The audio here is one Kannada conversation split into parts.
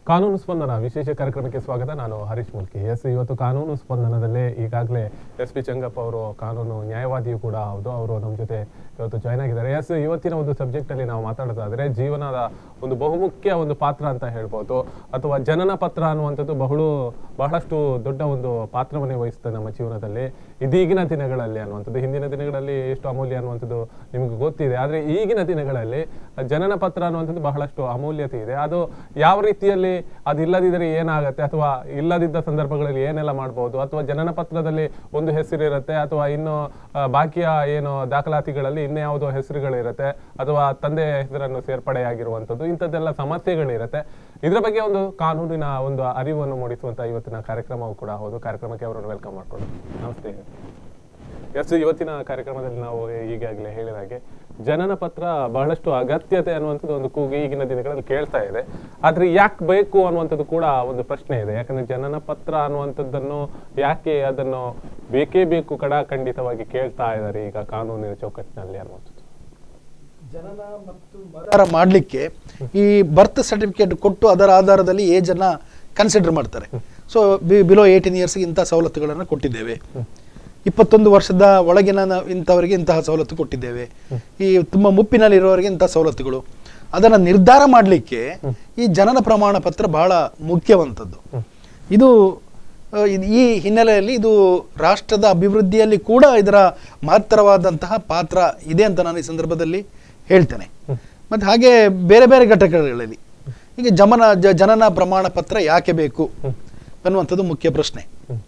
ಕಾನೂನು ಸ್ಪಂದನ ವಿಶೇಷ ಕಾರ್ಯಕ್ರಮಕ್ಕೆ ಸ್ವಾಗತ ನಾನು ಹರೀಶ್ ಮುಲ್ಕಿ ಎಸ್ ಇವತ್ತು ಕಾನೂನು ಸ್ಪಂದನದಲ್ಲೇ ಈಗಾಗಲೇ ಎಸ್ ಪಿ ಚಂಗಪ್ಪ ಅವರು ಕಾನೂನು ನ್ಯಾಯವಾದಿಯು ಕೂಡ ಹೌದು ಅವರು ನಮ್ಮ ಜೊತೆ ಇವತ್ತು ಜಾಯ್ನ್ ಆಗಿದ್ದಾರೆ ಎಸ್ ಇವತ್ತಿನ ಒಂದು ಸಬ್ಜೆಕ್ಟ್ ಅಲ್ಲಿ ನಾವು ಮಾತಾಡೋದಾದ್ರೆ ಜೀವನದ ಒಂದು ಬಹುಮುಖ್ಯ ಒಂದು ಪಾತ್ರ ಅಂತ ಹೇಳ್ಬೋದು ಅಥವಾ ಜನನ ಪತ್ರ ಅನ್ನುವಂಥದ್ದು ಬಹಳು ಬಹಳಷ್ಟು ದೊಡ್ಡ ಒಂದು ಪಾತ್ರವನ್ನೇ ವಹಿಸುತ್ತೆ ನಮ್ಮ ಜೀವನದಲ್ಲಿ ಇದೀಗಿನ ದಿನಗಳಲ್ಲಿ ಅನ್ನುವಂಥದ್ದು ಹಿಂದಿನ ದಿನಗಳಲ್ಲಿ ಎಷ್ಟು ಅಮೂಲ್ಯ ಅನ್ನುವಂಥದ್ದು ನಿಮಗೆ ಗೊತ್ತಿದೆ ಆದರೆ ಈಗಿನ ದಿನಗಳಲ್ಲಿ ಜನನ ಪತ್ರ ಅನ್ನುವಂಥದ್ದು ಬಹಳಷ್ಟು ಅಮೂಲ್ಯತೆ ಇದೆ ಅದು ಯಾವ ರೀತಿಯಲ್ಲಿ ಅದು ಇಲ್ಲದಿದ್ದರೆ ಏನಾಗುತ್ತೆ ಅಥವಾ ಇಲ್ಲದಿದ್ದ ಸಂದರ್ಭಗಳಲ್ಲಿ ಏನೆಲ್ಲ ಮಾಡ್ಬೋದು ಅಥವಾ ಜನನ ಪತ್ರದಲ್ಲಿ ಒಂದು ಹೆಸರಿರುತ್ತೆ ಅಥವಾ ಇನ್ನು ಆ, ಬಾಕಿಯ ಏನು ದಾಖಲಾತಿಗಳಲ್ಲಿ ಇನ್ನು ಯಾವುದೋ ಹೆಸರುಗಳಿರುತ್ತೆ ಅಥವಾ ತಂದೆ ಹೆಸರನ್ನು ಸೇರ್ಪಡೆಯಾಗಿರುವಂಥದ್ದು ಇಂಥದ್ದೆಲ್ಲ ಸಮಸ್ಯೆಗಳಿರುತ್ತೆ ಇದರ ಬಗ್ಗೆ ಒಂದು ಕಾನೂನಿನ ಒಂದು ಅರಿವನ್ನು ಮೂಡಿಸುವಂತ ಇವತ್ತಿನ ಕಾರ್ಯಕ್ರಮವು ಕೂಡ ಹೌದು ಕಾರ್ಯಕ್ರಮಕ್ಕೆ ಅವರನ್ನು ವೆಲ್ಕಮ್ ಮಾಡ್ಕೊಂಡು ನಮಸ್ತೆ ಎಸ್ ಇವತ್ತಿನ ಕಾರ್ಯಕ್ರಮದಲ್ಲಿ ನಾವು ಈಗಾಗಲೇ ಹೇಳಿದ ಹಾಗೆ ಜನನ ಪತ್ರ ಬಹಳಷ್ಟು ಅಗತ್ಯತೆ ಅನ್ನುವಂಥದ್ದು ಒಂದು ಕೂಗು ಈಗಿನ ದಿನಗಳಲ್ಲಿ ಕೇಳ್ತಾ ಇದೆ ಆದ್ರೆ ಯಾಕೆ ಬೇಕು ಅನ್ನುವಂಥದ್ದು ಕೂಡ ಒಂದು ಪ್ರಶ್ನೆ ಇದೆ ಯಾಕಂದ್ರೆ ಜನನ ಪತ್ರ ಅನ್ನುವಂಥದ್ದನ್ನು ಯಾಕೆ ಅದನ್ನು ಬೇಕೇ ಬೇಕು ಕಡಾಖಂಡಿತವಾಗಿ ಕೇಳ್ತಾ ಇದ್ದಾರೆ ಈಗ ಕಾನೂನಿನ ಚೌಕಟ್ಟಿನಲ್ಲಿ ಅನ್ನುವಂಥದ್ದು ಜನನ ಮತ್ತು ಮರಣ ಮಾಡಲಿಕ್ಕೆ ಈ ಬರ್ತ್ ಸರ್ಟಿಫಿಕೇಟ್ ಕೊಟ್ಟು ಅದರ ಆಧಾರದಲ್ಲಿ ಏಜ್ ಅನ್ನ ಕನ್ಸಿಡರ್ ಮಾಡ್ತಾರೆ ಸೊ ಬಿಲೋ ಏಯ್ಟೀನ್ ಇಯರ್ಸ್ಗೆ ಇಂಥ ಸವಲತ್ತುಗಳನ್ನು ಕೊಟ್ಟಿದ್ದೇವೆ ಇಪ್ಪತ್ತೊಂದು ವರ್ಷದ ಒಳಗಿನ ನ- ಇಂಥವರಿಗೆ ಇಂತಹ ಸವಲತ್ತು ಕೊಟ್ಟಿದ್ದೇವೆ ಈ ತುಂಬ ಮುಪ್ಪಿನಲ್ಲಿರುವವರಿಗೆ ಇಂಥ ಸವಲತ್ತುಗಳು ಅದನ್ನು ನಿರ್ಧಾರ ಮಾಡಲಿಕ್ಕೆ ಈ ಜನನ ಪ್ರಮಾಣ ಪತ್ರ ಬಹಳ ಮುಖ್ಯವಂಥದ್ದು ಇದು ಆ, ಇದ್- ಈ ಹಿನ್ನೆಲೆಯಲ್ಲಿ ಇದು ರಾಷ್ಟ್ರದ ಅಭಿವೃದ್ಧಿಯಲ್ಲಿ ಕೂಡ ಇದರ ಮಹತ್ತರವಾದಂತಹ ಪಾತ್ರ ಇದೆ ಅಂತ ನಾನು ಈ ಸಂದರ್ಭದಲ್ಲಿ ಹೇಳ್ತೇನೆ ಮತ್ತು ಹಾಗೆ ಬೇರೆ ಬೇರೆ ಘಟಕಗಳಲ್ಲಿ ಈಗ ಜಮನ ಜ- ಜನನ ಪ್ರಮಾಣ ಪತ್ರ ಯಾಕೆ ಬೇಕು ಅನ್ನುವಂಥದ್ದು ಮುಖ್ಯ ಪ್ರಶ್ನೆ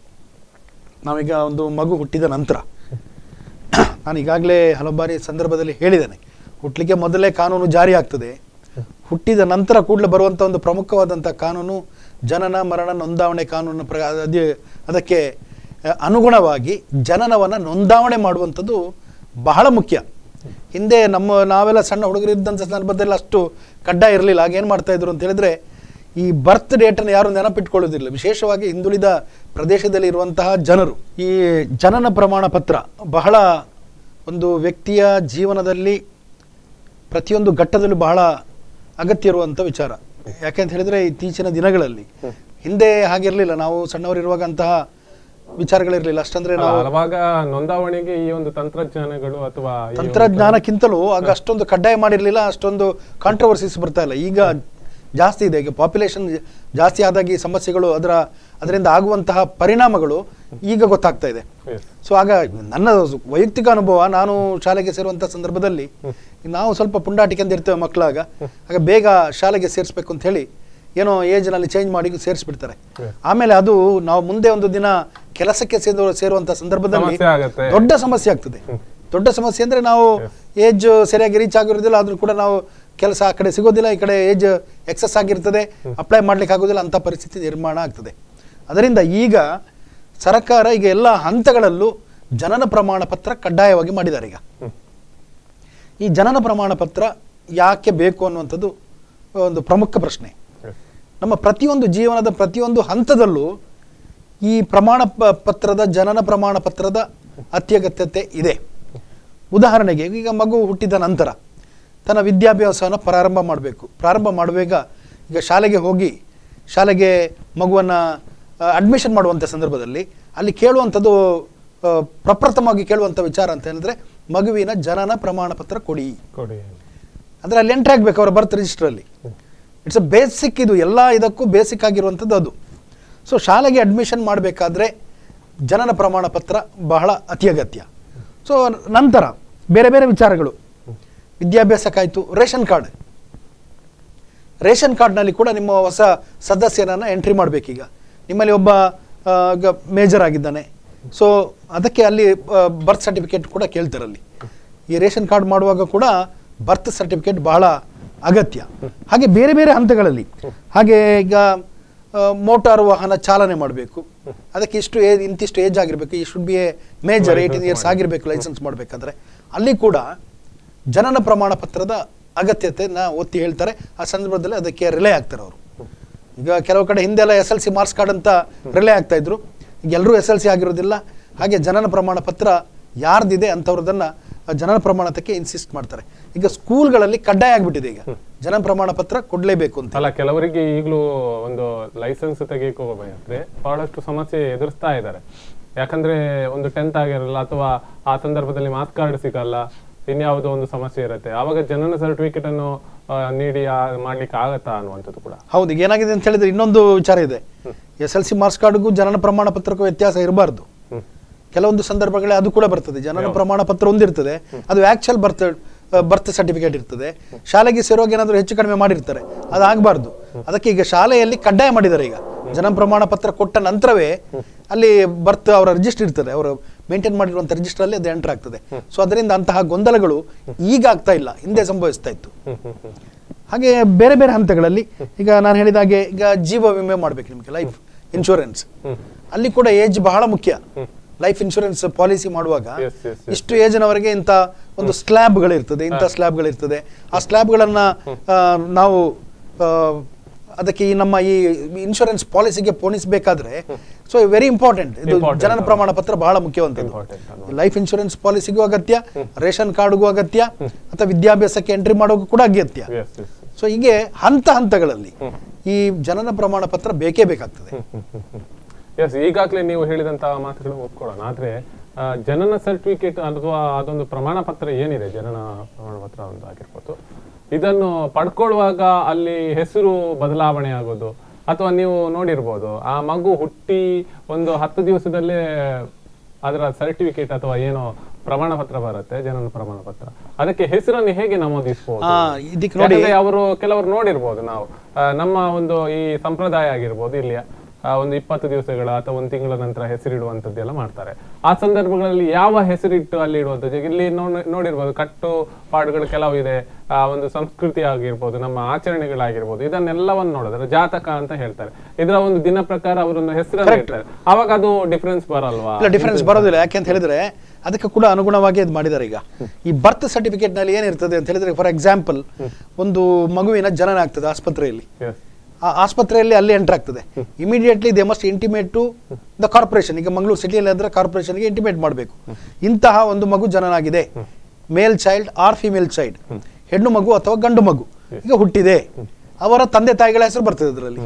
ನಾವೀಗ ಒಂದು ಮಗು ಹುಟ್ಟಿದ ನಂತರ ನಾನು ಈಗಾಗಲೇ ಹಲವು ಬಾರಿ ಸಂದರ್ಭದಲ್ಲಿ ಹೇಳಿದ್ದೇನೆ ಹುಟ್ಟಲಿಕ್ಕೆ ಮೊದಲೇ ಕಾನೂನು ಜಾರಿ ಆಗ್ತದೆ ಹುಟ್ಟಿದ ನಂತರ ಕೂಡಲೇ ಬರುವಂಥ ಒಂದು ಪ್ರಮುಖವಾದಂಥ ಕಾನೂನು ಜನನ ಮರಣ ನೋಂದಾವಣೆ ಕಾನೂನು ಪ್ರ ಅದೇ ಅದಕ್ಕೆ ಆ, ಅನುಗುಣವಾಗಿ ಜನನವನ್ನು ನೋಂದಾವಣೆ ಮಾಡುವಂಥದ್ದು ಬಹಳ ಮುಖ್ಯ ಹಿಂದೆ ನಮ್ಮ ನಾವೆಲ್ಲ ಸಣ್ಣ ಹುಡುಗರಿದ್ದಂಥ ಸಂದರ್ಭದಲ್ಲಿ ಅಷ್ಟು ಕಡ್ಡಾಯ ಇರಲಿಲ್ಲ ಆಗೇನು ಮಾಡ್ತಾ ಇದ್ರು ಅಂತ ಹೇಳಿದ್ರೆ ಈ ಬರ್ತ್ ಡೇಟನ್ನು ಯಾರು ನೆನಪಿಟ್ಕೊಳ್ಳೋದಿಲ್ಲ ವಿಶೇಷವಾಗಿ ಹಿಂದುಳಿದ ಪ್ರದೇಶದಲ್ಲಿ ಇರುವಂತಹ ಜನರು ಈ ಜನನ ಪ್ರಮಾಣ ಪತ್ರ ಬಹಳ ಒಂದು ವ್ಯಕ್ತಿಯ ಜೀವನದಲ್ಲಿ ಪ್ರತಿಯೊಂದು ಘಟ್ಟದಲ್ಲೂ ಬಹಳ ಅಗತ್ಯ ಇರುವಂಥ ವಿಚಾರ ಯಾಕೆಂತ ಹೇಳಿದ್ರೆ ಇತ್ತೀಚಿನ ದಿನಗಳಲ್ಲಿ ಹಿಂದೆ ಹಾಗಿರಲಿಲ್ಲ ನಾವು ಸಣ್ಣವರಿರುವಾಗ ಅಂತಹ ವಿಚಾರಗಳಿರಲಿಲ್ಲ ಅಷ್ಟಂದ್ರೆ ನಾವು ಅವಾಗ ನೋಂದಾವಣೆಗೆ ಈ ಒಂದು ತಂತ್ರಜ್ಞಾನಗಳು ಅಥವಾ ಈ ಒಂದು- ತಂತ್ರಜ್ಞಾನಕ್ಕಿಂತಲೂ ಆಗ ಅಷ್ಟೊಂದು ಕಡ್ಡಾಯ ಮಾಡಿರಲಿಲ್ಲ ಅಷ್ಟೊಂದು ಕಾಂಟ್ರವರ್ಸಿಸ್ ಬರ್ತಾ ಇಲ್ಲ ಈಗ ಜಾಸ್ತಿ ಇದೆ ಈಗ ಪಾಪ್ಯುಲೇಷನ್ ಜಾಸ್ತಿ ಆದಾಗ ಈ ಸಮಸ್ಯೆಗಳು ಅದರ ಅದರಿಂದ ಆಗುವಂತಹ ಪರಿಣಾಮಗಳು ಈಗ ಗೊತ್ತಾಗ್ತಾ ಇದೆ Yes. ಸೊ ಆಗ ನನ್ನ ವೈಯಕ್ತಿಕ ಅನುಭವ ನಾನು ಶಾಲೆಗೆ ಸೇರುವಂಥ ಸಂದರ್ಭದಲ್ಲಿ ನಾವು ಸ್ವಲ್ಪ ಪುಂಡಾಟಿಕೆಂದು ಇರ್ತೇವೆ ಮಕ್ಕಳಾಗ ಆಗ ಬೇಗ ಶಾಲೆಗೆ ಸೇರಿಸ್ಬೇಕು ಅಂತ ಹೇಳಿ ಏನೋ ಏಜ್ನಲ್ಲಿ ಚೇಂಜ್ ಮಾಡಿ ಸೇರಿಸ್ಬಿಡ್ತಾರೆ Yes. ಆಮೇಲೆ ಅದು ನಾವು ಮುಂದೆ ಒಂದು ದಿನ ಕೆಲಸಕ್ಕೆ ಸೇರುವ ಸೇರುವಂಥ ಸಂದರ್ಭದಲ್ಲಿ ಸಮಸ್ಯೆ ಆಗತ್ತೆ. ದೊಡ್ಡ ಸಮಸ್ಯೆ ಆಗ್ತದೆ ದೊಡ್ಡ ಸಮಸ್ಯೆ ಅಂದ್ರೆ ನಾವು ಏಜ್ ಸರಿಯಾಗಿ ರೀಚ್ ಆಗಿರೋದಿಲ್ಲ ಆದ್ರೂ ಕೂಡ ನಾವು ಕೆಲಸ ಆ ಕಡೆ ಸಿಗೋದಿಲ್ಲ ಈ ಕಡೆ ಏಜ್ ಎಕ್ಸಸ್ ಆಗಿರ್ತದೆ ಅಪ್ಲೈ ಮಾಡ್ಲಿಕ್ಕೆ ಆಗೋದಿಲ್ಲ ಅಂತ ಪರಿಸ್ಥಿತಿ ನಿರ್ಮಾಣ ಆಗ್ತದೆ ಅದರಿಂದ ಈಗ ಸರ್ಕಾರ ಈಗ ಎಲ್ಲ ಹಂತಗಳಲ್ಲೂ ಜನನ ಪ್ರಮಾಣ ಪತ್ರ ಕಡ್ಡಾಯವಾಗಿ ಮಾಡಿದ್ದಾರೆ ಈಗ ಈ ಜನನ ಪ್ರಮಾಣ ಪತ್ರ ಯಾಕೆ ಬೇಕು ಅನ್ನುವಂಥದ್ದು ಒಂದು ಪ್ರಮುಖ ಪ್ರಶ್ನೆ Yes. ನಮ್ಮ ಪ್ರತಿಯೊಂದು ಜೀವನದ ಪ್ರತಿಯೊಂದು ಹಂತದಲ್ಲೂ ಈ ಪ್ರಮಾಣ ಪ- ಪತ್ರದ ಜನನ ಪ್ರಮಾಣ ಪತ್ರದ ಅತ್ಯಗತ್ಯತೆ ಇದೆ ಉದಾಹರಣೆಗೆ ಈಗ ಮಗು ಹುಟ್ಟಿದ ನಂತರ ತನ್ನ ವಿದ್ಯಾಭ್ಯಾಸವನ್ನು ಪ್ರಾರಂಭ ಮಾಡಬೇಕು ಪ್ರಾರಂಭ ಮಾಡುವಾಗ ಈಗ ಶಾಲೆಗೆ ಹೋಗಿ ಶಾಲೆಗೆ ಮಗುವನ್ನು ಅಡ್ಮಿಷನ್ ಮಾಡುವಂಥ ಸಂದರ್ಭದಲ್ಲಿ ಅಲ್ಲಿ ಕೇಳುವಂಥದ್ದು ಆ, ಪ್ರಪ್ರಥಮವಾಗಿ ಕೇಳುವಂಥ ವಿಚಾರ ಅಂತ ಹೇಳಿದ್ರೆ ಮಗುವಿನ ಜನನ ಪ್ರಮಾಣ ಪತ್ರ ಕೊಡಿ ಕೊಡಿ ಅಂದರೆ ಅಲ್ಲಿ ಎಂಟ್ರಿ ಆಗಬೇಕು ಅವರ ಬರ್ತ್ ರಿಜಿಸ್ಟ್ರಲ್ಲಿ ಇಟ್ಸ್ ಅ ಬೇಸಿಕ್ ಇದು ಎಲ್ಲ ಇದಕ್ಕೂ ಬೇಸಿಕ್ ಆಗಿರುವಂಥದ್ದು ಅದು ಸೊ ಶಾಲೆಗೆ ಅಡ್ಮಿಷನ್ ಮಾಡಬೇಕಾದ್ರೆ ಜನನ ಪ್ರಮಾಣ ಪತ್ರ ಬಹಳ ಅತಿ ಅಗತ್ಯ ಸೊ ನಂತರ ಬೇರೆ ಬೇರೆ ವಿಚಾರಗಳು ವಿದ್ಯಾಭ್ಯಾಸಕ್ಕಾಯಿತು ರೇಷನ್ ಕಾರ್ಡ್ ರೇಷನ್ ಕಾರ್ಡ್ನಲ್ಲಿ ಕೂಡ ನಿಮ್ಮ ಹೊಸ ಸದಸ್ಯನನ್ನು ಎಂಟ್ರಿ ಮಾಡಬೇಕೀಗ ನಿಮ್ಮಲ್ಲಿ ಒಬ್ಬ ಆ, ಈಗ ಮೇಜರ್ ಆಗಿದ್ದಾನೆ ಸೊ ಅದಕ್ಕೆ ಅಲ್ಲಿ ಬರ್ತ್ ಸರ್ಟಿಫಿಕೇಟ್ ಕೂಡ ಕೇಳ್ತಾರೆ ಅಲ್ಲಿ ಈ ರೇಷನ್ ಕಾರ್ಡ್ ಮಾಡುವಾಗ ಕೂಡ ಬರ್ತ್ ಸರ್ಟಿಫಿಕೇಟ್ ಬಹಳ ಅಗತ್ಯ ಹಾಗೆ ಬೇರೆ ಬೇರೆ ಹಂತಗಳಲ್ಲಿ ಹಾಗೆ ಈಗ ಮೋಟಾರು ವಾಹನ ಚಾಲನೆ ಮಾಡಬೇಕು ಅದಕ್ಕೆ ಇಷ್ಟು ಏಜ್ ಇಂತಿಷ್ಟು ಏಜ್ ಆಗಿರಬೇಕು ಈ should be a major eighteen years ಆಗಿರಬೇಕು ಲೈಸೆನ್ಸ್ ಮಾಡಬೇಕಾದ್ರೆ ಅಲ್ಲಿ ಕೂಡ ಜನನ ಪ್ರಮಾಣ ಪತ್ರದ ಅಗತ್ಯತೆನ ಒತ್ತಿ ಹೇಳ್ತಾರೆ ಆ ಸಂದರ್ಭದಲ್ಲಿ ಅದಕ್ಕೆ ರಿಲೇ ಆಗ್ತಾರೆ ಅವರು ಈಗ ಕೆಲವು ಕಡೆ ಹಿಂದೆಲ್ಲ S L C marks card ಅಂತ ರಿಲೇ ಆಗ್ತಾ ಇದ್ರು ಈಗ ಎಲ್ಲರೂ ಎಸ್ ಎಲ್ ಸಿ ಆಗಿರೋದಿಲ್ಲ ಹಾಗೆ ಜನನ ಪ್ರಮಾಣ ಪತ್ರ ಯಾರ್ದಿದೆ ಅಂಥವ್ರದನ್ನ ಆ ಜನನ ಪ್ರಮಾಣ ಪತ್ರಕ್ಕೆ ಇನ್ಸಿಸ್ಟ್ ಮಾಡ್ತಾರೆ ಈಗ ಸ್ಕೂಲ್ಗಳಲ್ಲಿ ಕಡ್ಡಾಯ ಆಗ್ಬಿಟ್ಟಿದೆ ಈಗ ಜನನ ಪ್ರಮಾಣ ಪತ್ರ ಕೊಡ್ಲೇಬೇಕು ಅಂತ ಅಲ್ಲ ಕೆಲವರಿಗೆ ಈಗಲೂ ಒಂದು ಲೈಸೆನ್ಸ್ ತೆಗೆಯಕ್ಕೆ ಹೋಗ್ಬೇಕಾದ್ರೆ ಬಹಳಷ್ಟು ಸಮಸ್ಯೆ ಎದುರಿಸ್ತಾ ಇದ್ದಾರೆ ಯಾಕಂದ್ರೆ ಒಂದು ಟೆಂತ್ ಆಗಿರಲ್ಲ ಅಥವಾ ಆ ಸಂದರ್ಭದಲ್ಲಿ ಮಾರ್ಕ್ಸ್ ಕಾರ್ಡ್ ಸಿಗಲ್ಲ ಇನ್ಯಾವುದೋ ಒಂದು ಸಮಸ್ಯೆ ಇರುತ್ತೆ ಆವಾಗ ಜನನ ಸರ್ಟಿಫಿಕೇಟ್ ಅನ್ನು ಆ, ನೀಡಿ ಆ, ಮಾಡ್ಲಿಕ್ಕೆ ಆಗತ್ತಾ ಅನ್ನುವಂಥದ್ದು ಕೂಡ ಹೌದು ಈಗ ಏನಾಗಿದೆ ಅಂತ ಹೇಳಿದ್ರೆ ಇನ್ನೊಂದು ವಿಚಾರ ಇದೆ ಎಸ್ ಎಲ್ ಸಿ ಮಾರ್ಕ್ಸ್ ಕಾರ್ಡ್ಗೂ ಜನನ ಪ್ರಮಾಣ ಪತ್ರಕ್ಕೂ ವ್ಯತ್ಯಾಸ ಇರಬಾರ್ದು ಹ್ಮ್. ಕೆಲವೊಂದು ಸಂದರ್ಭಗಳಲ್ಲಿ ಅದು ಕೂಡ ಬರ್ತದೆ ಜನನ ಪ್ರಮಾಣ ಪತ್ರ ಒಂದಿರ್ತದೆ ಅದು ಆಕ್ಚುಯಲ್ ಬರ್ತ್ ಬರ್ತ್ ಸರ್ಟಿಫಿಕೇಟ್ ಇರ್ತದೆ ಶಾಲೆಗೆ ಸೇರುವಾಗ ಏನಾದರೂ ಹೆಚ್ಚು ಕಡಿಮೆ ಮಾಡಿರ್ತಾರೆ ಅದು ಆಗಬಾರ್ದು ಅದಕ್ಕೆ ಈಗ ಶಾಲೆಯಲ್ಲಿ ಕಡ್ಡಾಯ ಮಾಡಿದ್ದಾರೆ ಈಗ ಜನನ ಪ್ರಮಾಣ ಪತ್ರ ಕೊಟ್ಟ ನಂತರವೇ ಅಲ್ಲಿ ಬರ್ತ್ ಅವರ ರಿಜಿಸ್ಟರ್ ಇರ್ತದೆ ಅವರು ಮೇಂಟೈನ್ ಮಾಡಿರುವಂಥ ರಿಜಿಸ್ಟರ್ ಅಲ್ಲಿ ಅದು ಎಂಟರ್ ಆಗ್ತದೆ ಸೊ ಅದರಿಂದ ಅಂತಹ ಗೊಂದಲಗಳು ಈಗ ಆಗ್ತಾ ಇಲ್ಲ ಹಿಂದೆ ಸಂಭವಿಸ್ತಾ ಇತ್ತು ಹ್ಮ್ ಹ್ಮ್ ಹ್ಮ್ ಹಾಗೆ ಬೇರೆ ಬೇರೆ ಹಂತಗಳಲ್ಲಿ ಈಗ ನಾನು ಹೇಳಿದ ಹಾಗೆ ಈಗ ಜೀವ ವಿಮೆ ಮಾಡ್ಬೇಕು ನಿಮಗೆ ಲೈಫ್ ಇನ್ಶೂರೆನ್ಸ್ ಹ್ಮ್. ಅಲ್ಲಿ ಕೂಡ ಏಜ್ ಬಹಳ ಮುಖ್ಯ ಲೈಫ್ ಇನ್ಶೂರೆನ್ಸ್ ಪಾಲಿಸಿ ಮಾಡುವಾಗ Yes, yes, yes. ಇಷ್ಟು ಏಜ್ನವರೆಗೆ ಇಂಥ ಒಂದು ಸ್ಲ್ಯಾಬ್ಗಳಿರ್ತದೆ ಇಂಥ ಸ್ಲ್ಯಾಬ್ಗಳಿರ್ತದೆ ಆ ಸ್ಲ್ಯಾಬ್ಗಳನ್ನು ನಾವು ಆ, ಅದಕ್ಕೆ ಈ ನಮ್ಮ ಈ ಇನ್ಶೂರೆನ್ಸ್ ಪಾಲಿಸಿಗೆ ಪೋಣಿಸಬೇಕಾದ್ರೆ ಸೊ ವೆರಿ ಇಂಪಾರ್ಟೆಂಟ್ ಇದು Important, ಜನನ ಹೌದು. ಪ್ರಮಾಣ ಪತ್ರ ಬಹಳ ಮುಖ್ಯವಂತದ್ದು Important, ಹೌದು. ಲೈಫ್ ಇನ್ಶೂರೆನ್ಸ್ ಪಾಲಿಸಿಗೂ ಅಗತ್ಯ ರೇಷನ್ ಕಾರ್ಡ್ಗೂ ಅಗತ್ಯ ಅಥವಾ ವಿದ್ಯಾಭ್ಯಾಸಕ್ಕೆ ಎಂಟ್ರಿ ಮಾಡೋಕ್ಕೂ ಕೂಡ ಅಗತ್ಯ ಎಸ್ ಎಸ್ ಸೊ ಹೀಗೆ ಹಂತ ಹಂತಗಳಲ್ಲಿ ಈ ಜನನ ಪ್ರಮಾಣ ಪತ್ರ ಬೇಕೇ ಬೇಕಾಗ್ತದೆ ಎಸ್ ಈಗಾಗಲೇ ನೀವು ಹೇಳಿದಂತಹ ಮಾತುಗಳು ಒಪ್ಕೊಳ್ಳೋಣ ಆದ್ರೆ ಆ, ಜನನ ಸರ್ಟಿಫಿಕೇಟ್ ಅಥವಾ ಅದೊಂದು ಪ್ರಮಾಣ ಪತ್ರ ಏನಿದೆ ಜನನ ಪ್ರಮಾಣ ಪತ್ರ ಒಂದು ಆಗಿರ್ಬೋದು ಇದನ್ನು ಪಡ್ಕೊಳ್ಳುವಾಗ ಅಲ್ಲಿ ಹೆಸರು ಬದಲಾವಣೆ ಆಗೋದು ಅಥವಾ ನೀವು ನೋಡಿರ್ಬೋದು ಆ ಮಗು ಹುಟ್ಟಿ ಒಂದು ಹತ್ತು ದಿವಸದಲ್ಲೇ ಅದರ ಸರ್ಟಿಫಿಕೇಟ್ ಅಥವಾ ಏನೋ ಪ್ರಮಾಣ ಪತ್ರ ಬರುತ್ತೆ ಜನನ ಪ್ರಮಾಣ ಪತ್ರ ಅದಕ್ಕೆ ಹೆಸರನ್ನು ಹೇಗೆ ನಮೂದಿಸಬಹುದು ಆ, ಇದಕ್ಕೆ ನೋಡಿ ಯಾಕಂದ್ರೆ ಅವರು ಕೆಲವರು ನೋಡಿರ್ಬೋದು ನಾವು ಆ, ನಮ್ಮ ಒಂದು ಈ ಸಂಪ್ರದಾಯ ಆಗಿರ್ಬೋದು ಇಲ್ಲಿ ಆ, ಒಂದು ಇಪ್ಪತ್ತು ದಿವಸಗಳ ಅಥವಾ ಒಂದು ತಿಂಗಳ ನಂತರ ಹೆಸರಿಡುವಂಥದ್ದೆಲ್ಲ ಮಾಡ್ತಾರೆ ಆ ಸಂದರ್ಭಗಳಲ್ಲಿ ಯಾವ ಹೆಸರಿಟ್ಟು ಅಲ್ಲಿ ಇಡುವಂಥದ್ದು ಈಗ ಇಲ್ಲಿ ನೋಡ್- ನೋಡಿರ್ಬೋದು ಕಟ್ಟು ಪಾಡುಗಳು ಕೆಲವು ಇದೆ ಆ ಒಂದು ಸಂಸ್ಕೃತಿ ಆಗಿರ್ಬೋದು ನಮ್ಮ ಆಚರಣೆಗಳಾಗಿರ್ಬೋದು ಇದನ್ನೆಲ್ಲವನ್ನು ನೋಡಿದ್ರೆ ಜಾತಕ ಅಂತ ಹೇಳ್ತಾರೆ ಇದರ ಒಂದು ದಿನ ಪ್ರಕಾರ ಅವರೊಂದು ಹೆಸರನ್ನು ಇಡ್ತಾರೆ ಅವಾಗ ಅದು ಡಿಫ್ರೆನ್ಸ್ ಬರಲ್ವಾ ಇಲ್ಲ ಡಿಫರೆನ್ಸ್ ಬರೋದಿಲ್ಲ ಯಾಕೆ ಅಂತ ಹೇಳಿದ್ರೆ ಅದಕ್ಕೆ ಕೂಡ ಅನುಗುಣವಾಗಿ ಇದು ಮಾಡಿದ್ದಾರೆ ಈಗ ಈ ಬರ್ತ್ ಸರ್ಟಿಫಿಕೇಟ್ ನಲ್ಲಿ ಏನಿರ್ತದೆ ಅಂತ ಹೇಳಿದ್ರೆ ಫಾರ್ ಎಕ್ಸಾಂಪಲ್ ಒಂದು ಮಗುವಿನ ಜನನ ಆಗ್ತದೆ ಆಸ್ಪತ್ರೆಯಲ್ಲಿ Yes. ಆ ಆಸ್ಪತ್ರೆಯಲ್ಲಿ ಅಲ್ಲಿ ಎಂಟರ್ ಆಗ್ತದೆ immediately they must intimate to the corporation ಈಗ ಮಂಗಳೂರು ಸಿಟಿಯಲ್ಲಿ ಅಂದ್ರೆ ಕಾರ್ಪೊರೇಷನ್ಗೆ ಇಂಟಿಮೇಟ್ ಮಾಡಬೇಕು ಇಂತಹ ಒಂದು ಮಗು ಜನನಾಗಿದೆ male child or female child ಹೆಣ್ಣು ಮಗು ಅಥವಾ ಗಂಡು ಮಗು ಈಗ ಹುಟ್ಟಿದೆ ಅವರ ತಂದೆ ತಾಯಿಗಳ ಹೆಸರು ಬರ್ತದೆ ಇದರಲ್ಲಿ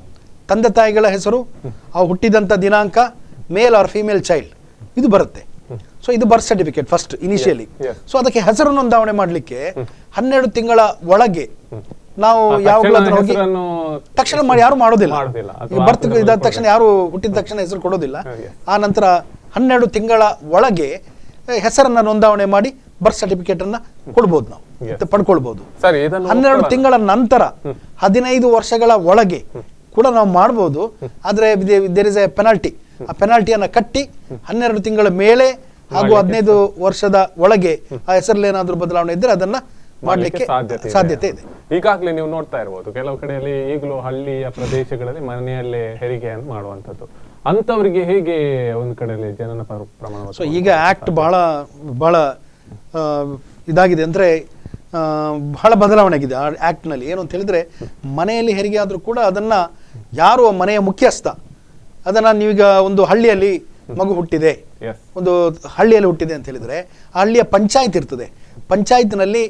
ತಂದೆ ತಾಯಿಗಳ ಹೆಸರು ಆ ಹುಟ್ಟಿದಂಥ ದಿನಾಂಕ ಮೇಲ್ ಆರ್ ಫಿಮೇಲ್ ಚೈಲ್ಡ್ ಇದು ಬರುತ್ತೆ ಸೊ ಇದು birth certificate first initially yes. So ಅದಕ್ಕೆ ಹೆಸರು ನೋಂದಾವಣೆ ಮಾಡಲಿಕ್ಕೆ ಹನ್ನೆರಡು ತಿಂಗಳ ಒಳಗೆ ನಾವು ಆ ಯಾವಾಗಲೂ ತಕ್ಷಣ ಅದನ್ನ ಹೋಗಿ ಹೆಸರನ್ನು ತಕ್ಷಣ ಮಾಡಿ ಯಾರು ಮಾಡೋದಿಲ್ಲ ಮಾಡೋದಿಲ್ಲ. ಈ ಅಥವಾ ಬರ್ತ್ ಆಸ್ಪತ್ರೆ ಇದಾದ ತಕ್ಷಣ ಯಾರು ಹುಟ್ಟಿದ ತಕ್ಷಣ ಹೆಸರು ಕೊಡೋದಿಲ್ಲ ಹಾಗೆ. ಆ ನಂತರ ಹನ್ನೆರಡು ತಿಂಗಳ ಒಳಗೆ ಆ, ಹೆಸರನ್ನ ನೋಂದಾವಣೆ ಮಾಡಿ ಬರ್ತ್ ಸರ್ಟಿಫಿಕೇಟ್ ಅನ್ನ ಕೊಡ್ಬೋದು ನಾವು Yes. ಮತ್ತೆ ಪಡ್ಕೊಳ್ಬೋದು ಸರಿ ಇದನ್ನು ಹನ್ನೆರಡು ಒಪ್ಕೊಳ್ಳೋಣ. ತಿಂಗಳ ನಂತರ ಹದಿನೈದು ವರ್ಷಗಳ ಒಳಗೆ ಕೂಡ ನಾವು ಮಾಡ್ಬೋದು ಆದ್ರೆ ದೇರ್ ಇಸ್ ಎ ಪೆನಾಲ್ಟಿ ಆ ಪೆನಾಲ್ಟಿಯನ್ನ ಕಟ್ಟಿ ಹನ್ನೆರಡು ತಿಂಗಳ ಮೇಲೆ ಹಾಗೂ ಮಾಡ್ಲಿಕ್ಕೆ ಹದಿನೈದು ವರ್ಷದ ಒಳಗೆ ಆ ಹೆಸರಲ್ಲಿ ಏನಾದ್ರೂ ಬದಲಾವಣೆ ಇದ್ರೆ ಅದನ್ನ ಮಾಡ್ಲಿಕ್ಕೆ ಸಾಧ್ಯತೆ ಸಾಧ್ಯತೆ ಇದೆ ಈಗಾಗಲೇ ನೀವು ನೋಡ್ತಾ ಇರ್ಬೋದು ಕೆಲವು ಕಡೆಯಲ್ಲಿ ಈಗಲೂ ಹಳ್ಳಿಯ ಪ್ರದೇಶಗಳಲ್ಲಿ ಮನೆಯಲ್ಲೇ ಹೆರಿಗೆಯನ್ನು ಮಾಡುವಂಥದ್ದು ಅಂತವರಿಗೆ ಹೇಗೆ ಒಂದು ಕಡೆಯಲ್ಲಿ ಜನನ ಪ್ರ- ಪ್ರಮಾಣ ಸೊ ಈಗ ಆಕ್ಟ್ ಬಹಳ ಬಹಳ ಆ, ಇದಾಗಿದೆ ಅಂದ್ರೆ ಆ, ಬಹಳ ಬದಲಾವಣೆ ಆಗಿದೆ ಆ ಆಕ್ಟ್ನಲ್ಲಿ ಏನು ಅಂತ ಹೇಳಿದ್ರೆ ಮನೆಯಲ್ಲಿ ಹೆರಿಗೆ ಆದರೂ ಕೂಡ ಅದನ್ನ ಯಾರು ಆ ಮನೆಯ ಮುಖ್ಯಸ್ಥ ಅದನ್ನ ನೀವೀಗ ಒಂದು ಹಳ್ಳಿಯಲ್ಲಿ ಮಗು ಹುಟ್ಟಿದೆ ಎಸ್ ಒಂದು ಹಳ್ಳಿಯಲ್ಲಿ ಹುಟ್ಟಿದೆ ಅಂತ ಹೇಳಿದ್ರೆ ಆ ಹಳ್ಳಿಯ ಪಂಚಾಯತ್ ಇರ್ತದೆ ಪಂಚಾಯತ್ನಲ್ಲಿ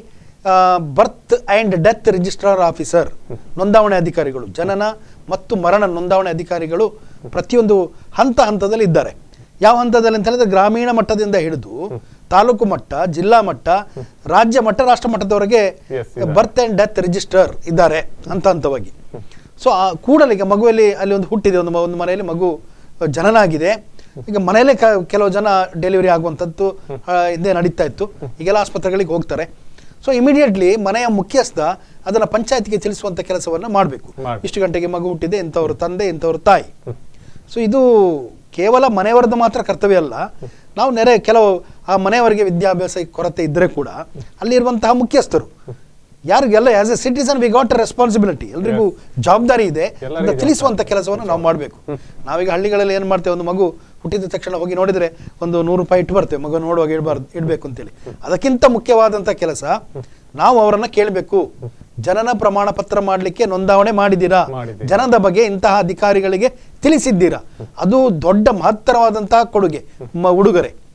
birth and death registrar officer ನೋಂದಾವಣೆ ಅಧಿಕಾರಿಗಳು ಜನನ ಮತ್ತು ಮರಣ ನೋಂದಾವಣೆ ಅಧಿಕಾರಿಗಳು ಪ್ರತಿಯೊಂದು ಹಂತ ಹಂತದಲ್ಲಿ ಇದ್ದಾರೆ ಯಾವ ಹಂತದಲ್ಲಿ ಅಂತ ಹೇಳಿದ್ರೆ ಗ್ರಾಮೀಣ ಮಟ್ಟದಿಂದ ಹಿಡಿದು ತಾಲೂಕು ಮಟ್ಟ ಜಿಲ್ಲಾ ಮಟ್ಟ ರಾಜ್ಯ ಮಟ್ಟ ರಾಷ್ಟ್ರ ಮಟ್ಟದವರೆಗೆ Yes, ಇದ್ದಾರೆ. ಬರ್ತ್ ಆ್ಯಂಡ್ ಡೆತ್ ರಿಜಿಸ್ಟರ್ ಇದ್ದಾರೆ ಹಂತ ಹಂತವಾಗಿ ಸೊ ಕೂಡಲೇ ಈಗ ಮಗುವಲ್ಲಿ ಅಲ್ಲಿ ಒಂದು ಹುಟ್ಟಿದೆ ಒಂದು ಮ- ಒಂದು ಮನೆಯಲ್ಲಿ ಮಗು ಜನನ ಆಗಿದೆ ಈಗ ಮನೆಯಲ್ಲೇ ಕ- ಕೆಲವು ಜನ ಡೆಲಿವರಿ ಆಗುವಂಥದ್ದು ಆ, ಹಿಂದೆ ನಡೀತಾ ಇತ್ತು ಈಗೆಲ್ಲ ಆಸ್ಪತ್ರೆಗಳಿಗೆ ಹೋಗ್ತಾರೆ ಸೊ ಇಮಿಡಿಯೇಟ್ಲಿ ಮನೆಯ ಮುಖ್ಯಸ್ಥ ಅದನ್ನ ಪಂಚಾಯತ್ಗೆ ತಿಳಿಸುವಂತ ಕೆಲಸವನ್ನ ಮಾಡಬೇಕು ಮಾಡ್ಬೇಕು. ಇಷ್ಟು ಗಂಟೆಗೆ ಮಗು ಹುಟ್ಟಿದೆ ಇಂಥವ್ರ ತಂದೆ ಇಂಥವ್ರ ತಾಯಿ ಸೊ ಇದು ಕೇವಲ ಮನೆಯವರದ್ದು ಮಾತ್ರ ಕರ್ತವ್ಯ ಅಲ್ಲ ನಾವು ನೆರೆ ಕೆಲವು ಆ ಮನೆಯವರಿಗೆ ವಿದ್ಯಾಭ್ಯಾಸ ಕೊರತೆ ಇದ್ದರೆ ಕೂಡ ಅಲ್ಲಿರುವಂತಹ ಮುಖ್ಯಸ್ಥರು ಯಾರಿಗೆಲ್ಲ as a citizen we got responsibility ಎಲ್ರಿಗೂ ಜವಾಬ್ದಾರಿ ಇದೆ ಎಲ್ಲರಿಗೂ ಅಂತ ತಿಳಿಸುವಂತ ಕೆಲಸವನ್ನು ನಾವು ಮಾಡಬೇಕು ನಾವೀಗ ಹಳ್ಳಿಗಳಲ್ಲಿ ಏನು ಮಾಡ್ತೇವೆ ಒಂದು ಮಗು ಹುಟ್ಟಿದ ತಕ್ಷಣ ಹೋಗಿ ನೋಡಿದ್ರೆ ಒಂದು ನೂರು ರೂಪಾಯಿ ಇಟ್ಟು ಬರ್ತೇವೆ ಮಗು ನೋಡುವಾಗ ಇಡಬಾರ್ದು ಇಡಬೇಕು ಅಂತೇಳಿ ಅದಕ್ಕಿಂತ ಮುಖ್ಯವಾದಂತ ಕೆಲಸ ನಾವು ಅವರನ್ನ ಕೇಳಬೇಕು ಜನನ ಪ್ರಮಾಣ ಪತ್ರ ಮಾಡಲಿಕ್ಕೆ ನೋಂದಾವಣೆ ಮಾಡಿದ್ದೀರಾ ಮಾಡಿದ್ದೀವಿ. ಜನದ ಬಗ್ಗೆ ಇಂತಹ ಅಧಿಕಾರಿಗಳಿಗೆ ತಿಳಿಸಿದ್ದೀರಾ ಅದು ದೊಡ್ಡ ಮಹತ್ತರವಾದಂತಹ ಕೊಡುಗೆ ಮ- ಉಡುಗೊರೆ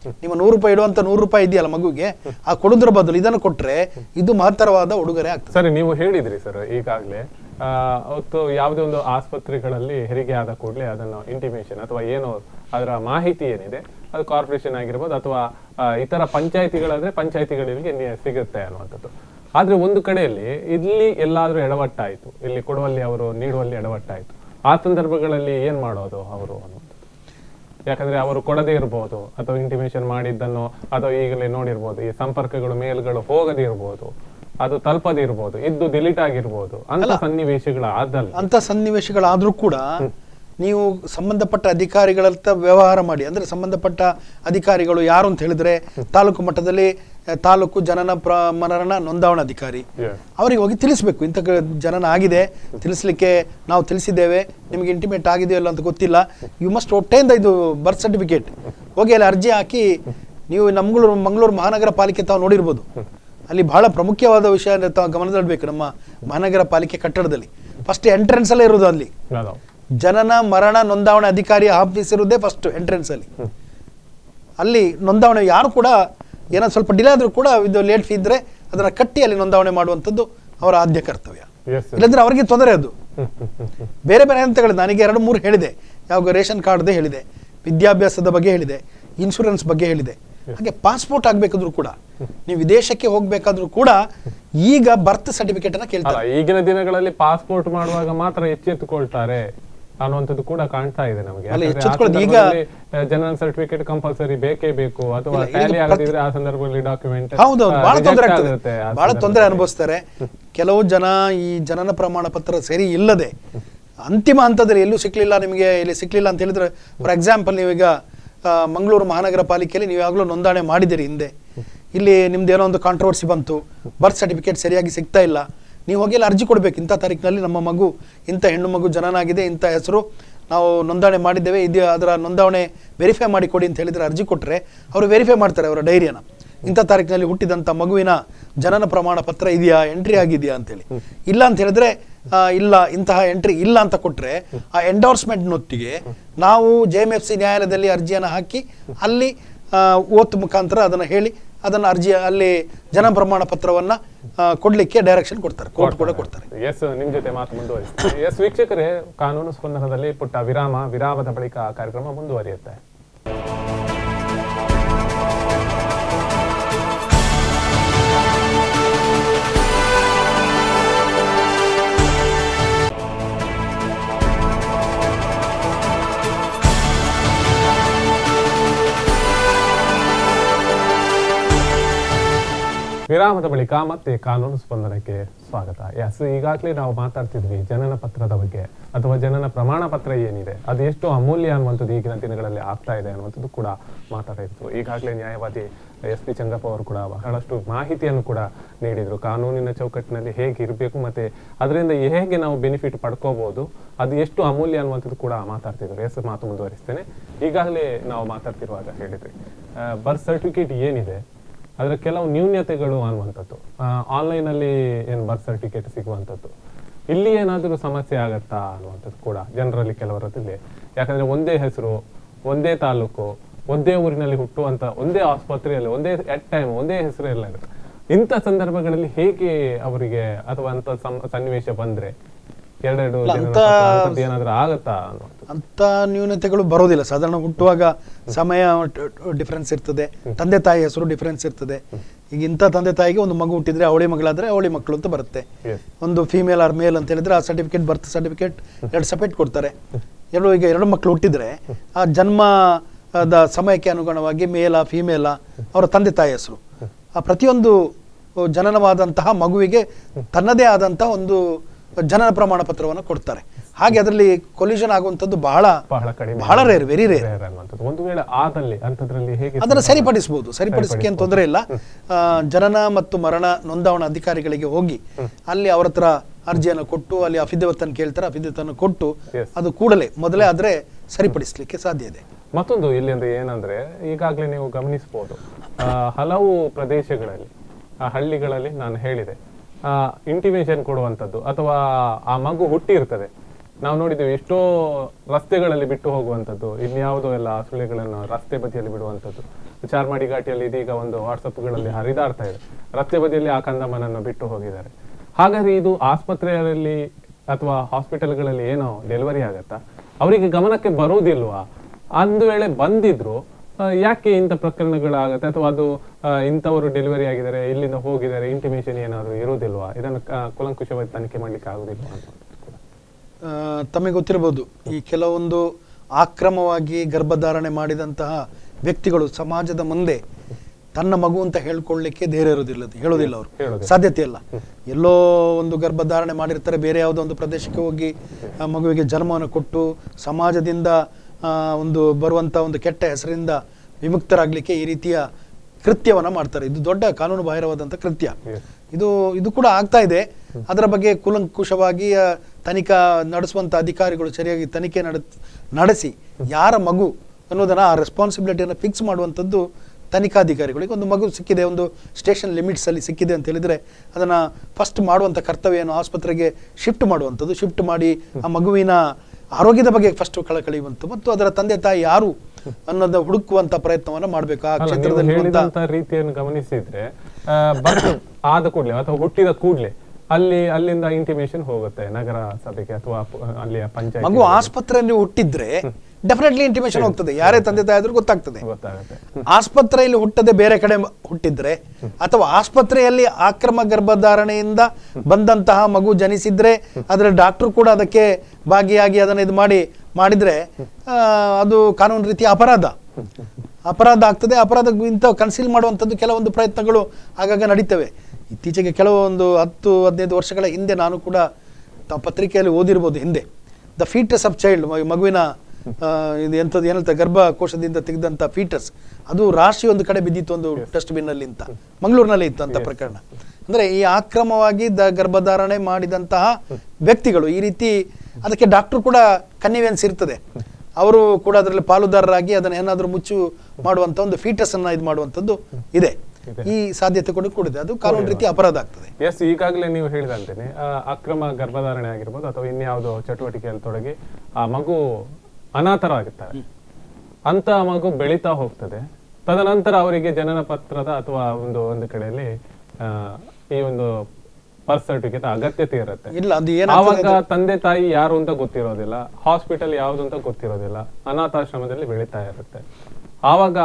ನಿಮ್ಮ ನೂರು ರೂಪಾಯಿ ಇಡುವಂತ ನೂರು ರೂಪಾಯಿ ಇದೆಯಲ್ಲ ಮಗುಗೆ ಆ ಕೊಡೋದ್ರ ಬದಲು ಇದನ್ನು ಕೊಟ್ರೆ ಇದು ಮಹತ್ತರವಾದ ಉಡುಗೊರೆ ಆಗ್ತದೆ ಸರಿ ನೀವು ಹೇಳಿದ್ರಿ ಸರ್ ಈಗಾಗಲೇ ಅವತ್ತು ಯಾವುದೇ ಒಂದು ಆಸ್ಪತ್ರೆಗಳಲ್ಲಿ ಹೆರಿಗೆ ಆದ ಕೂಡಲೇ ಅದನ್ನು ಇಂಟಿಮೇಷನ್ ಅಥವಾ ಏನು ಅದರ ಮಾಹಿತಿ ಏನಿದೆ ಅದು ಕಾರ್ಪೊರೇಷನ್ ಆಗಿರ್ಬೋದು ಅಥವಾ ಆ, ಇತರ ಪಂಚಾಯತಿಗಳಾದ್ರೆ ಪಂಚಾಯತಿಗಳಿಗೆ ನಿ- ಸಿಗುತ್ತೆ ಅನ್ನುವಂಥದ್ದು ಆದ್ರೆ ಒಂದು ಕಡೆಯಲ್ಲಿ ಇಲ್ಲಿ ಎಲ್ಲಾದ್ರೂ ಎಡವಟ್ಟಾಯಿತು ಇಲ್ಲಿ ಕೊಡುವಲ್ಲಿ ಅವರು ನೀಡುವಲ್ಲಿ ಎಡವಟ್ಟಾಯಿತು ಆ ಸಂದರ್ಭಗಳಲ್ಲಿ ಏನ್ ಮಾಡೋದು ಅವರು ಅನ್ನುವಂಥದ್ದು ಯಾಕಂದ್ರೆ ಅವರು ಕೊಡದೇ ಇರಬಹುದು ಅಥವಾ ಇಂಟಿಮೇಷನ್ ಮಾಡಿದ್ದನ್ನು ಅಥವಾ ಈಗಲೇ ನೋಡಿರ್ಬೋದು ಈ ಸಂಪರ್ಕಗಳು ಮೇಲ್ಗಳು ಹೋಗದೇ ಇರಬಹುದು ಅದು ತಲುಪದೇ ಇರಬಹುದು ಇದ್ದು ಡಿಲೀಟ್ ಆಗಿರ್ಬೋದು ಅಂತ ಸನ್ನಿವೇಶಗಳು ಆದಲ್ಲ ಅಂತ ಸನ್ನಿವೇಶಗಳಾದ್ರೂ ಕೂಡ ನೀವು ಸಂಬಂಧಪಟ್ಟ ಅಧಿಕಾರಿಗಳತ್ತ ವ್ಯವಹಾರ ಮಾಡಿ ಅಂದ್ರೆ ಸಂಬಂಧಪಟ್ಟ ಅಧಿಕಾರಿಗಳು ಯಾರು ಅಂತ ಹೇಳಿದ್ರೆ ತಾಲೂಕು ಮಟ್ಟದಲ್ಲಿ ಆ, ತಾಲೂಕು ಜನನ ಪ್ರ ಮರಣ ನೋಂದಾವಣಾಧಿಕಾರಿ Yes. ಅವರಿಗೆ ಹೋಗಿ ತಿಳಿಸ್ಬೇಕು ಇಂಥ ಕ- ಜನನ ಆಗಿದೆ ತಿಳಿಸ್ಲಿಕ್ಕೆ ನಾವು ತಿಳಿಸಿದ್ದೇವೆ ನಿಮಗೆ ಇಂಟಿಮೇಟ್ ಆಗಿದೆಯೋ ಇಲ್ಲ ಅಂತ ಗೊತ್ತಿಲ್ಲ ಯು ಮಸ್ಟ್ ಒಟ್ಟೆಯಿಂದ ಇದು ಬರ್ತ್ ಸರ್ಟಿಫಿಕೇಟ್ ಹೋಗಿ ಅಲ್ಲಿ ಅರ್ಜಿ ಹಾಕಿ ನೀವು ಮಂಗಳೂರು ಮಂಗಳೂರು ಮಹಾನಗರ ಪಾಲಿಕೆ ತಾವು ನೋಡಿರ್ಬೋದು ಅಲ್ಲಿ ಬಹಳ ಪ್ರಮುಖವಾದ ವಿಷಯ ತಾವು ಗಮನದಲ್ಲಿಡಬೇಕು ನಮ್ಮ ಮಹಾನಗರ ಪಾಲಿಕೆ ಕಟ್ಟಡದಲ್ಲಿ ಫಸ್ಟ್ ಎಂಟ್ರೆನ್ಸ್ ಅಲ್ಲೇ ಇರೋದು ಅಲ್ಲಿ ಅದಾವ್. ಜನನ ಮರಣ ನೋಂದಾವಣೆ ಅಧಿಕಾರಿ ಆಫೀಸ್ ಇರುವುದೇ ಫಸ್ಟ್ ಎಂಟ್ರೆನ್ಸ್ ಅಲ್ಲಿ ಅಲ್ಲಿ ನೋಂದಾವಣೆ ಯಾರು ಕೂಡ ಏನೋ ಸ್ವಲ್ಪ ಡಿಲೇ ಆದ್ರೂ ಕೂಡ ಇದು ಲೇಟ್ ಫೀ ಇದ್ರೆ ಅದನ್ನ ಕಟ್ಟಿ ಅಲ್ಲಿ ನೋಂದಾವಣೆ ಮಾಡುವಂಥದ್ದು ಅವರ ಆದ್ಯ ಕರ್ತವ್ಯ Yes, sir. ಇಲ್ಲಂದ್ರೆ ಅವರಿಗೆ ತೊಂದರೆ ಅದು ಹ್ಮ್, ಹ್ಮ್, ಹ್ಮ್, ಹ್ಮ್. ಬೇರೆ ಬೇರೆ ಹಂತಗಳು ನನಗೆ ಎರಡು ಮೂರು ಹೇಳಿದೆ ಯಾವ ರೇಷನ್ ಕಾರ್ಡ್ದೇ ಹೇಳಿದೆ ವಿದ್ಯಾಭ್ಯಾಸದ ಬಗ್ಗೆ ಹೇಳಿದೆ ಇನ್ಶೂರೆನ್ಸ್ ಬಗ್ಗೆ ಹೇಳಿದೆ ಹಾಗೆ ಪಾಸ್ಪೋರ್ಟ್ ಆಗ್ಬೇಕಾದ್ರೂ ಕೂಡ ನೀವು ವಿದೇಶಕ್ಕೆ ಹೋಗ್ಬೇಕಾದ್ರೂ ಕೂಡ ಈಗ ಬರ್ತ್ ಸರ್ಟಿಫಿಕೇಟ್ ಅನ್ನ ಅಲ್ಲ ಕೇಳ್ತಾರೆ ಈಗಿನ ದಿನಗಳಲ್ಲಿ ಪಾಸ್ಪೋರ್ಟ್ ಮಾಡುವಾಗ ಮಾತ್ರ ಎಚ್ಚೆತ್ತುಕೊಳ್ತಾರೆ ಅನ್ನುವಂಥದ್ದು ಕೂಡ ಕಾಣ್ತಾ ಇದೆ ನಮಗೆ ಅಲ್ಲ, ಯಾಕಂದ್ರೆ ಆ ಎಚ್ಚೆತ್ತುಕೊಳ್ಳೋದು ಈಗ- ಸಂದರ್ಭದಲ್ಲಿ, ಆ, ಜನನ ಸರ್ಟಿಫಿಕೇಟ್ ಕಂಪಲ್ಸರಿ ಬೇಕೇ ಬೇಕು ಅಥವಾ ಇಲ್ಲ, ಈಗ ಟ್ಯಾಲಿ ಪ್ರತಿ- ಆಗದಿದ್ರೆ ಆ ಸಂದರ್ಭದಲ್ಲಿ ಡಾಕ್ಯುಮೆಂಟ್ ಹೌದೌದು ಬಹಳ ತೊಂದರೆ ಆಗ್ತದೆ ಬಹಳ ತೊಂದರೆ ಅನುಭವಿಸ್ತಾರೆ ಕೆಲವು ಜನ ಈ ಜನನ ಪ್ರಮಾಣ ಪತ್ರ ಸರಿ ಇಲ್ಲದೆ ಅಂತಿಮ ಹಂತದಲ್ಲಿ ಎಲ್ಲೂ ಸಿಕ್ಲಿಲ್ಲ ನಿಮಗೆ ಇಲ್ಲಿ ಸಿಕ್ಲಿಲ್ಲ ಅಂತ ಹೇಳಿದ್ರೆ ಫಾರ್ ಎಕ್ಸಾಂಪಲ್ ನೀವೀಗ ಆ, ಮಂಗಳೂರು ಮಹಾನಗರ ಪಾಲಿಕೆಯಲ್ಲಿ ನೀವು ಯಾವಾಗಲೂ ನೋಂದಣಿ ಮಾಡಿದಿರಿ ಹಿಂದೆ ಇಲ್ಲಿ ನಿಮ್ದು ಏನೋ ಒಂದು ಕಾಂಟ್ರವರ್ಸಿ ಬಂತು ಬರ್ತ್ ಸರ್ಟಿಫಿಕೇಟ್ ಸರಿಯಾಗಿ ಸಿಗ್ತಾ ಇಲ್ಲ ನೀವು ಹೋಗಿ ಅಲ್ಲಿ ಅರ್ಜಿ ಕೊಡ್ಬೇಕು ಇಂಥ ತಾರೀಕಿನಲ್ಲಿ ನಮ್ಮ ಮಗು ಇಂಥ ಹೆಣ್ಣು ಮಗು ಜನನಾಗಿದೆ ಇಂಥ ಹೆಸರು ನಾವು ನೋಂದಣಿ ಮಾಡಿದ್ದೇವೆ ಇದು ಅದರ ನೋಂದಾವಣೆ ವೆರಿಫೈ ಮಾಡಿ ಕೊಡಿ ಅಂತ ಹೇಳಿದ್ರೆ ಅರ್ಜಿ ಕೊಟ್ಟರೆ ಅವರು ವೆರಿಫೈ ಮಾಡ್ತಾರೆ ಅವರ ಡೈರಿಯನ್ನು ಇಂಥ ತಾರೀಕಿನಲ್ಲಿ ಹುಟ್ಟಿದಂಥ ಮಗುವಿನ ಜನನ ಪ್ರಮಾಣ ಪತ್ರ ಇದೆಯಾ ಎಂಟ್ರಿ ಆಗಿದೆಯಾ ಅಂತೇಳಿ ಇಲ್ಲ ಅಂತ ಹೇಳಿದ್ರೆ ಆ, ಇಲ್ಲ ಇಂತಹ ಎಂಟ್ರಿ ಇಲ್ಲ ಅಂತ ಕೊಟ್ರೆ ಆ ಎಂಡೋರ್ಸ್ಮೆಂಟ್ ನೊತ್ತಿಗೆ ನಾವು ಜೆ ಎಮ್ ಎಫ್ ಸಿ ನ್ಯಾಯಾಲಯದಲ್ಲಿ ಅರ್ಜಿಯನ್ನು ಹಾಕಿ ಅಲ್ಲಿ ಆ, ಓತ್ ಮುಖಾಂತರ ಅದನ್ನು ಹೇಳಿ ಅದನ್ನು ಅರ್ಜಿ ಅಲ್ಲಿ ಜನ ಪ್ರಮಾಣ ಪತ್ರವನ್ನ ಆ, ಕೊಡ್ಲಿಕ್ಕೆ ಡೈರೆಕ್ಷನ್ ಕೊಡ್ತಾರೆ ಕೋರ್ಟ್ ಕೂಡ ಕೊಡ್ತಾರೆ ಎಸ್ ನಿಮ್ ಜೊತೆ ಮಾತು ಮುಂದುವರಿಸ್ತಾರೆ ಎಸ್ ವೀಕ್ಷಕರೇ ಕಾನೂನು ಸ್ಪಂದನದಲ್ಲಿ ಪುಟ್ಟ ವಿರಾಮ ವಿರಾಮದ ಬಳಿಕ ಕಾರ್ಯಕ್ರಮ ಮುಂದುವರಿಯುತ್ತೆ ವಿರಾಮದ ಬಳಿಕ ಮತ್ತೆ ಕಾನೂನು ಸ್ಪಂದನಕ್ಕೆ ಸ್ವಾಗತ ಎಸ್ ಈಗಾಗಲೇ ನಾವು ಮಾತಾಡ್ತಿದ್ವಿ ಜನನ ಪತ್ರದ ಬಗ್ಗೆ ಅಥವಾ ಜನನ ಪ್ರಮಾಣ ಪತ್ರ ಏನಿದೆ ಅದು ಎಷ್ಟು ಅಮೂಲ್ಯ ಅನ್ನುವಂಥದ್ದು ಈಗಿನ ದಿನಗಳಲ್ಲಿ ಆಗ್ತಾ ಇದೆ ಅನ್ನುವಂಥದ್ದು ಕೂಡ ಮಾತಾಡಿದ್ರು ಈಗಾಗಲೇ ನ್ಯಾಯವಾದಿ ಎಸ್ ಪಿ ಚಂಗಪ್ಪ ಅವರು ಕೂಡ ಬಹಳಷ್ಟು ಮಾಹಿತಿಯನ್ನು ಕೂಡ ನೀಡಿದ್ರು ಕಾನೂನಿನ ಚೌಕಟ್ಟಿನಲ್ಲಿ ಹೇಗೆ ಇರಬೇಕು ಮತ್ತೆ ಅದರಿಂದ ಹೇಗೆ ನಾವು ಬೆನಿಫಿಟ್ ಪಡ್ಕೋಬಹುದು ಅದು ಎಷ್ಟು ಅಮೂಲ್ಯ ಅನ್ನುವಂಥದ್ದು ಕೂಡ ಮಾತಾಡ್ತಿದ್ರು ಎಸ್ ಮಾತು ಮುಂದುವರಿಸ್ತೇನೆ ಈಗಾಗಲೇ ನಾವು ಮಾತಾಡ್ತಿರುವಾಗ ಹೇಳಿದ್ರಿ ಬರ್ತ್ ಸರ್ಟಿಫಿಕೇಟ್ ಏನಿದೆ ಅದರ ಕೆಲವು ನ್ಯೂನ್ಯತೆಗಳು ಅನ್ನುವಂಥದ್ದು ಆನ್ಲೈನ್ ಅಲ್ಲಿ ಏನು ಬರ್ತ್ ಸರ್ಟಿಫಿಕೇಟ್ ಸಿಗುವಂಥದ್ದು ಇಲ್ಲಿ ಏನಾದರೂ ಸಮಸ್ಯೆ ಆಗತ್ತಾ ಅನ್ನುವಂಥದ್ದು ಕೂಡ ಜನರಲ್ಲಿ ಕೆಲವರದಲ್ಲಿ ಯಾಕಂದ್ರೆ ಒಂದೇ ಹೆಸರು ಒಂದೇ ತಾಲೂಕು ಒಂದೇ ಊರಿನಲ್ಲಿ ಹುಟ್ಟುವಂತ ಒಂದೇ ಆಸ್ಪತ್ರೆಯಲ್ಲಿ ಒಂದೇ ಎಟ್ ಟೈಮ್ ಒಂದೇ ಹೆಸರು ಎಲ್ಲ ಇರುತ್ತೆ ಇಂಥ ಸಂದರ್ಭಗಳಲ್ಲಿ ಹೇಗೆ ಅವರಿಗೆ ಅಥವಾ ಅಂತ ಸಂ- ಸನ್ನಿವೇಶ ಬಂದ್ರೆ ಎರಡೆರಡು ಇಲ್ಲ, ಜನನ ಅಂತ- ಪತ್ರ ಅಂಥದ್ದು ಏನಾದರೂ ಆಗತ್ತಾ ಅನ್ನುವಂಥದ್ದು ಅಂತ ನ್ಯೂನತೆಗಳು ಬರೋದಿಲ್ಲ ಸಾಧಾರಣ ಹುಟ್ಟುವಾಗ ಸಮಯ ಡಿಫರೆನ್ಸ್ ಇರ್ತದೆ ತಂದೆ ತಾಯಿ ಹೆಸರು ಡಿಫರೆನ್ಸ್ ಇರ್ತದೆ ಈಗ ಇಂಥ ತಂದೆ ತಾಯಿಗೆ ಒಂದು ಮಗು ಹುಟ್ಟಿದ್ರೆ ಅವಳಿ ಮಗಳಾದ್ರೆ ಅವಳಿ ಮಕ್ಕಳು ಅಂತ ಬರುತ್ತೆ Yes. ಒಂದು ಫೀಮೇಲ್ ಆರ್ ಮೇಲ್ ಅಂತ ಹೇಳಿದ್ರೆ ಆ ಸರ್ಟಿಫಿಕೇಟ್ ಬರ್ತ್ ಸರ್ಟಿಫಿಕೇಟ್ ಎರಡು ಸಪರೇಟ್ ಕೊಡ್ತಾರೆ ಎರಡು ಈಗ ಎರಡು ಮಕ್ಕಳು ಹುಟ್ಟಿದ್ರೆ ಆ ಜನ್ಮ ದ ಸಮಯಕ್ಕೆ ಅನುಗುಣವಾಗಿ ಮೇಲ ಫೀಮೇಲ ಅವರ ತಂದೆ ತಾಯಿ ಹೆಸರು ಆ ಪ್ರತಿಯೊಂದು ಜನನವಾದಂತಹ ಮಗುವಿಗೆ ತನ್ನದೇ ಆದಂತಹ ಒಂದು ಜನನ ಪ್ರಮಾಣ ಪತ್ರವನ್ನು ಕೊಡ್ತಾರೆ ಹಾಗೆ ಅದರಲ್ಲಿ ಕೊಲ್ಯೂಷನ್ ಆಗುವಂಥದ್ದು ಬಹಳ ಬಹಳ ಕಡಿಮೆ ಬಹಳ ರೇರ್ ವೆರಿ ರೇರ್ Rare ಅನ್ನುವಂಥದ್ದು. ಒಂದು ವೇಳೆ ಆದಲ್ಲಿ ಅಂಥದ್ರಲ್ಲಿ ಹೇಗೆ ಅದನ್ನು ಸರಿಪಡಿಸಬಹುದು ಸರಿಪಡಿಸಕ್ಕೆ ಏನು ತೊಂದರೆ ಇಲ್ಲ ಆ, ಜನನ ಮತ್ತು ಮರಣ ನೋಂದಾವಣಾ ಅಧಿಕಾರಿಗಳಿಗೆ ಹೋಗಿ ಅಲ್ಲಿ ಅವ್ರ ಹತ್ರ ಅರ್ಜಿಯನ್ನು ಕೊಟ್ಟು ಅಲ್ಲಿ ಅಫಿದೇವತ್ ಅನ್ನು ಕೇಳ್ತಾರೆ ಅಫಿದೇವತ್ ಅನ್ನು ಕೊಟ್ಟು Yes. ಅದು ಕೂಡಲೇ ಮೊದಲೇ ಆದ್ರೆ ಸರಿಪಡಿಸಲಿಕ್ಕೆ ಸಾಧ್ಯ ಇದೆ ಮತ್ತೊಂದು ಇಲ್ಲಿ ಅಂದ್ರೆ ಏನಂದ್ರೆ ಈಗಾಗಲೇ ನೀವು ಗಮನಿಸಬಹುದು ಹಲವು ಪ್ರದೇಶಗಳಲ್ಲಿ ಆ ಹಳ್ಳಿಗಳಲ್ಲಿ ನಾನು ಹೇಳಿದೆ ಇಂಟಿಮೇಷನ್ ಕೊಡುವಂಥದ್ದು ಅಥವಾ ಆ ಮಗು ಹುಟ್ಟಿರ್ತದೆ ನಾವು ನೋಡಿದ್ದೇವೆ ಎಷ್ಟೋ ರಸ್ತೆಗಳಲ್ಲಿ ಬಿಟ್ಟು ಹೋಗುವಂಥದ್ದು ಇನ್ಯಾವುದೋ ಎಲ್ಲ ಸುಳ್ಳೆಗಳನ್ನು ರಸ್ತೆ ಬದಿಯಲ್ಲಿ ಬಿಡುವಂಥದ್ದು ಚಾರ್ಮಾಡಿ ಘಾಟಿಯಲ್ಲಿ ಇದೀಗ ಒಂದು ವಾಟ್ಸಪ್ಗಳಲ್ಲಿ ಹರಿದಾಡ್ತಾ ಇದೆ ರಸ್ತೆ ಬದಿಯಲ್ಲಿ ಆ ಕಂದಮ್ಮನನ್ನು ಬಿಟ್ಟು ಹೋಗಿದ್ದಾರೆ ಹಾಗಾದ್ರೆ ಇದು ಆಸ್ಪತ್ರೆಯಲ್ಲಿ ಅಥವಾ ಹಾಸ್ಪಿಟಲ್ಗಳಲ್ಲಿ ಏನೋ ಡೆಲಿವರಿ ಆಗತ್ತಾ ಅವರಿಗೆ ಗಮನಕ್ಕೆ ಬರುವುದಿಲ್ವಾ ಒಂದು ವೇಳೆ ಬಂದಿದ್ರು ಆ, ಯಾಕೆ ಇಂಥ ಪ್ರಕರಣಗಳಾಗತ್ತೆ ಅಥವಾ ಅದು ಆ, ಇಂಥವರು ಡೆಲಿವರಿ ಆಗಿದ್ದಾರೆ ಇಲ್ಲಿಂದ ಹೋಗಿದ್ದಾರೆ ಇಂಟಿಮೇಷನ್ ಏನಾದರೂ ಇರುವುದಿಲ್ವಾ ಇದನ್ನು ಆ, ಕೂಲಂಕುಷವಾಗಿ ತನಿಖೆ ಮಾಡ್ಲಿಕ್ಕೆ ಆಗುದಿಲ್ವಾ ಅಂತ ಕೂಡ. ಆ, ತಮಗೆ ಗೊತ್ತಿರಬಹುದು ಈ ಕೆಲವೊಂದು ಆಕ್ರಮವಾಗಿ ಗರ್ಭಧಾರಣೆ ಮಾಡಿದಂತಹ ವ್ಯಕ್ತಿಗಳು ಸಮಾಜದ ಮುಂದೆ ತನ್ನ ಮಗು ಅಂತ ಹೇಳ್ಕೊಳ್ಳಿಕ್ಕೆ ಧೈರ್ಯ ಇರೋದಿಲ್ಲ ಹೇಳೋದಿಲ್ಲ ಅವರು ಹೇಳೋದಿಲ್ಲ. ಸಾಧ್ಯತೆ ಇಲ್ಲ ಎಲ್ಲೋ ಒಂದು ಗರ್ಭಧಾರಣೆ ಮಾಡಿರ್ತಾರೆ ಬೇರೆ ಯಾವುದೋ ಒಂದು ಪ್ರದೇಶಕ್ಕೆ ಹೋಗಿ ಆ ಮಗುವಿಗೆ ಜನ್ಮವನ್ನು ಕೊಟ್ಟು ಸಮಾಜದಿಂದ ಆ, ಒಂದು ಬರುವಂಥ ಒಂದು ಕೆಟ್ಟ ಹೆಸರಿಂದ ವಿಮುಕ್ತರಾಗಲಿಕ್ಕೆ ಈ ರೀತಿಯ ಕೃತ್ಯವನ್ನು ಮಾಡ್ತಾರೆ ಇದು ದೊಡ್ಡ ಕಾನೂನು ಬಾಹಿರವಾದಂಥ ಕೃತ್ಯ Yes. ಇದು ಇದು ಕೂಡ ಆಗ್ತಾ ಇದೆ ಅದರ ಬಗ್ಗೆ ಕೂಲಂಕುಷವಾಗಿ ಆ, ತನಿಖಾ ನಡೆಸುವಂತ ಅಧಿಕಾರಿಗಳು ಸರಿಯಾಗಿ ತನಿಖೆ ನಡ ನಡೆಸಿ ಯಾರ ಮಗು ಅನ್ನೋದನ್ನ ಆ ರೆಸ್ಪಾನ್ಸಿಬಿಲಿಟಿಯನ್ನು ಫಿಕ್ಸ್ ಮಾಡುವಂಥದ್ದು ತನಿಖಾಧಿಕಾರಿಗಳಿಗೆ ಒಂದು ಮಗು ಸಿಕ್ಕಿದೆ ಒಂದು ಸ್ಟೇಷನ್ ಲಿಮಿಟ್ಸ್ ಅಲ್ಲಿ ಸಿಕ್ಕಿದೆ ಅಂತ ಹೇಳಿದ್ರೆ ಅದನ್ನ ಫಸ್ಟ್ ಮಾಡುವಂತ ಕರ್ತವ್ಯ ಏನು ಆಸ್ಪತ್ರೆಗೆ ಶಿಫ್ಟ್ ಮಾಡುವಂಥದ್ದು ಶಿಫ್ಟ್ ಮಾಡಿ ಆ ಮಗುವಿನ ಆರೋಗ್ಯದ ಬಗ್ಗೆ ಫಸ್ಟ್ ಕಳಕಳಿಯುವಂಥ ಮತ್ತು ಅದರ ತಂದೆ ತಾಯಿ ಯಾರು ಅನ್ನೋದ ಹುಡುಕುವಂತ ಪ್ರಯತ್ನವನ್ನ ಮಾಡಬೇಕು ಆ ಅಲ್ಲ, ನೀವು ಕ್ಷೇತ್ರದಲ್ಲಿ ಹೇಳಿದಂತ ರೀತಿಯನ್ನು ಗಮನಿಸಿದ್ರೆ ಆ, ಬರ್ತ್ ಆದ ಕೂಡಲೇ ಅಥವಾ ಹುಟ್ಟಿದ ಕೂಡಲೇ ಅಲ್ಲಿ ಅಲ್ಲಿಂದ ಇಂಟಿಮೇಷನ್ ಹೋಗುತ್ತೆ ನಗರ ಸಭೆಗೆ ಅಥವಾ ಪ- ಅಲ್ಲಿಯ ಪಂಚಾಯತ್ ಮಗು ಆಸ್ಪತ್ರೆಯಲ್ಲಿ ಹುಟ್ಟಿದ್ರೆ ಡೆಫಿನೆಟ್ಲಿ ಇಂಟಿಮೇಷನ್ ಹೋಗ್ತದೆ ಯಾರೇ ತಂದೆ ತಾಯಿ ಆದ್ರೂ ಗೊತ್ತಾಗ್ತದೆ ಗೊತ್ತಾಗುತ್ತೆ ಆಸ್ಪತ್ರೆಯಲ್ಲಿ ಹುಟ್ಟದೆ ಬೇರೆ ಕಡೆ ಮ- ಹುಟ್ಟಿದ್ರೆ ಅಥವಾ ಆಸ್ಪತ್ರೆಯಲ್ಲಿ ಆಕ್ರಮ ಗರ್ಭಧಾರಣೆಯಿಂದ ಬಂದಂತಹ ಮಗು ಜನಿಸಿದ್ರೆ ಅದರ ಡಾಕ್ಟರ್ ಕೂಡ ಅದಕ್ಕೆ ಭಾಗಿಯಾಗಿ ಅದನ್ನು ಇದು ಮಾಡಿ ಮಾಡಿದ್ರೆ ಆ, ಅದು ಕಾನೂನು ರೀತಿಯ ಅಪರಾಧ ಅಪರಾಧ ಆಗ್ತದೆ ಅಪರಾಧ ಇಂಥ ಕನ್ಸೀಲ್ ಮಾಡುವಂಥದ್ದು ಕೆಲವೊಂದು ಪ್ರಯತ್ನಗಳು ಆಗಾಗ ನಡೀತವೆ ಇತ್ತೀಚೆಗೆ ಕೆಲವೊಂದು ಹತ್ತು ಹದಿನೈದು ವರ್ಷಗಳ ಹಿಂದೆ ನಾನು ಕೂಡ ತಾವು ಪತ್ರಿಕೆಯಲ್ಲಿ ಓದಿರ್ಬೋದು ಹಿಂದೆ ದ ಫೀಟಸ್ ಆಫ್ ಚೈಲ್ಡ್ ಮಗುವಿನ ಆ, ಇದು ಎಂಥದ್ದು ಏನಂತ ಗರ್ಭಕೋಶದಿಂದ ತೆಗೆದಂಥ ಫೀಟಸ್ ಅದು ರಾಶಿ ಒಂದು ಕಡೆ ಬಿದ್ದಿತ್ತು ಒಂದು ಡಸ್ಟ್ಬಿನ್ ಅಲ್ಲಿ ಅಂತ ಮಂಗಳೂರಿನಲ್ಲಿ ಇತ್ತು ಅಂತ ಪ್ರಕರಣ ಅಂದ್ರೆ ಈ ಆಕ್ರಮವಾಗಿ ದ ಗರ್ಭಧಾರಣೆ ಮಾಡಿದಂತಹ ವ್ಯಕ್ತಿಗಳು ಈ ರೀತಿ ಅದಕ್ಕೆ ಡಾಕ್ಟರ್ ಕೂಡ ಕನ್ನಿವೆನ್ಸ್ ಇರ್ತದೆ ಅವರು ಕೂಡ ಅದರಲ್ಲಿ ಪಾಲುದಾರರಾಗಿ ಅದನ್ನ ಏನಾದರೂ ಮುಚ್ಚು ಮಾಡುವಂತ ಒಂದು ಫೀಟಸ್ ಅನ್ನ ಇದು ಮಾಡುವಂಥದ್ದು ಇದೆ ಇದೆ. ಈ ಸಾಧ್ಯತೆ ಕೂಡ ಕೂಡಿದೆ ಅದು ಕಾನೂನು ರೀತಿ ಅಪರಾಧ ಆಗ್ತದೆ ಎಸ್ ಈಗಾಗಲೇ ನೀವು ಹೇಳಿದಂತೆನೆ ಆ, ಅಕ್ರಮ ಗರ್ಭಧಾರಣೆ ಆಗಿರ್ಬೋದು ಅಥವಾ ಇನ್ಯಾವುದೋ ಚಟುವಟಿಕೆಯಲ್ಲಿ ತೊಡಗಿ ಆ ಮಗು ಅನಾಥರಾಗುತ್ತಾರೆ ಅಂತ ಮಗು ಬೆಳೀತಾ ಹೋಗ್ತದೆ ತದನಂತರ ಅವರಿಗೆ ಜನನ ಪತ್ರದ ಅಥವಾ ಒಂದು ಒಂದು ಕಡೆಯಲ್ಲಿ ಆ, ಈ ಒಂದು ಬರ್ತ್ ಸರ್ಟಿಫಿಕೇಟ್ ಅಗತ್ಯತೆ ಇರುತ್ತೆ ಇಲ್ಲ ಅದು ಏನಾಗ್ತದೆ ಆವಾಗ ತಂದೆ ತಾಯಿ ಯಾರು ಅಂತ ಗೊತ್ತಿರೋದಿಲ್ಲ ಹಾಸ್ಪಿಟಲ್ ಯಾವುದು ಅಂತ ಗೊತ್ತಿರೋದಿಲ್ಲ ಅನಾಥಾಶ್ರಮದಲ್ಲಿ ಬೆಳೀತಾ ಇರುತ್ತೆ ಆವಾಗ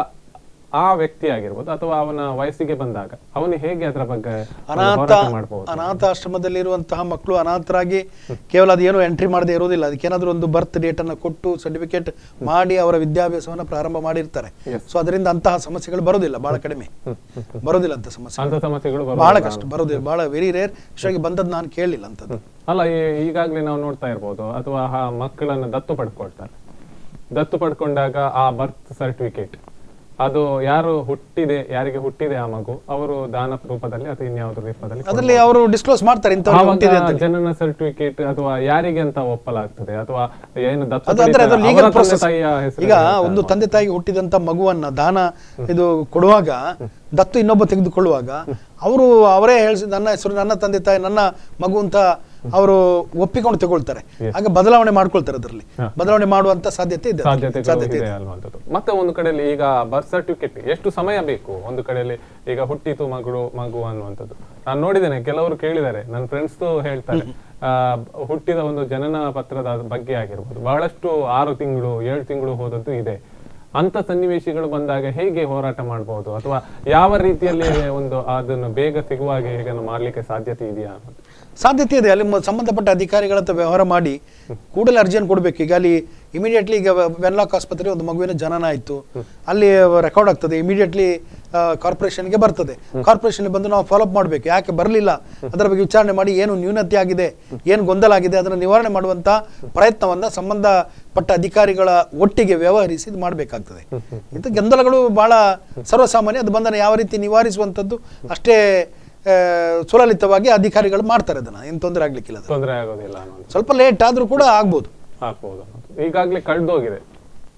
ಆ ವ್ಯಕ್ತಿ ಆಗಿರ್ಬೋದು ಅಥವಾ ಅವನ ವಯಸ್ಸಿಗೆ ಬಂದಾಗ ಅವನು ಹೇಗೆ ಅದರ ಬಗ್ಗೆ ಒಂದು ಅನಾಥ ಹೋರಾಟ ಮಾಡ್ಬೋದು ಅನಾಥಾಶ್ರಮದಲ್ಲಿರುವಂತಹ ಮಕ್ಕಳು ಅನಾಥರಾಗಿ ಕೇವಲ ಅದೇನು ಎಂಟ್ರಿ ಮಾಡದೆ ಇರೋದಿಲ್ಲ ಅದಕ್ಕೇನಾದ್ರೂ ಒಂದು ಬರ್ತ್ ಡೇಟ್ ಅನ್ನ ಕೊಟ್ಟು ಸರ್ಟಿಫಿಕೇಟ್ ಮಾಡಿ ಅವರ ವಿದ್ಯಾಭ್ಯಾಸವನ್ನ ಪ್ರಾರಂಭ ಮಾಡಿರ್ತಾರೆ Yes. ಸೊ ಅದರಿಂದ ಅಂತಹ ಸಮಸ್ಯೆಗಳು ಬರೋದಿಲ್ಲ ಬಹಳ ಕಡಿಮೆ ಬರೋದಿಲ್ಲ ಅಂತ ಸಮಸ್ಯೆ ಅಂತ ಸಮಸ್ಯೆಗಳು ಬಹಳ ಬರೋದಿಲ್ಲ. ಕಷ್ಟ ಬರೋದಿಲ್ಲ ಬಹಳ ವೆರಿ ರೇರ್ ಇಷ್ಟಾಗಿ ಬಂದದ್ದು ನಾನು ಕೇಳಲಿಲ್ಲ ಅಂತದ್ದು ಅಲ್ಲ ಈ- ಈಗಾಗ್ಲೇ ನಾವು ನೋಡ್ತಾ ಇರ್ಬೋದು ಅಥವಾ ಆ ಮಕ್ಕಳನ್ನ ದತ್ತು ಪಡ್ಕೊಳ್ತಾರೆ ದತ್ತು ಪಡ್ಕೊಂಡಾಗ ಆ ಬರ್ತ್ ಸರ್ಟಿಫಿಕೇಟ್ ಅದು ಯಾರು ಹುಟ್ಟಿದೆ ಯಾರಿಗೆ ಹುಟ್ಟಿದೆ ಆ ಮಗು ಅವರು ದಾನ ರೂಪದಲ್ಲಿ ಅಥವಾ ಇನ್ಯಾವುದೋ ರೂಪದಲ್ಲಿ ಅದರಲ್ಲಿ ಅವರು ಡಿಸ್ಕ್ಲೋಸ್ ಮಾಡ್ತಾರೆ ಇಂಥವ್ರಿಗೆ ಆವಾಗ ಹುಟ್ಟಿದೆ ಅಂತ ಜನನ ಸರ್ಟಿಫಿಕೇಟ್ ಅಥವಾ ಯಾರಿಗೆ ಅಂತ ಒಪ್ಪಲಾಗ್ತದೆ ಅಥವಾ ಏನು ದತ್ತು ಅದು ಅಂದ್ರೆ ಅದು ಪಡೀತಾರೆ, ಲೀಗಲ್ ಅವರ ತಂದೆ ಪ್ರೊಸೆಸ್ ತಾಯಿಯ ಹೆಸರು ಈಗ ಒಂದು ತಂದೆ ತಾಯಿಗೆ ಹುಟ್ಟಿದಂತ ಮಗುವನ್ನ ದಾನ ಇದು ಕೊಡುವಾಗ ದತ್ತು ಇನ್ನೊಬ್ಬ ತೆಗೆದುಕೊಳ್ಳುವಾಗ ಅವರು ಅವರೇ ಹೇಳಿಸಿ ನನ್ನ ಹೆಸರು ನನ್ನ ತಂದೆ ತಾಯಿ ನನ್ನ ಮಗು ಅಂತ ಅವರು ಒಪ್ಪಿಕೊಂಡು ತಗೊಳ್ತಾರೆ ಆಗ ಬದಲಾವಣೆ ಮಾಡ್ಕೊಳ್ತಾರೆ ಅದರಲ್ಲಿ ಬದಲಾವಣೆ ಮಾಡುವಂತ ಸಾಧ್ಯತೆ ಇದೆ ಅದರಲ್ಲಿ. ಸಾಧ್ಯತೆಗಳು ಸಾಧ್ಯತೆ ಇದೆ ಇದೆ ಅನ್ನುವಂಥದ್ದು ಮತ್ತೆ ಒಂದು ಕಡೆಯಲ್ಲಿ ಈಗ ಬರ್ತ್ ಸರ್ಟಿಫಿಕೇಟ್ ಎಷ್ಟು ಸಮಯ ಬೇಕು ಒಂದು ಕಡೆಯಲ್ಲಿ ಈಗ ಹುಟ್ಟಿತು ಮಗಳು ಮಗು ಅನ್ನುವಂಥದ್ದು ನಾನು ನೋಡಿದ್ದೇನೆ ಕೆಲವರು ಕೇಳಿದ್ದಾರೆ ನನ್ನ ಫ್ರೆಂಡ್ಸ್ ಹೇಳ್ತಾರೆ ಆ, ಹುಟ್ಟಿದ ಒಂದು ಜನನ ಪತ್ರದ ಬಗ್ಗೆ ಆಗಿರ್ಬೋದು ಬಹಳಷ್ಟು ಆರು ತಿಂಗಳು ಏಳು ತಿಂಗಳು ಹೋದದ್ದು ಇದೆ ಅಂತ ಸನ್ನಿವೇಶಗಳು ಬಂದಾಗ ಹೇಗೆ ಹೋರಾಟ ಮಾಡಬಹುದು ಅಥವಾ ಯಾವ ರೀತಿಯಲ್ಲಿ ಒಂದು ಅದನ್ನು ಬೇಗ ಸಿಗುವ ಹಾಗೆ ಹೇಗೆ ಮಾಡ್ಲಿಕ್ಕೆ ಸಾಧ್ಯತೆ ಇದೆಯಾ ಅನ್ನೋದು ಸಾಧ್ಯತೆ ಇದೆ ಅಲ್ಲಿ ಮ- ಸಂಬಂಧಪಟ್ಟ ಅಧಿಕಾರಿಗಳ ಹತ್ರ ವ್ಯವಹಾರ ಮಾಡಿ ಕೂಡಲೇ ಅರ್ಜಿಯನ್ನು ಕೊಡಬೇಕು ಈಗ ಅಲ್ಲಿ ಇಮಿಡಿಯೇಟ್ಲಿ ಈಗ ವೆನ್ಲಾಕ್ ಆಸ್ಪತ್ರೆ ಒಂದು ಮಗುವಿನ ಜನನ ಆಯಿತು ಅಲ್ಲಿ ರೆಕಾರ್ಡ್ ಆಗ್ತದೆ ಇಮಿಡಿಯೇಟ್ಲಿ ಕಾರ್ಪೊರೇಷನ್ಗೆ ಬರ್ತದೆ ಕಾರ್ಪೊರೇಷನ್ ಬಂದು ನಾವು ಫಾಲೋಅಪ್ ಮಾಡಬೇಕು ಯಾಕೆ ಬರಲಿಲ್ಲ ಅದರ ಬಗ್ಗೆ ವಿಚಾರಣೆ ಮಾಡಿ ಏನು ನ್ಯೂನತೆ ಆಗಿದೆ ಏನು ಗೊಂದಲ ಆಗಿದೆ ಅದನ್ನು ನಿವಾರಣೆ ಮಾಡುವಂತ ಪ್ರಯತ್ನವನ್ನ ಸಂಬಂಧಪಟ್ಟ ಅಧಿಕಾರಿಗಳ ಒಟ್ಟಿಗೆ ವ್ಯವಹರಿಸಿ ಇದು ಮಾಡಬೇಕಾಗ್ತದೆ ಇಂಥ ಗೊಂದಲಗಳು ಬಹಳ ಸರ್ವಸಾಮಾನ್ಯ ಅದು ಬಂದನ್ನು ಯಾವ ರೀತಿ ನಿವಾರಿಸುವಂಥದ್ದು ಅಷ್ಟೇ ಆ, ಸುಲಲಿತವಾಗಿ ಅಧಿಕಾರಿಗಳು ಮಾಡ್ತಾರೆ ಅದನ್ನ ಏನು ತೊಂದರೆ ಆಗ್ಲಿಕ್ಕಿಲ್ಲ ಅದು. ತೊಂದರೆ ಆಗೋದಿಲ್ಲ ಅನ್ನೋದು ಸ್ವಲ್ಪ ಲೇಟ್ ಆದ್ರೂ ಕೂಡ ಆಗ್ಬೋದು ಹಾಕ್ಬೋದು ಅನ್ನೋದು ಈಗಾಗಲೇ ಕಳೆದೋಗಿದೆ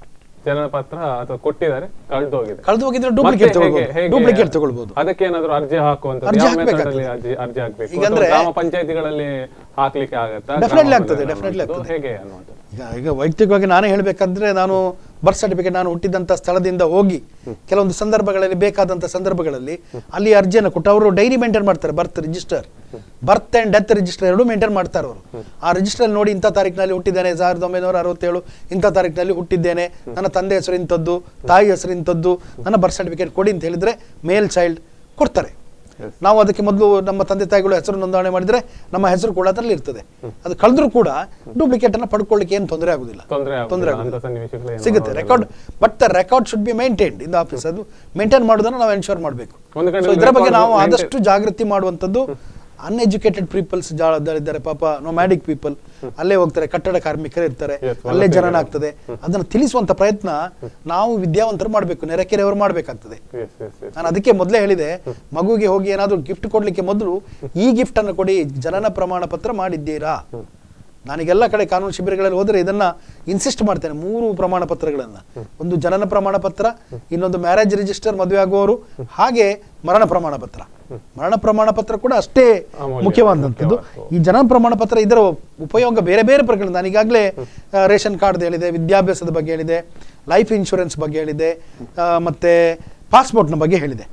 ಜನನ ಪತ್ರ ಅಥವಾ ಕೊಟ್ಟಿದ್ದಾರೆ ಕಳೆದು ಹೋಗಿದೆ ಕಳೆದು ಹೋಗಿದ್ರೆ ಮತ್ತೆ ಡೂಪ್ಲಿಕೇಟ್ ಹೇಗೆ- ತಗೊಳ್ಬೋದು ಹೇಗೆ ಡೂಪ್ಲಿಕೇಟ್ ತಗೊಳ್ಬೋದು ಅದಕ್ಕೆ ಏನಾದ್ರು ಅರ್ಜಿ ಹಾಕುವಂತ ಅರ್ಜಿ ಯಾವ ಹಾಕ್ಬೇಕಾಗ್ತದೆ. ಮೆಥಡ್ ಅಲ್ಲಿ ಅರ್ಜಿ ಅರ್ಜಿ ಹಾಕ್ಬೇಕು ಈಗ ಅಂದ್ರೆ- ಅಥವಾ ಗ್ರಾಮ ಪಂಚಾಯತಿಗಳಲ್ಲಿ ಹಾಕ್ಲಿಕ್ಕೆ ಆಗತ್ತಾ Definitely ಗ್ರಾಮ ಆಗ್ತದೆ, ಪಂಚಾಯತ್ definitely ಅನ್ನುವಂಥದ್ದು ಆಗ್ತದೆ. ಹೇಗೆ ಅನ್ನುವಂಥದ್ದು ಈಗ ಈಗ ವೈಯಕ್ತಿಕವಾಗಿ ನಾನೇ ಹೇಳಬೇಕಂದ್ರೆ ನಾನು ಬರ್ತ್ ಸರ್ಟಿಫಿಕೇಟ್ ನಾನು ಹುಟ್ಟಿದಂಥ ಸ್ಥಳದಿಂದ ಹೋಗಿ ಕೆಲವೊಂದು ಸಂದರ್ಭಗಳಲ್ಲಿ ಬೇಕಾದಂಥ ಸಂದರ್ಭಗಳಲ್ಲಿ ಅಲ್ಲಿ ಅರ್ಜಿಯನ್ನು ಕೊಟ್ಟು ಅವರು ಡೈರಿ ಮೇಂಟೈನ್ ಮಾಡ್ತಾರೆ birth register birth and death register ಎರಡು ಮೇಂಟೈನ್ ಮಾಡ್ತಾರೆ ಅವರು ಆ ರಿಜಿಸ್ಟರ್ ನೋಡಿ ಇಂಥ ತಾರೀಕಿನಲ್ಲಿ ಹುಟ್ಟಿದ್ದೇನೆ ಸಾವಿರದ ಒಂಬೈನೂರ ಅರವತ್ತೇಳು ಇಂಥ ತಾರೀಕಿನಲ್ಲಿ ಹುಟ್ಟಿದ್ದೇನೆ ನನ್ನ ತಂದೆ ಹೆಸರು ಇಂಥದ್ದು ತಾಯಿ ಹೆಸರು ಇಂಥದ್ದು ನನ್ನ ಬರ್ತ್ ಸರ್ಟಿಫಿಕೇಟ್ ಕೊಡಿ ಅಂತ ಹೇಳಿದ್ರೆ ಮೇಲ್ ಚೈಲ್ಡ್ ಕೊಡ್ತಾರೆ Yes. ನಾವು ಅದಕ್ಕೆ ಮೊದಲು ನಮ್ಮ ತಂದೆ ತಾಯಿಗಳು ಹೆಸರು ನೋಂದಣಿ ಮಾಡಿದ್ರೆ ನಮ್ಮ ಹೆಸರು ಕೂಡ ಅದರಲ್ಲಿ ಇರ್ತದೆ ಅದು ಕಳೆದ್ರೂ ಕೂಡ ಡೂಪ್ಲಿಕೇಟ್ ಅನ್ನ ಪಡ್ಕೊಳ್ಳಿಕ್ಕೆ ಏನು ತೊಂದರೆ ಆಗುದಿಲ್ಲ ತೊಂದರೆ ತೊಂದರೆ ಆಗುದಿಲ್ಲ. ಆಗುದಿಲ್ಲ ಅಂತ ಸನ್ನಿವೇಶಗಳು ಏನು ಸಿಗುತ್ತೆ ಬರೋದಿಲ್ಲ. Record but the record should be maintained in the office ಅದು ಮೇಂಟೈನ್ ಮಾಡೋದನ್ನ ನಾವು ಎನ್ಶೋರ್ ಮಾಡಬೇಕು ಒಂದು ಕಡೆ ಸೊ ಇದರ ಬಗ್ಗೆ record ನಾವು maintain- ಆದಷ್ಟು ಜಾಗೃತಿ ಮಾಡುವಂಥದ್ದು ಅನ್ಎಜುಕೇಟೆಡ್ ಪೀಪಲ್ಸ್ ಇದ್ದಾರೆ ಪಾಪ ನೊಮ್ಯಾಡಿಕ್ ಪೀಪಲ್ ಅಲ್ಲೇ ಹೋಗ್ತಾರೆ ಕಟ್ಟಡ ಕಾರ್ಮಿಕರು ಇರ್ತಾರೆ Yes, ಅಲ್ಲೇ ವಲಸೆ ಜನನ ಜನ. ಆಗ್ತದೆ ಅದನ್ನು ತಿಳಿಸುವಂತ ಪ್ರಯತ್ನ ನಾವು ವಿದ್ಯಾವಂತರು ಮಾಡಬೇಕು ನೆರೆಕೆರೆಯವರು ಮಾಡಬೇಕಾಗ್ತದೆ Yes, yes, yes. ನಾನು ಅದಕ್ಕೆ ಮೊದಲೇ ಹೇಳಿದೆ ಮಗುವಿಗೆ ಹೋಗಿ ಏನಾದರೂ ಗಿಫ್ಟ್ ಕೊಡ್ಲಿಕ್ಕೆ ಮೊದಲು ಈ ಗಿಫ್ಟ್ ಅನ್ನು ಕೊಡಿ ಜನನ ಪ್ರಮಾಣ ಪತ್ರ ಮಾಡಿದ್ದೀರಾ ನಾನೀಗೆಲ್ಲ ಕಡೆ ಕಾನೂನು ಶಿಬಿರಗಳಲ್ಲಿ ಹೋದರೆ ಇದನ್ನ ಇನ್ಸಿಸ್ಟ್ ಮಾಡ್ತೇನೆ ಮೂರು ಪ್ರಮಾಣ ಪತ್ರಗಳನ್ನ ಒಂದು ಜನನ ಪ್ರಮಾಣ ಪತ್ರ ಇನ್ನೊಂದು ಮ್ಯಾರೇಜ್ ರಿಜಿಸ್ಟರ್ ಮದುವೆ ಆಗುವವರು ಹಾಗೆ ಮರಣ ಪ್ರಮಾಣ ಪತ್ರ ಮರಣ ಪ್ರಮಾಣ ಪತ್ರ ಕೂಡ ಅಷ್ಟೇ ಅಮೂಲ್ಯ, ಮುಖ್ಯವಾದಂಥದ್ದು ಮುಖ್ಯವಾದ್ದು. ಈ ಜನನ ಪ್ರಮಾಣ ಪತ್ರ ಇದರ ಉಪಯೋಗ ಬೇರೆ ಬೇರೆ ಪ್ರಕರಣ ನಾನು ಈಗಾಗಲೇ ರೇಷನ್ ಕಾರ್ಡ್ ಹೇಳಿದೆ ವಿದ್ಯಾಭ್ಯಾಸದ ಬಗ್ಗೆ ಹೇಳಿದೆ ಲೈಫ್ ಇನ್ಶೂರೆನ್ಸ್ ಬಗ್ಗೆ ಹೇಳಿದೆ ಆ, ಮತ್ತೆ ಪಾಸ್ಪೋರ್ಟ್ನ ಬಗ್ಗೆ ಹೇಳಿದೆ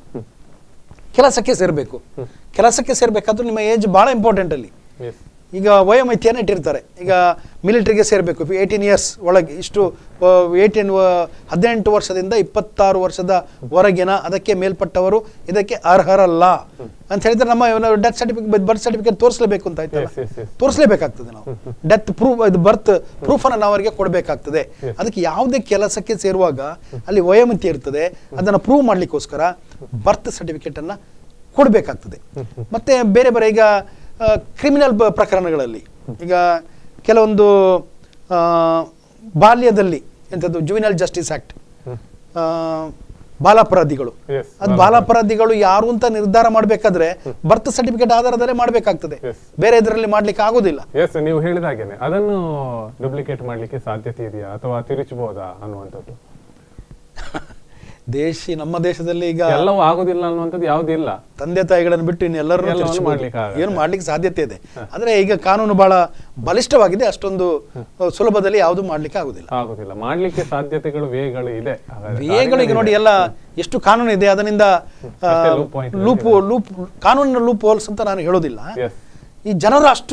ಕೆಲಸಕ್ಕೆ ಸೇರಬೇಕು ಕೆಲಸಕ್ಕೆ ಸೇರ್ಬೇಕಾದ್ರೂ ನಿಮ್ಮ ಏಜ್ ಭಾಳ ಇಂಪಾರ್ಟೆಂಟ್ ಅಲ್ಲಿ Yes. ಈಗ ವಯೋಮಿತಿಯನ್ನು ಇಟ್ಟಿರ್ತಾರೆ ಈಗ ಮಿಲಿಟರಿಗೆ ಸೇರಬೇಕು ಏಯ್ಟೀನ್ ಇಯರ್ಸ್ ಒಳಗೆ ಇಷ್ಟು ಏಯ್ಟೀನ್ ಹದಿನೆಂಟು ವರ್ಷದಿಂದ ಇಪ್ಪತ್ತಾರು ವರ್ಷದ ಹೊರಗಿನ ಅದಕ್ಕೆ ಮೇಲ್ಪಟ್ಟವರು ಇದಕ್ಕೆ ಅರ್ಹರಲ್ಲ ಅಂತ ಹೇಳಿದ್ರೆ ನಮ್ಮ ಡೆತ್ ಸರ್ಟಿಫಿಕೇಟ್ ಬರ್ತ್ ಸರ್ಟಿಫಿಕೇಟ್ ತೋರಿಸಲೇಬೇಕು ಅಂತ ಆಯ್ತಲ್ಲ Yes, yes, yes. ತೋರಿಸಲೇಬೇಕಾಗ್ತದೆ ನಾವು ಡೆತ್ ಪ್ರೂಫ್ ಇದು ಬರ್ತ್ ಪ್ರೂಫ್ ಅನ್ನು ನಾವು ಅವರಿಗೆ ಕೊಡಬೇಕಾಗ್ತದೆ Yes. ಅದಕ್ಕೆ ಯಾವುದೇ ಕೆಲಸಕ್ಕೆ ಸೇರುವಾಗ ಅಲ್ಲಿ ವಯೋಮಿತಿ ಇರ್ತದೆ ಅದನ್ನು ಪ್ರೂವ್ ಮಾಡ್ಲಿಕ್ಕೋಸ್ಕರ ಬರ್ತ್ ಸರ್ಟಿಫಿಕೇಟ್ ಅನ್ನ ಕೊಡಬೇಕಾಗ್ತದೆ ಮತ್ತೆ ಬೇರೆ ಬೇರೆ ಈಗ ಕ್ರಿಮಿನಲ್ ಪ್ರಕರಣಗಳಲ್ಲಿ ಈಗ ಕೆಲವೊಂದು ಆ, ಬಾಲ್ಯದಲ್ಲಿ ಎಂಥದ್ದು ಜುವಿನಲ್ ಜಸ್ಟಿಸ್ ಆಕ್ಟ್ ಬಾಲಾಪರಾಧಿಗಳು Yes, ಅದು ಬಾಲಾಪರಾಧಿಗಳು ಯಾರು ಅಂತ ನಿರ್ಧಾರ ಮಾಡಬೇಕಾದ್ರೆ ಬರ್ತ್ ಸರ್ಟಿಫಿಕೇಟ್ ಆಧಾರದಲ್ಲೇ ಮಾಡಬೇಕಾಗ್ತದೆ Yes. ಬೇರೆ ಇದರಲ್ಲಿ ಮಾಡ್ಲಿಕ್ಕೆ ಆಗೋದಿಲ್ಲ ಎಸ್ ನೀವು ಹೇಳಿದ ಹಾಗೇನೆ ಅದನ್ನು ಡೂಪ್ಲಿಕೇಟ್ ಮಾಡ್ಲಿಕ್ಕೆ ಸಾಧ್ಯತೆ ಇದೆಯಾ ಅಥವಾ ತಿರುಚಬಹುದಾ ಅನ್ನುವಂಥದ್ದು ದೇಶಿ ನಮ್ಮ ದೇಶದಲ್ಲಿ ಈಗ ಎಲ್ಲವೂ ಆಗುದಿಲ್ಲ ಅನ್ನುವಂಥದ್ದು ಯಾವುದೂ ಇಲ್ಲ ತಂದೆ ತಾಯಿಗಳನ್ನು ಬಿಟ್ಟು ಇನ್ನೆಲ್ಲರೂ ಎಲ್ಲವನ್ನೂ ಮಾಡ್ಲಿಕ್ಕೆ ಆಗಲ್ಲ. ಏನು ಮಾಡ್ಲಿಕ್ಕೆ ಸಾಧ್ಯತೆ ಇದೆ ಆದ್ರೆ ಈಗ ಕಾನೂನು ಬಹಳ ಬಲಿಷ್ಠವಾಗಿದೆ ಅಷ್ಟೊಂದು ಅಹ್, ಸುಲಭದಲ್ಲಿ ಯಾವುದು ಮಾಡ್ಲಿಕ್ಕೆ ಆಗುದಿಲ್ಲ ಆಗುದಿಲ್ಲ ಮಾಡ್ಲಿಕ್ಕೆ ಸಾಧ್ಯತೆಗಳು ವೇಗಳು ಇದೆ ಹಾಗಾದ್ರೆ ವೇಗಳು ಈಗ ನೋಡಿ ಎಲ್ಲ ಎಷ್ಟು ಕಾನೂನು ಇದೆ ಅದರಿಂದ ಅಷ್ಟೇ loop point ಲೂಪ್ ಲೂಪ್ ಕಾನೂನಿನ ಲೂಪ್ ಹೋಲ್ಸ್ ಅಂತ ನಾನು ಹೇಳೋದಿಲ್ಲ ಎಸ್ ಈ ಜನರು ಅಷ್ಟು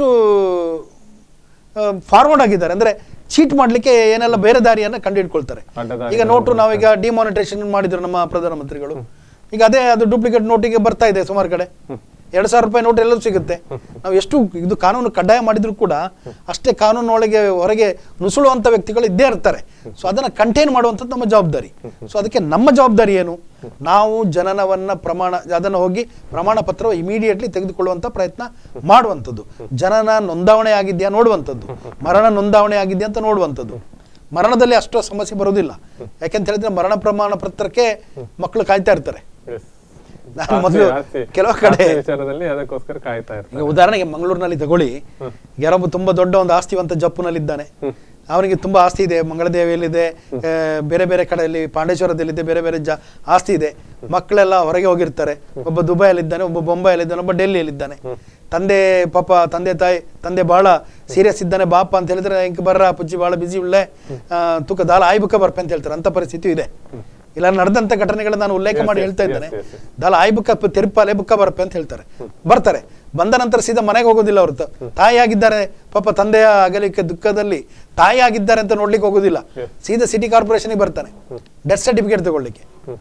ಫಾರ್ವರ್ಡ್ ಆಗಿದ್ದಾರೆ ಅಂದ್ರೆ ಚೀಟ್ ಮಾಡ್ಲಿಕ್ಕೆ ಏನೆಲ್ಲ ಬೇರೆ ದಾರಿಯನ್ನ ಕಂಡುಹಿಡ್ಕೊಳ್ತಾರೆ ಅಡ್ಡದಾರಿ ಈಗ ನೋಟು ನಾವೀಗ ಡಿಮಾನಿಟೇಷನ್ ಮಾಡಿದ್ರು ನಮ್ಮ ಪ್ರಧಾನಮಂತ್ರಿಗಳು ಈಗ ಅದೇ ಅದು ಡೂಪ್ಲಿಕೇಟ್ ನೋಟಿಗೆ ಬರ್ತಾ ಇದೆ ಸುಮಾರು ಕಡೆ ಎರಡು ಸಾವಿರ ರೂಪಾಯಿ ನೋಟ್ ಎಲ್ಲೂ ಸಿಗುತ್ತೆ ನಾವು ಎಷ್ಟು ಇದು ಕಾನೂನು ಕಡ್ಡಾಯ ಮಾಡಿದ್ರು ಕೂಡ ಅಷ್ಟೇ ಕಾನೂನೊಳಗೆ ಹೊರಗೆ ನುಸುಳುವಂತ ವ್ಯಕ್ತಿಗಳು ಇದ್ದೇ ಇರ್ತಾರೆ ಸೊ ಅದನ್ನ ಕಂಟೈನ್ ಮಾಡುವಂಥದ್ದು ನಮ್ಮ ಜವಾಬ್ದಾರಿ ಸೊ ಅದಕ್ಕೆ ನಮ್ಮ ಜವಾಬ್ದಾರಿ ಏನು ನಾವು ಜನನವನ್ನ ಪ್ರಮಾಣ ಅದನ್ನು ಹೋಗಿ ಪ್ರಮಾಣ ಪತ್ರ ಇಮಿಡಿಯೇಟ್ಲಿ ತೆಗೆದುಕೊಳ್ಳುವಂತ ಪ್ರಯತ್ನ ಮಾಡುವಂಥದ್ದು ಜನನ ನೋಂದಾವಣೆ ಆಗಿದೆಯಾ ನೋಡುವಂಥದ್ದು ಮರಣ ನೋಂದಾವಣೆ ಆಗಿದೆಯಾ ಅಂತ ನೋಡುವಂಥದ್ದು ಮರಣದಲ್ಲಿ ಅಷ್ಟು ಸಮಸ್ಯೆ ಬರೋದಿಲ್ಲ ಯಾಕೆಂತ ಹೇಳಿದ್ರೆ ಮರಣ ಪ್ರಮಾಣ ಪತ್ರಕ್ಕೆ ಮಕ್ಕಳು ಕಾಯ್ತಾ ಇರ್ತಾರೆ ಎಸ್ ನಾನು ಮೊದಲು ಕೆಲವು ಕಡೆ ವಿಚಾರದಲ್ಲಿ ಅದಕ್ಕೋಸ್ಕರ ಕಾಯ್ತಾ ಇರ್ತಾರೆ ಈಗ ಉದಾಹರಣೆಗೆ ಮಂಗಳೂರಿನಲ್ಲಿ ತಗೊಳ್ಳಿ ಯಾರೊಬ್ಬ ತುಂಬಾ ದೊಡ್ಡ ಒಂದು ಆಸ್ತಿವಂತ ಜಪ್ಪುನಲ್ಲಿದ್ದಾನೆ ಅವನಿಗೆ ತುಂಬಾ ಆಸ್ತಿ ಇದೆ ಮಂಗಳದೇವಿಯಲ್ಲಿದೆ ಆ, ಬೇರೆ ಬೇರೆ ಕಡೆಯಲ್ಲಿ ಪಾಂಡೇಶ್ವರದಲ್ಲಿದೆ ಬೇರೆ ಬೇರೆ ಜಾ ಆಸ್ತಿ ಇದೆ ಮಕ್ಕಳೆಲ್ಲ ಹೊರಗೆ ಹೋಗಿರ್ತಾರೆ ಒಬ್ಬ ದುಬೈಯಲ್ಲಿದ್ದಾನೆ ಒಬ್ಬ ಬೊಂಬೈಯಲ್ಲಿದ್ದಾನೆ ಒಬ್ಬ ಡೆಲ್ಲಿಯಲ್ಲಿದ್ದಾನೆ ತಂದೆ ಪಾಪ ತಂದೆ ತಾಯಿ ತಂದೆ ಬಹಳ ಸೀರಿಯಸ್ ಇದ್ದಾನೆ ಬಾಪ ಅಂತ ಹೇಳಿದ್ರೆ ಇಂಕ ಬರ್ರ ಪುಜ್ಜಿ ಬಹಳ ಬಿಸಿ ಉಳ್ಳೆ ಆ, ತೂಕ ದಾಲ ಆಯ್ಬುಕ ಬರ್ಪೆ ಅಂತ ಹೇಳ್ತಾರೆ ಅಂತ ಪರಿಸ್ಥಿತಿ ಇದೆ ಇಲ್ಲ ನಡೆದಂತ ಘಟನೆಗಳನ್ನ ನಾನು ಉಲ್ಲೇಖ Yes, ಮಾಡಿ yes, ಹೇಳ್ತಾ yes, ಇದ್ದೇನೆ yes, yes. ದಲ ಆಯ್ ಬುಕ್ಕ ತಿರುಪಾಲೆ ಬುಕ್ಕ ಬರಪ್ಪೆ ಅಂತ ಹೇಳ್ತಾರೆ ಬರ್ತಾರೆ ಬಂದ ನಂತರ ಸೀದಾ ಮನೆಗೆ ಹೋಗೋದಿಲ್ಲ ಅವ್ರ ತಾಯಿ ಆಗಿದ್ದಾರೆ ಪಾಪ ತಂದೆಯ ಅಗಲಿಕೆ ದುಃಖದಲ್ಲಿ ತಾಯಿ ಆಗಿದ್ದಾರೆ ಅಂತ ನೋಡ್ಲಿಕ್ಕೆ ಹೋಗೋದಿಲ್ಲ Yes. ಸೀದಾ ಸಿಟಿ ಕಾರ್ಪೊರೇಷನ್ಗೆ ಬರ್ತಾನೆ ಡೆತ್ ಸರ್ಟಿಫಿಕೇಟ್ ತಗೊಳ್ಳಿಕ್ಕೆ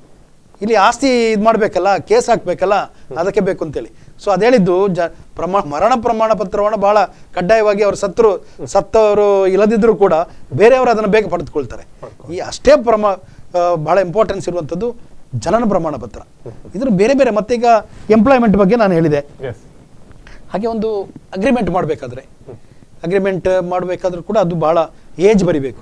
ಇಲ್ಲಿ ಆಸ್ತಿ ಇದು ಮಾಡ್ಬೇಕಲ್ಲ ಕೇಸ್ ಹಾಕ್ಬೇಕಲ್ಲ ಅದಕ್ಕೆ ಬೇಕು ಅಂತೇಳಿ ಸೊ ಅದ್ ಹೇಳಿದ್ದು ಜ ಪ್ರಮಾಣ ಮರಣ ಪ್ರಮಾಣ ಪತ್ರವನ್ನು ಬಹಳ ಕಡ್ಡಾಯವಾಗಿ ಅವ್ರು ಸತ್ರು ಸತ್ತವರು ಇಲ್ಲದಿದ್ರು ಕೂಡ ಬೇರೆಯವರು ಅದನ್ನು ಬೇಗ ಪಡೆದುಕೊಳ್ತಾರೆ ಈ ಅಷ್ಟೇ ಪ್ರಮಾ ಆ, ಬಹಳ ಇಂಪಾರ್ಟೆನ್ಸ್ ಇರುವಂಥದ್ದು ಜನನ ಪ್ರಮಾಣ ಪತ್ರ ಇದ್ರ ಬೇರೆ ಬೇರೆ ಮತ್ತೆ ಈಗ ಎಂಪ್ಲಾಯ್ಮೆಂಟ್ ಬಗ್ಗೆ ನಾನು ಹೇಳಿದೆ ಎಸ್ ಹಾಗೆ ಒಂದು ಅಗ್ರಿಮೆಂಟ್ ಮಾಡಬೇಕಾದ್ರೆ ಅಗ್ರಿಮೆಂಟ್ ಮಾಡಬೇಕಾದ್ರೂ ಕೂಡ ಅದು ಬಹಳ ಏಜ್ ಬರಿಬೇಕು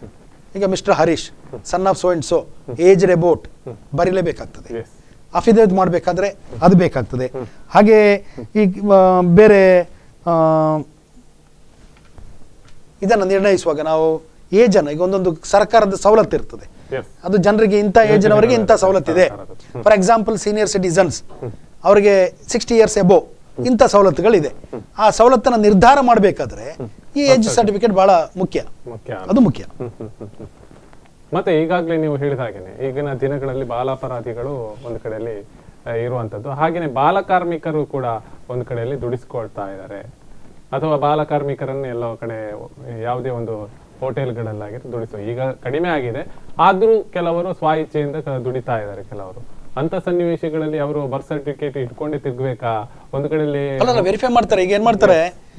ಈಗ mister Harish son of so and so age ರೆಬೋಟ್ ಬರೀಲೇಬೇಕಾಗ್ತದೆ ಎಸ್ ಅಫಿಡೇವಿಟ್ ಮಾಡಬೇಕಾದ್ರೆ ಅದು ಬೇಕಾಗ್ತದೆ ಹಾಗೆ ಈ ಆ, ಬೇರೆ ಆ, ಇದನ್ನು ನಿರ್ಣಯಿಸುವಾಗ ನಾವು ಏಜನ್ನು ಈಗ ಒಂದೊಂದು ಸರ್ಕಾರದ ಸವಲತ್ತು ಇರ್ತದೆ Yes. ಅದು ಜನರಿಗೆ ಇಂಥ ಏಜ್ನವರಿಗೆ ಇಂಥ ಸವಲತ್ತಿದೆ ಹ್ಮ್. ಫಾರ್ ಎಕ್ಸಾಂಪಲ್ ಸೀನಿಯರ್ ಸಿಟಿಸನ್ಸ್ ಅವರಿಗೆ ಸಿಕ್ಸ್ಟಿ ಇಯರ್ಸ್ ಎಬೋ ಇಂಥ ಸವಲತ್ತುಗಳಿದೆ ಆ ಸವಲತ್ತನ್ನು ನಿರ್ಧಾರ ಮಾಡಬೇಕಾದ್ರೆ ಈ ಏಜ್ ಸರ್ಟಿಫಿಕೇಟ್ ಬಹಳ ಮುಖ್ಯ ಮುಖ್ಯ ಅದು ಮುಖ್ಯ ಹ್ಮ್, ಹ್ಮ್, ಹ್ಮ್, ಹ್ಮ್. ಮತ್ತೆ ಈಗಾಗಲೇ ನೀವು ಹೇಳಿದ ಹಾಗೇನೆ ಈಗಿನ ದಿನಗಳಲ್ಲಿ ಬಾಲಾಪರಾಧಿಗಳು ಒಂದು ಕಡೆಯಲ್ಲಿ ಆ, ಇರುವಂತದ್ದು ಹಾಗೇನೆ ಬಾಲ ಕಾರ್ಮಿಕರು ಕೂಡ ಒಂದು ಕಡೆಯಲ್ಲಿ ದುಡಿಸ್ಕೊಳ್ತಾ ಇದ್ದಾರೆ ಅಥವಾ ಬಾಲ ಕಾರ್ಮಿಕರನ್ನು ಎಲ್ಲೋ ಕಡೆ ಯಾವುದೇ ಒಂದು ಹೋಟೆಲ್ಗಳಲ್ಲಾಗಿ ದುಡಿಸೋ ಈಗ ಕಡಿಮೆ ಆಗಿದೆ ಆದ್ರೂ ಕೆಲವರು ಸ್ವ ಇಚ್ಛೆಯಿಂದ ಕ- ದುಡಿತಾ ಇದ್ದಾರೆ ಕೆಲವರು ಅಂತ ಸನ್ನಿವೇಶಗಳಲ್ಲಿ ಅವರು ಬರ್ತ್ ಸರ್ಟಿಫಿಕೇಟ್ ಇಟ್ಕೊಂಡೇ ತಿರ್ಗ್ಬೇಕಾ ಒಂದು ಕಡೆಯಲ್ಲಿ ಅಲ್ಲ ವೆರಿಫೈ ಮಾಡ್ತಾರೆ ಈಗ ಏನ್ ಮಾಡ್ತಾರೆ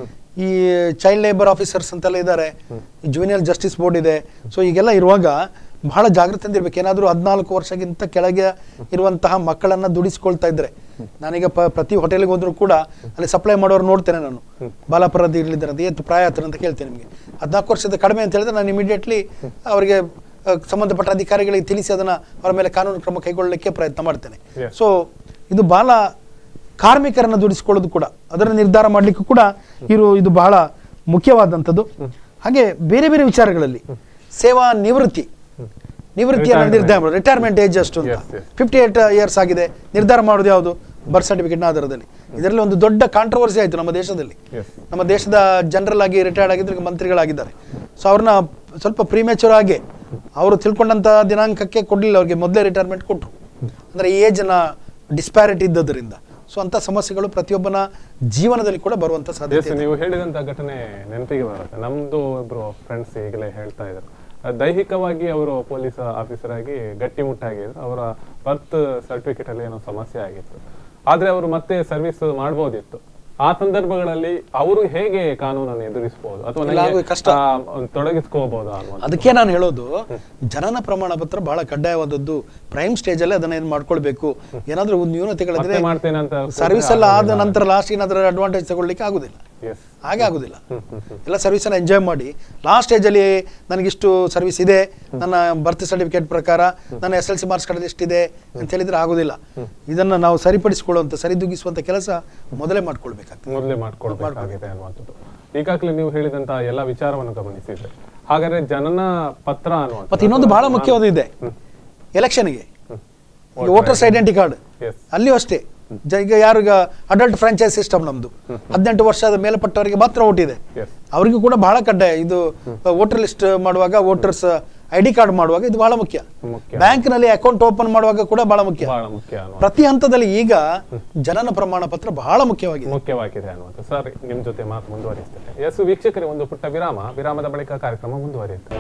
ಈ ಚೈಲ್ಡ್ ಲೇಬರ್ ಆಫೀಸರ್ಸ್ ಅಂತೆಲ್ಲ ಇದ್ದಾರೆ ಜೂನಿಯರ್ ಜಸ್ಟಿಸ್ ಬೋರ್ಡ್ ಇದೆ ಸೊ ಈಗೆಲ್ಲ ಇರುವಾಗ ಬಹಳ ಜಾಗೃತಿಯಿಂದ ಇರ್ಬೇಕು ಏನಾದರೂ ಹದಿನಾಲ್ಕು ವರ್ಷಕ್ಕಿಂತ ಕೆಳಗೆ ಇರುವಂತಹ ಮಕ್ಕಳನ್ನ ದುಡಿಸ್ಕೊಳ್ತಾ ಇದ್ರೆ ನಾನೀಗ ಪ- ಪ್ರತಿ ಹೋಟೆಲ್ಗೆ ಹೋದ್ರು ಕೂಡ ಅಲ್ಲಿ ಸಪ್ಲೈ ಮಾಡೋರು ನೋಡ್ತೇನೆ ನಾನು ಬಾಲಾಪರಾಧಿ ಇರಲಿದ್ದಾರೆ ಅಂತ ಎಷ್ಟು ಪ್ರಾಯ ಹತ್ರ ಅಂತ ಕೇಳ್ತೇನೆ ನಿಮಗೆ ಹದಿನಾಲ್ಕು ವರ್ಷದ ಕಡಿಮೆ ಅಂತ ಹೇಳಿದ್ರೆ ನಾನು ಇಮಿಡಿಯೇಟ್ಲಿ ಅವರಿಗೆ ಅಹ್, ಸಂಬಂಧಪಟ್ಟ ಅಧಿಕಾರಿಗಳಿಗೆ ತಿಳಿಸಿ ಅದನ್ನ ಅವರ ಮೇಲೆ ಕಾನೂನು ಕ್ರಮ ಕೈಗೊಳ್ಳಲಿಕ್ಕೆ ಪ್ರಯತ್ನ ಮಾಡ್ತೇನೆ Yes. ಸೊ ಇದು ಬಾಲ ಕಾರ್ಮಿಕರನ್ನ ದುಡಿಸಿಕೊಳ್ಳೋದು ಕೂಡ ಅದರ ನಿರ್ಧಾರ ಮಾಡಲಿಕ್ಕೂ ಕೂಡ ಇರು ಇದು ಬಹಳ ಮುಖ್ಯವಾದಂಥದ್ದು ಹಾಗೆ ಬೇರೆ ಬೇರೆ ವಿಚಾರಗಳಲ್ಲಿ ಸೇವಾ ನಿವೃತ್ತಿ ನಿವೃತ್ತಿಯನ್ನು ನಿರ್ಧಾರ ಮಾಡೋದು ರಿಟೈರ್ಮೆಂಟ್ ಏಜ್ ಅಷ್ಟು ಅಂತ Yes, yes. Fifty eight years ಆಗಿದೆ ನಿರ್ಧಾರ ಮಾಡೋದು ಯಾವುದು ಬರ್ತ್ ಸರ್ಟಿಫಿಕೇಟ್ನ ಆಧಾರದಲ್ಲಿ ಇದರಲ್ಲಿ ಒಂದು ದೊಡ್ಡ ಕಾಂಟ್ರವರ್ಸಿ ಆಯಿತು ನಮ್ಮ ದೇಶದಲ್ಲಿ Yes. ನಮ್ಮ ದೇಶದ ಜನರಲ್ ಆಗಿ ರಿಟೈರ್ಡ್ ಆಗಿದ್ರು ಈಗ ಮಂತ್ರಿಗಳಾಗಿದ್ದಾರೆ ಸೊ ಅವ್ರನ್ನ ಸ್ವಲ್ಪ ಪ್ರೀಮೇಚೂರ್ ಆಗಿ ಅವರು ತಿಳ್ಕೊಂಡಂತ ದಿನಾಂಕಕ್ಕೆ ಕೊಡಲಿಲ್ಲ ಅವ್ರಿಗೆ ಮೊದಲೇ ರಿಟೈರ್ಮೆಂಟ್ ಕೊಟ್ಟರು ಅಂದರೆ ಏಜ್ನ ಡಿಸ್ಪ್ಯಾರಿಟಿ ಇದ್ದದರಿಂದ ಸೊ ಅಂಥ ಸಮಸ್ಯೆಗಳು ಪ್ರತಿಯೊಬ್ಬನ ಜೀವನದಲ್ಲಿ ಕೂಡ ಬರುವಂಥ ಸಾಧ್ಯತೆ ಎಸ್ ನೀವು ಹೇಳಿದಂತ ಘಟನೆ ನೆನಪಿಗೆ ಬರುತ್ತೆ ನಮ್ದು ಒಬ್ರು ಫ್ರೆಂಡ್ಸ್ ಈಗಲೇ ಹೇಳ್ತಾ ಇದ್ರು ಅಹ್, ದೈಹಿಕವಾಗಿ ಅವರು ಪೊಲೀಸ್ ಆಫೀಸರ್ ಆಗಿ ಗಟ್ಟಿಮುಟ್ಟಾಗಿದ್ರು ಅವರ ಬರ್ತ್ ಸರ್ಟಿಫಿಕೇಟ್ ಅಲ್ಲಿ ಏನೋ ಸಮಸ್ಯೆ ಆಗಿತ್ತು ಆದ್ರೆ ಅವರು ಮತ್ತೆ ಸರ್ವಿಸ್ ಮಾಡ್ಬೋದಿತ್ತು ಆ ಸಂದರ್ಭಗಳಲ್ಲಿ ಅವರು ಹೇಗೆ ಕಾನೂನನ್ನು ಎದುರಿಸಬಹುದು ಅಥವಾ ಇಲ್ಲ, ನನಗೆ, ಅದು ಕಷ್ಟ. ಆ, ಒಂದು ತೊಡಗಿಸ್ಕೋಬಹುದಾ ಅನ್ನುವಂಥ ಅದಕ್ಕೆ ನಾನು ಹೇಳೋದು ಜನನ ಪ್ರಮಾಣ ಪತ್ರ ಬಹಳ ಕಡ್ಡಾಯವಾದದ್ದು ಪ್ರೈಮ್ ಸ್ಟೇಜಲ್ಲಿ ಅದನ್ನ ಏನು ಮಾಡ್ಕೊಳ್ಬೇಕು ಏನಾದರೂ ಒಂದು ನ್ಯೂನತೆಗಳಿದ್ರೆ ಮತ್ತೆ ಮಾಡ್ತೇನೆ ಅಂತ ಸರ್ವಿಸ್ ಎಲ್ಲ ಆದ ನಂತರ ಲಾಸ್ಟ್ ಏನಾದರೂ ಅಡ್ವಾಂಟೇಜ್ ತಗೊಳ್ಳಿಕ್ಕೆ ಆಗುದಿಲ್ಲ ಎಸ್ ಹಾಗೆ ಆಗುದಿಲ್ಲ ಎಲ್ಲ ಸರ್ವಿಸನ್ನು ಎಂಜಾಯ್ ಮಾಡಿ ಲಾಸ್ಟ್ ಸ್ಟೇಜಲ್ಲಿ ನನಗಿಷ್ಟು ಸರ್ವಿಸ್ ಇದೆ ನನ್ನ ಬರ್ತ್ ಸರ್ಟಿಫಿಕೇಟ್ ಪ್ರಕಾರ ನನ್ನ S L C marks card ಎಷ್ಟಿದೆ ಅಂತ ಹೇಳಿದ್ರೆ ಆಗುದಿಲ್ಲ ಇದನ್ನ ನಾವು ಸರಿಪಡಿಸಿಕೊಳ್ಳುವಂಥ ಸರಿದೂಗಿಸುವಂಥ ಕೆಲಸ ಮೊದಲೇ ಮಾಡ್ಕೊಳ್ಬೇಕಾಗ್ತದೆ ಮೊದಲೇ ಮಾಡ್ಕೊಳ್ಬೇಕಾಗಿದೆ ಅನ್ನುವಂಥದ್ದು ಈಗಾಗಲೇ ನೀವು ಹೇಳಿದಂತ ಎಲ್ಲ ವಿಚಾರವನ್ನು ಗಮನಿಸಿದ್ರೆ ಹಾಗಾದ್ರೆ ಜನನ ಪತ್ರ ಅನ್ನುವಂಥ ಮತ್ತೆ ಇನ್ನೊಂದು ಬಹಳ ಮುಖ್ಯವಾದ ಇದೆ ಎಲೆಕ್ಷನ್ಗೆ ಈಗ ವೋಟರ್ಸ್ ಐಡೆಂಟಿ ಕಾರ್ಡ್ ಎಸ್ ಅಲ್ಲಿಯೂ ಅಷ್ಟೇ ಜ- ಈಗ ಯಾರಿಗ ಅಡಲ್ಟ್ ಫ್ರಾಂಚೈಸ್ ಸಿಸ್ಟಮ್ ನಮ್ದು ಹದಿನೆಂಟು ವರ್ಷದ ಮೇಲ್ಪಟ್ಟವರಿಗೆ ಮಾತ್ರ ಓಟ್ ಇದೆ ಎಸ್ ಅವರಿಗೂ ಕೂಡ ಬಹಳ ಕಡ್ಡಾಯ ಇದು ವೋಟರ್ ಲಿಸ್ಟ್ ಮಾಡುವಾಗ ವೋಟರ್ಸ್ ಐ ಡಿ ಕಾರ್ಡ್ ಮಾಡುವಾಗ ಇದು ಬಹಳ ಮುಖ್ಯ ಮುಖ್ಯ ಬ್ಯಾಂಕ್ನಲ್ಲಿ ಅಕೌಂಟ್ ಓಪನ್ ಮಾಡುವಾಗ ಕೂಡ ಬಹಳ ಮುಖ್ಯ ಬಹಳ ಮುಖ್ಯ ಅನ್ನುವಂಥ ಪ್ರತಿ ಹಂತದಲ್ಲಿ ಈಗ ಜನನ ಪ್ರಮಾಣ ಪತ್ರ ಬಹಳ ಮುಖ್ಯವಾಗಿದೆ ಮುಖ್ಯವಾಗಿದೆ ಅನ್ನುವಂಥ ಸರ್ ನಿಮ್ ಜೊತೆ ಮಾತು ಮುಂದುವರಿಸ್ತೇನೆ ಎಸ್ ವೀಕ್ಷಕರೇ ಒಂದು ಪುಟ್ಟ ವಿರಾಮ ವಿರಾಮದ ಬಳಿಕ ಕಾರ್ಯಕ್ರಮ ಮುಂದುವರಿಯುತ್ತೆ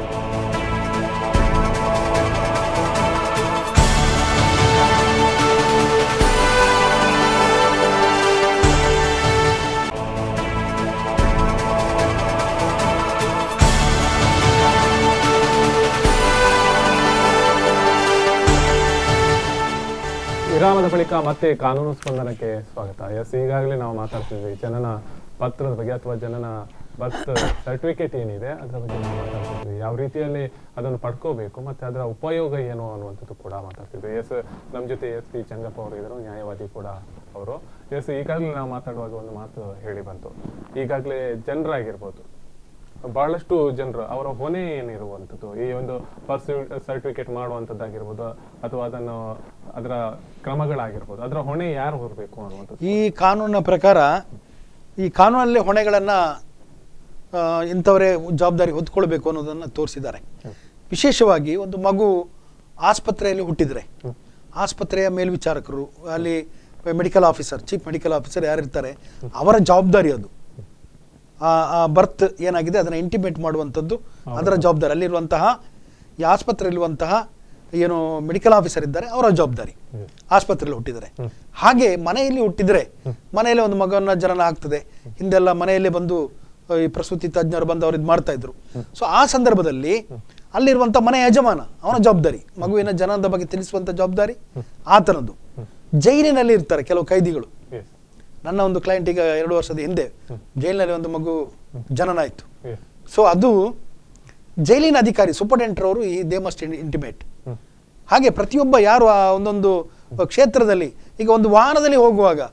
ವಿರಾಮದ ಬಳಿಕ ಮತ್ತೆ ಕಾನೂನು ಸ್ಪಂದನಕ್ಕೆ ಸ್ವಾಗತ ಎಸ್ ಈಗಾಗಲೇ ನಾವು ಮಾತಾಡ್ತಿದ್ವಿ ಜನನ ಪತ್ರದ ಬಗ್ಗೆ ಅಥವಾ ಜನನ ಬರ್ತ್ ಸರ್ಟಿಫಿಕೇಟ್ ಏನಿದೆ ಅದರ ಬಗ್ಗೆ ನಾವು ಮಾತಾಡ್ತಿದ್ವಿ ಯಾವ ರೀತಿಯಲ್ಲಿ ಅದನ್ನು ಪಡ್ಕೋಬೇಕು ಮತ್ತೆ ಅದರ ಉಪಯೋಗ ಏನು ಅನ್ನುವಂಥದ್ದು ಕೂಡ ಮಾತಾಡ್ತಿದ್ವಿ ಎಸ್ ನಮ್ಮ ಜೊತೆ ಎಸ್ ಪಿ ಚಂಗಪ್ಪ ಅವರು ಇದ್ರು ನ್ಯಾಯವಾದಿ ಕೂಡ ಅವರು ಎಸ್ ಈಗಾಗಲೇ ನಾವು ಮಾತಾಡುವಾಗ ಒಂದು ಮಾತು ಹೇಳಿ ಬಂತು ಈಗಾಗಲೇ ಜನರಾಗಿರ್ಬೋದು ಬಹಳಷ್ಟು ಜನರು ಅವರ ಹೊಣೆ ಏನಿರುವಂಥದ್ದು ಈ ಒಂದು ಬರ್ತ್ ಸರ್ಟಿಫಿಕೇಟ್ ಮಾಡುವಂಥದ್ದಾಗಿರ್ಬೋದು ಅಥವಾ ಅದನ್ನು ಅದರ ಕ್ರಮಗಳಾಗಿರ್ಬೋದು ಅದರ ಹೊಣೆ ಯಾರು ಹೊರಬೇಕು ಅನ್ನುವಂಥದ್ದು ಈ ಕಾನೂನಿನ ಪ್ರಕಾರ ಈ ಕಾನೂನಲ್ಲಿ ಹೊಣೆಗಳನ್ನು ಇಂಥವರೇ ಜವಾಬ್ದಾರಿ ಹೊತ್ಕೊಳ್ಬೇಕು ಅನ್ನೋದನ್ನು ತೋರಿಸಿದ್ದಾರೆ ವಿಶೇಷವಾಗಿ ಒಂದು ಮಗು ಆಸ್ಪತ್ರೆಯಲ್ಲಿ ಹುಟ್ಟಿದರೆ ಆಸ್ಪತ್ರೆಯ ಮೇಲ್ವಿಚಾರಕರು ಅಲ್ಲಿ medical officer chief medical officer ಯಾರಿರ್ತಾರೆ ಅವರ ಜವಾಬ್ದಾರಿ ಅದು ಆ ಬರ್ತ್ ಏನಾಗಿದೆ ಅದನ್ನು ಇಂಟಿಮೇಟ್ ಮಾಡುವಂಥದ್ದು ಅದರ ಜವಾಬ್ದಾರಿ ಅಲ್ಲಿರುವಂತಹ ಈ ಆಸ್ಪತ್ರೆಯಲ್ಲಿರುವಂತಹ ಏನು ಮೆಡಿಕಲ್ ಆಫೀಸರ್ ಇದ್ದಾರೆ ಅವರ ಜವಾಬ್ದಾರಿ ಆಸ್ಪತ್ರೆಯಲ್ಲಿ ಹುಟ್ಟಿದರೆ ಹಾಗೆ ಮನೆಯಲ್ಲಿ ಹುಟ್ಟಿದರೆ ಮನೆಯಲ್ಲಿ ಒಂದು ಮಗನ ಜನನ ಆಗ್ತದೆ ಹಿಂದೆಲ್ಲ ಮನೆಯಲ್ಲೇ ಬಂದು ಆ, ಈ ಪ್ರಸೂತಿ ತಜ್ಞರು ಬಂದು ಅವ್ರು ಇದು ಮಾಡ್ತಾ ಇದ್ರು ಸೊ ಆ ಸಂದರ್ಭದಲ್ಲಿ ಅಲ್ಲಿರುವಂಥ ಮನೆ ಯಜಮಾನ ಅವನ ಜವಾಬ್ದಾರಿ ಮಗುವಿನ ಜನನದ ಬಗ್ಗೆ ತಿಳಿಸುವಂಥ ಜವಾಬ್ದಾರಿ ಆತನದ್ದು ಜೈಲಿನಲ್ಲಿ ಇರ್ತಾರೆ ಕೆಲವು ಕೈದಿಗಳು ಎಸ್ ನನ್ನ ಒಂದು ಕ್ಲೈಂಟ್ ಈಗ ಎರಡು ವರ್ಷದ ಹಿಂದೆ ಜೈಲಿನಲ್ಲಿ ಒಂದು ಮಗು ಜನನ ಆಯಿತು ಎಸ್ ಸೊ ಅದು ಜೈಲಿನ ಅಧಿಕಾರಿ ಸೂಪರ್ಡೆಂಟರ್ ಅವರು ಈ ದೇ ಮಸ್ಟ್ ಇಂಟಿಮೇಟ್ ಹಾಗೆ ಪ್ರತಿಯೊಬ್ಬ ಯಾರು ಆ ಒಂದೊಂದು ಕ್ಷೇತ್ರದಲ್ಲಿ ಈಗ ಒಂದು ವಾಹನದಲ್ಲಿ ಹೋಗುವಾಗ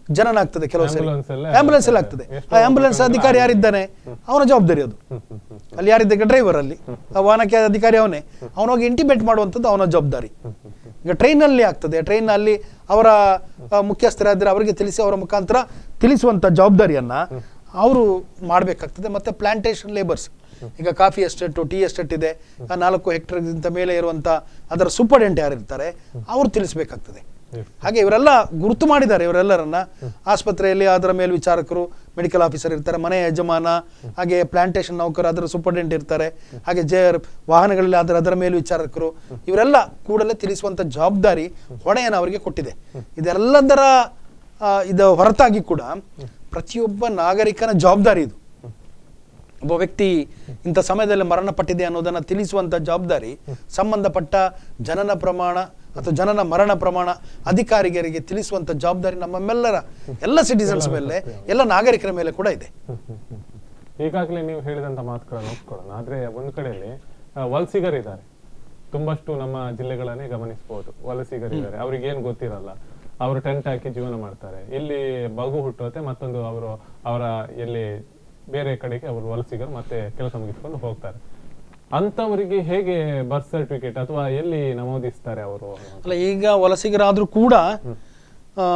ಜನನ ಆಗ್ತದೆ ಕೆಲವು ಸರಿ Ambulance ಅಲ್ಲೇ ಆಂಬುಲೆನ್ಸ್ ಎಲ್ಲ ಆಗ್ತದೆ. ಆಗ್ತದೆ ಎಷ್ಟೋ ಆ ಆಂಬುಲೆನ್ಸ್ ಪ್ರಕರಣಗಳು ಅಧಿಕಾರಿ ಆಗಿದೆ. ಯಾರಿದ್ದಾನೆ ಅವನ ಜವಾಬ್ದಾರಿ ಅದು ಹ್ಮ್ ಹ್ಮ್ ಹ್ಮ್ ಅಲ್ಲಿ ಯಾರಿದ್ದ ಡ್ರೈವರ್ ಅಲ್ಲಿ ಆ ವಾಹನಕ್ಕೆ ಅಧಿಕಾರಿ ಅವನೇ ಅವನೋಗಿ ಇಂಟಿಮೇಟ್ ಮಾಡುವಂಥದ್ದು ಅವನ ಜವಾಬ್ದಾರಿ ಈಗ ಟ್ರೈನಲ್ಲಿ ಆಗ್ತದೆ ಟ್ರೈನ್ ಅಲ್ಲಿ ಅವರ ಆ, ಮುಖ್ಯಸ್ಥರಾದ್ರೆ ಅವರಿಗೆ ತಿಳಿಸಿ ಅವರ ಮುಖಾಂತರ ತಿಳಿಸುವಂಥ ಜವಾಬ್ದಾರಿಯನ್ನ ಅವರು ಮಾಡಬೇಕಾಗ್ತದೆ ಮತ್ತೆ ಪ್ಲಾಂಟೇಶನ್ ಲೇಬರ್ಸ್ ಈಗ ಕಾಫಿ ಎಸ್ಟೇಟು ಟೀ ಎಸ್ಟೇಟ್ ಇದೆ ಆ ನಾಲ್ಕು ಹೆಕ್ಟರ್ಗಿಂತ ಮೇಲೆ ಇರುವಂಥ ಅದರ ಸೂಪರ್ಡೆಂಟ್ ಯಾರು ಇರ್ತಾರೆ ಅವರು ತಿಳಿಸ್ಬೇಕಾಗ್ತದೆ Yes. ಹಾಗೆ ಇವರೆಲ್ಲ ಗುರುತು ಮಾಡಿದ್ದಾರೆ ಇವರೆಲ್ಲರನ್ನ ಆಸ್ಪತ್ರೆಯಲ್ಲಿ ಅದರ ಮೇಲ್ವಿಚಾರಕರು ಮೆಡಿಕಲ್ ಆಫೀಸರ್ ಇರ್ತಾರೆ ಮನೆ ಯಜಮಾನ ಹಾಗೆ ಪ್ಲಾಂಟೇಶನ್ ನೌಕರು ಅದರ ಸೂಪರ್ಡೆಂಟ್ ಇರ್ತಾರೆ ಹಾಗೆ ಜೆ ವಾಹನಗಳಲ್ಲಿ ಅದರ ಅದರ ಮೇಲ್ವಿಚಾರಕರು ಇವರೆಲ್ಲ ಕೂಡಲೇ ತಿಳಿಸುವಂತ ಜವಾಬ್ದಾರಿ ಹೊಣೆಯನ್ನು ಅವರಿಗೆ ಕೊಟ್ಟಿದೆ ಇದೆಲ್ಲದರ ಆ, ಇದು ಹೊರತಾಗಿ ಕೂಡ ಪ್ರತಿಯೊಬ್ಬ ನಾಗರಿಕನ ಜವಾಬ್ದಾರಿ ಇದು ಒಬ್ಬ ವ್ಯಕ್ತಿ ಇಂಥ ಸಮಯದಲ್ಲಿ ಮರಣಪಟ್ಟಿದೆ ಅನ್ನೋದನ್ನ ತಿಳಿಸುವಂತ ಜವಾಬ್ದಾರಿ ಸಂಬಂಧಪಟ್ಟ ಜನನ ಪ್ರಮಾಣ ಅಥವಾ ಜನನ ಮರಣ ಪ್ರಮಾಣ ಅಧಿಕಾರಿಗರಿಗೆ ತಿಳಿಸುವಂತ ಜವಾಬ್ದಾರಿ ನಮ್ಮೆಲ್ಲರ ಎಲ್ಲ ಸಿಟಿಸನ್ಸ್ ಮೇಲೆ ಎಲ್ಲ ನಾಗರಿಕರ ಮೇಲೆ ಕೂಡ ಇದೆ ಈಗಾಗಲೇ ನೀವು ಹೇಳಿದಂತ ಮಾತುಗಳನ್ನು ಒಪ್ಕೊಳ್ಳೋಣ ಆದ್ರೆ ಒಂದ್ ಕಡೆಯಲ್ಲಿ ಆ, ವಲಸಿಗರಿದ್ದಾರೆ ತುಂಬಷ್ಟು ನಮ್ಮ ಜಿಲ್ಲೆಗಳನ್ನೇ ಗಮನಿಸಬಹುದು ವಲಸಿಗರಿದ್ದಾರೆ ಅವ್ರಿಗೆ ಏನ್ ಗೊತ್ತಿರಲ್ಲ ಅವರು ಟೆಂಟ್ ಹಾಕಿ ಜೀವನ ಮಾಡ್ತಾರೆ ಇಲ್ಲಿ ಮಗು ಹುಟ್ಟುತ್ತೆ ಮತ್ತೊಂದು ಅವರು ಅವರ ಎಲ್ಲಿ ಬೇರೆ ಕಡೆಗೆ ಅವರು ವಲಸಿಗರು ಮತ್ತೆ ಕೆಲಸ ಮುಗಿಸ್ಕೊಂಡು ಹೋಗ್ತಾರೆ ಅಂತವರಿಗೆ ಹೇಗೆ ಬರ್ತ್ ಸರ್ಟಿಫಿಕೇಟ್ ಅಥವಾ ಎಲ್ಲಿ ನಮೂದಿಸ್ತಾರೆ ಅವರು ಅಲ್ಲ ಈಗ ವಲಸಿಗರಾದ್ರೂ ಕೂಡ ಆ,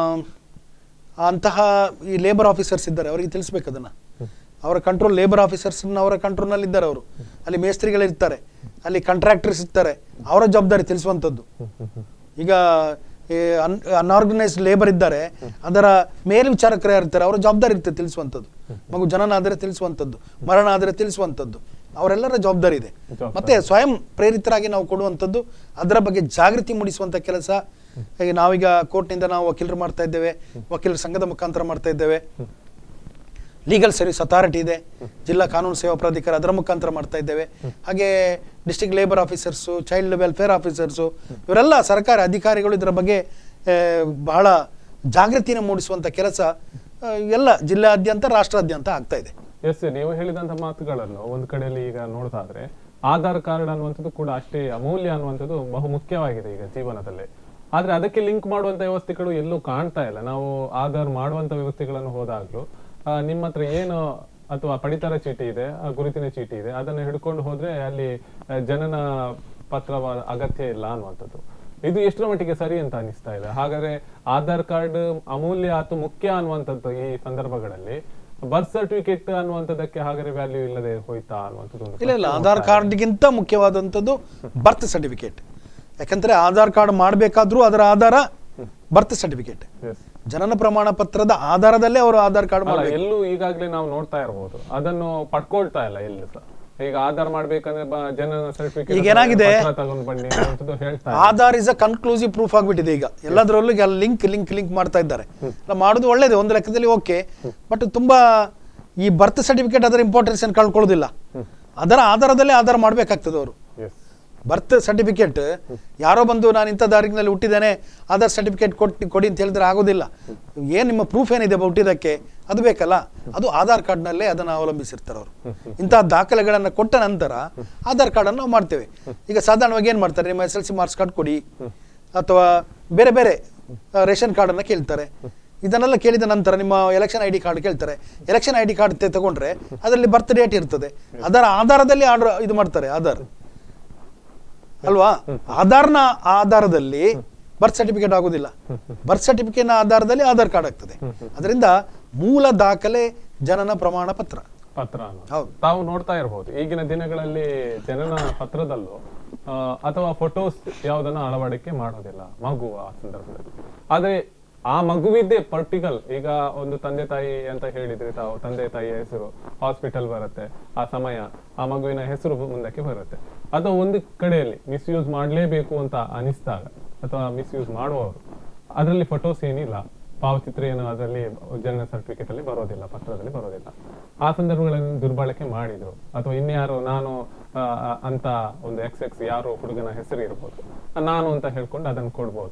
ಅಂತಹ ಈ ಲೇಬರ್ ಆಫೀಸರ್ಸ್ ಇದ್ದಾರೆ ಅವರಿಗೆ ತಿಳಿಸ್ಬೇಕು ಅದನ್ನ ಅವರ ಕಂಟ್ರೋಲ್ ಲೇಬರ್ ಆಫೀಸರ್ಸ್ ಅವರ ಕಂಟ್ರೋಲ್ನಲ್ಲಿ ಇದ್ದಾರೆ ಅವರು ಅಲ್ಲಿ ಮೇಸ್ತ್ರಿಗಳು ಇರ್ತಾರೆ ಅಲ್ಲಿ ಕಾಂಟ್ರಾಕ್ಟರ್ಸ್ ಇರ್ತಾರೆ ಅವರ ಜವಾಬ್ದಾರಿ ತಿಳಿಸುವಂಥದ್ದು ಈಗ ಅನ್ಆರ್ಗನೈಸ್ಡ್ ಲೇಬರ್ ಇದ್ದಾರೆ ಅದರ ಮೇಲ್ವಿಚಾರಕರು ಯಾರು ಇರ್ತಾರೆ ಅವರ ಜವಾಬ್ದಾರಿ ಇರ್ತದೆ ತಿಳಿಸುವಂಥದ್ದು ಮಗು ಜನನ ಆದರೆ ತಿಳಿಸುವಂಥದ್ದು ಮರಣ ಆದರೆ ತಿಳಿಸುವಂಥದ್ದು ಅವರೆಲ್ಲರ ಜವಾಬ್ದಾರಿ ಇದೆ ಜವಾಬ್ದಾರಿ. ಮತ್ತೆ ಸ್ವಯಂ ಪ್ರೇರಿತರಾಗಿ ನಾವು ಕೊಡುವಂಥದ್ದು ಅದರ ಬಗ್ಗೆ ಜಾಗೃತಿ ಮೂಡಿಸುವಂಥ ಕೆಲಸ ಈಗ ನಾವೀಗ ಕೋರ್ಟ್ನಿಂದ ನಾವು ವಕೀಲರು ಮಾಡ್ತಾ ಇದ್ದೇವೆ ವಕೀಲರ ಸಂಘದ ಮುಖಾಂತರ ಮಾಡ್ತಾ ಇದ್ದೇವೆ ಲೀಗಲ್ ಸರ್ವಿಸ್ ಅಥಾರಿಟಿ ಇದೆ ಜಿಲ್ಲಾ ಕಾನೂನು ಸೇವಾ ಪ್ರಾಧಿಕಾರ ಅದರ ಮುಖಾಂತರ ಮಾಡ್ತಾ ಇದ್ದೇವೆ ಹಾಗೆ district labour officers child welfare officers ಇವರೆಲ್ಲ ಸರ್ಕಾರಿ ಅಧಿಕಾರಿಗಳು ಇದರ ಬಗ್ಗೆ ಆ, ಬಹಳ ಜಾಗೃತಿಯನ್ನು ಮೂಡಿಸುವಂಥ ಕೆಲಸ ಆ, ಎಲ್ಲ ಜಿಲ್ಲಾದ್ಯಂತ ರಾಷ್ಟ್ರಾದ್ಯಂತ ಆಗ್ತಾ ಇದೆ ಎಸ್ ನೀವು ಹೇಳಿದಂತ ಮಾತುಗಳನ್ನು ಒಂದ್ ಕಡೆಯಲ್ಲಿ ಈಗ ನೋಡೋದಾದ್ರೆ ಆಧಾರ್ ಕಾರ್ಡ್ ಅನ್ನುವಂಥದ್ದು ಕೂಡ ಅಷ್ಟೇ ಅಮೂಲ್ಯ ಅನ್ನುವಂಥದ್ದು ಬಹು ಮುಖ್ಯವಾಗಿದೆ ಈಗ ಜೀವನದಲ್ಲಿ ಆದ್ರೆ ಅದಕ್ಕೆ ಲಿಂಕ್ ಮಾಡುವಂತ ವ್ಯವಸ್ಥೆಗಳು ಎಲ್ಲೂ ಕಾಣ್ತಾ ಇಲ್ಲ ನಾವು ಆಧಾರ್ ಮಾಡುವಂತ ವ್ಯವಸ್ಥೆಗಳನ್ನು ಹೋದಾಗ್ಲೂ ಆ, ನಿಮ್ಮ ಹತ್ರ ಏನು ಅಥವಾ ಪಡಿತರ ಚೀಟಿ ಇದೆ ಆ ಗುರುತಿನ ಚೀಟಿ ಇದೆ ಅದನ್ನು ಹಿಡ್ಕೊಂಡು ಹೋದ್ರೆ ಅಲ್ಲಿ ಆ, ಜನನ ಪತ್ರವ ಅಗತ್ಯ ಇಲ್ಲ ಅನ್ನುವಂಥದ್ದು ಇದು ಎಷ್ಟರ ಮಟ್ಟಿಗೆ ಸರಿ ಅಂತ ಅನಿಸ್ತಾ ಇದೆ ಹಾಗಾದ್ರೆ ಆಧಾರ್ ಕಾರ್ಡ್ ಅಮೂಲ್ಯ ಅಥವಾ ಮುಖ್ಯ ಅನ್ನುವಂಥದ್ದು ಈ ಸಂದರ್ಭಗಳಲ್ಲಿ ಬರ್ತ್ ಸರ್ಟಿಫಿಕೇಟ್ ಅನ್ನುವಂಥದ್ದಕ್ಕೆ ಹಾಗಾದ್ರೆ ವ್ಯಾಲ್ಯೂ ಇಲ್ಲದೆ ಹೋಯ್ತಾ ಅನ್ನುವಂಥದ್ದು ಒಂದು ಇಲ್ಲ ಇಲ್ಲ ಆಧಾರ್ ಕಾರ್ಡ್ಗಿಂತ ಮುಖ್ಯವಾದಂಥದ್ದು ಬರ್ತ್ ಸರ್ಟಿಫಿಕೇಟ್ ಯಾಕಂದ್ರೆ ಆಧಾರ್ ಕಾರ್ಡ್ ಮಾಡಬೇಕಾದ್ರೂ ಅದರ ಆಧಾರ ಬರ್ತ್ ಸರ್ಟಿಫಿಕೇಟ್ Yes. ಜನನ ಪ್ರಮಾಣ ಪತ್ರದ ಆಧಾರದಲ್ಲೇ ಅವರು ಆಧಾರ್ ಕಾರ್ಡ್ ಅಲ್ಲ ಮಾಡಬೇಕು ಎಲ್ಲೂ ಈಗಾಗಲೇ ನಾವು ನೋಡ್ತಾ ಇರಬಹುದು ಅದನ್ನು ಪಡ್ಕೊಳ್ತಾ ಇಲ್ಲ ಎಲ್ಲಿ ಸಹ ಈಗ ಆಧಾರ್ ಮಾಡ್ಬೇಕಂದ್ರೆ ಬ- ಜನನ ಸರ್ಟಿಫಿಕೇಟ್ ಈಗ ಏನಾಗಿದೆ? ತಗೊಂಡು ಬನ್ನಿ ಅನ್ನುವಂಥದ್ದು ಹೇಳ್ತಾ Aadhaar is a conclusive proof ಆಗ್ಬಿಟ್ಟಿದೆ ಈಗ ಎಲ್ಲದರಲ್ಲೂ ಈಗ ಲಿಂಕ್ ಲಿಂಕ್ ಲಿಂಕ್ ಮಾಡ್ತಾ ಇದ್ದಾರೆ ಅಲ್ಲ, ಮಾಡೋದು ಒಳ್ಳೇದು ಒಂದು ಲೆಕ್ಕದಲ್ಲಿ ಓಕೆ ಬಟ್ ತುಂಬಾ ಈ ಬರ್ತ್ ಸರ್ಟಿಫಿಕೇಟ್ ಅದರ ಇಂಪಾರ್ಟೆನ್ಸ್ ಏನು ಕಳ್ಕೊಳ್ಳೋದಿಲ್ಲ ಅದರ ಆಧಾರದಲ್ಲೇ ಆಧಾರ ಮಾಡಬೇಕಾಗ್ತದೆ ಅವರು ಎಸ್ ಬರ್ತ್ ಸರ್ಟಿಫಿಕೇಟ್ ಯಾರೋ ಬಂದು ನಾನು ಇಂಥ ತಾರೀಕಿನಲ್ಲಿ ಹುಟ್ಟಿದ್ದೇನೆ ಆಧಾರ್ ಸರ್ಟಿಫಿಕೇಟ್ ಕೊಟ್ಟು ಕೊಡಿ ಅಂತ ಹೇಳಿದ್ರೆ ಆಗೋದಿಲ್ಲ ಏನು ನಿಮ್ಮ ಪ್ರೂಫ್ ಏನಿದೆ ಬ ಹುಟ್ಟಿದ್ದಕ್ಕೆ ಅದು ಬೇಕಲ್ಲ ಅದು ಆಧಾರ್ ಕಾರ್ಡ್ನಲ್ಲೇ ಅದನ್ನು ಅವಲಂಬಿಸಿರ್ತಾರೆ ಅವರು ಇಂತಹ ದಾಖಲೆಗಳನ್ನು ಕೊಟ್ಟ ನಂತರ ಆಧಾರ್ ಕಾರ್ಡನ್ನು ನಾವು ಮಾಡ್ತೇವೆ ಈಗ ಸಾಧಾರಣವಾಗಿ ಏನು ಮಾಡ್ತಾರೆ ನಿಮ್ಮ S L C marks card ಕೊಡಿ ಅಥವಾ ಬೇರೆ ಬೇರೆ ಆ, ರೇಷನ್ ಕಾರ್ಡನ್ನು ಕೇಳ್ತಾರೆ ಇದನ್ನೆಲ್ಲ ಕೇಳಿದ ನಂತರ ನಿಮ್ಮ ಎಲೆಕ್ಷನ್ ಐ ಡಿ ಕಾರ್ಡ್ ಕೇಳ್ತಾರೆ ಎಲೆಕ್ಷನ್ ಐ ಡಿ ಕಾರ್ಡ್ ತಗೊಂಡ್ರೆ ಅದರಲ್ಲಿ ಬರ್ತ್ ಡೇಟ್ ಇರ್ತದೆ ಅದರ ಆಧಾರದಲ್ಲಿ ಆರ್ಡರ್ ಇದು ಮಾಡ್ತಾರೆ ಆಧಾರ್ ಅಲ್ವಾ ಆಧಾರ್ನ ಆಧಾರದಲ್ಲಿ ಬರ್ತ್ ಸರ್ಟಿಫಿಕೇಟ್ ಆಗೋದಿಲ್ಲ ಬರ್ತ್ ಸರ್ಟಿಫಿಕೇಟ್ ಆಧಾರದಲ್ಲಿ ಆಧಾರ್ ಕಾರ್ಡ್ ಆಗ್ತದೆ ಅದರಿಂದ ಮೂಲ ದಾಖಲೆ ಜನನ ಪ್ರಮಾಣ ಪತ್ರ ಪತ್ರ ಅನ್ನೋದು. ಹೌದು. ತಾವು ನೋಡ್ತಾ ಇರಬಹುದು ಈಗಿನ ದಿನಗಳಲ್ಲಿ ಜನನ ಪತ್ರದಲ್ಲೂ ಆ, ಅಥವಾ ಫೋಟೋಸ್ ಯಾವುದನ್ನ ಅಳವಡಿಕೆ ಮಾಡೋದಿಲ್ಲ ಮಗು ಆ ಸಂದರ್ಭದಲ್ಲಿ ಆದ್ರೆ ಆ ಮಗುವಿದ್ದೇ ಪರ್ಟಿಕಲ್ ಈಗ ಒಂದು ತಂದೆ ತಾಯಿ ಅಂತ ಹೇಳಿದ್ರೆ ತಾವು ತಂದೆ ತಾಯಿಯ ಹೆಸರು ಹಾಸ್ಪಿಟಲ್ ಬರುತ್ತೆ ಆ ಸಮಯ ಆ ಮಗುವಿನ ಹೆಸರು ಮುಂದಕ್ಕೆ ಬರುತ್ತೆ ಅದು ಒಂದು ಕಡೆಯಲ್ಲಿ ಮಿಸ್ಯೂಸ್ ಮಾಡಲೇಬೇಕು ಅಂತ ಅನಿಸ್ದಾಗ ಅಥವಾ ಮಿಸ್ಯೂಸ್ ಮಾಡುವವರು ಅದರಲ್ಲಿ ಫೋಟೋಸ್ ಏನಿಲ್ಲ ಭಾವಚಿತ್ರ ಏನು ಅದರಲ್ಲಿ ಜನನ ಸರ್ಟಿಫಿಕೇಟ್ ಅಲ್ಲಿ ಬರೋದಿಲ್ಲ ಪತ್ರದಲ್ಲಿ ಬರೋದಿಲ್ಲ ಆ ಸಂದರ್ಭಗಳನ್ನು ದುರ್ಬಳಕೆ ಮಾಡಿದ್ರು ಅಥವಾ ಇನ್ಯಾರು ನಾನು ಆ, ಆ, ಅಂತ ಒಂದು ಎಕ್ಸ್ ಎಕ್ಸ್ ಯಾರೋ ಹುಡುಗನ ಹೆಸರು ಇರ್ಬೋದು ನಾನು ಅಂತ ಹೇಳ್ಕೊಂಡು ಅದನ್ನು ಕೊಡ್ಬೋದು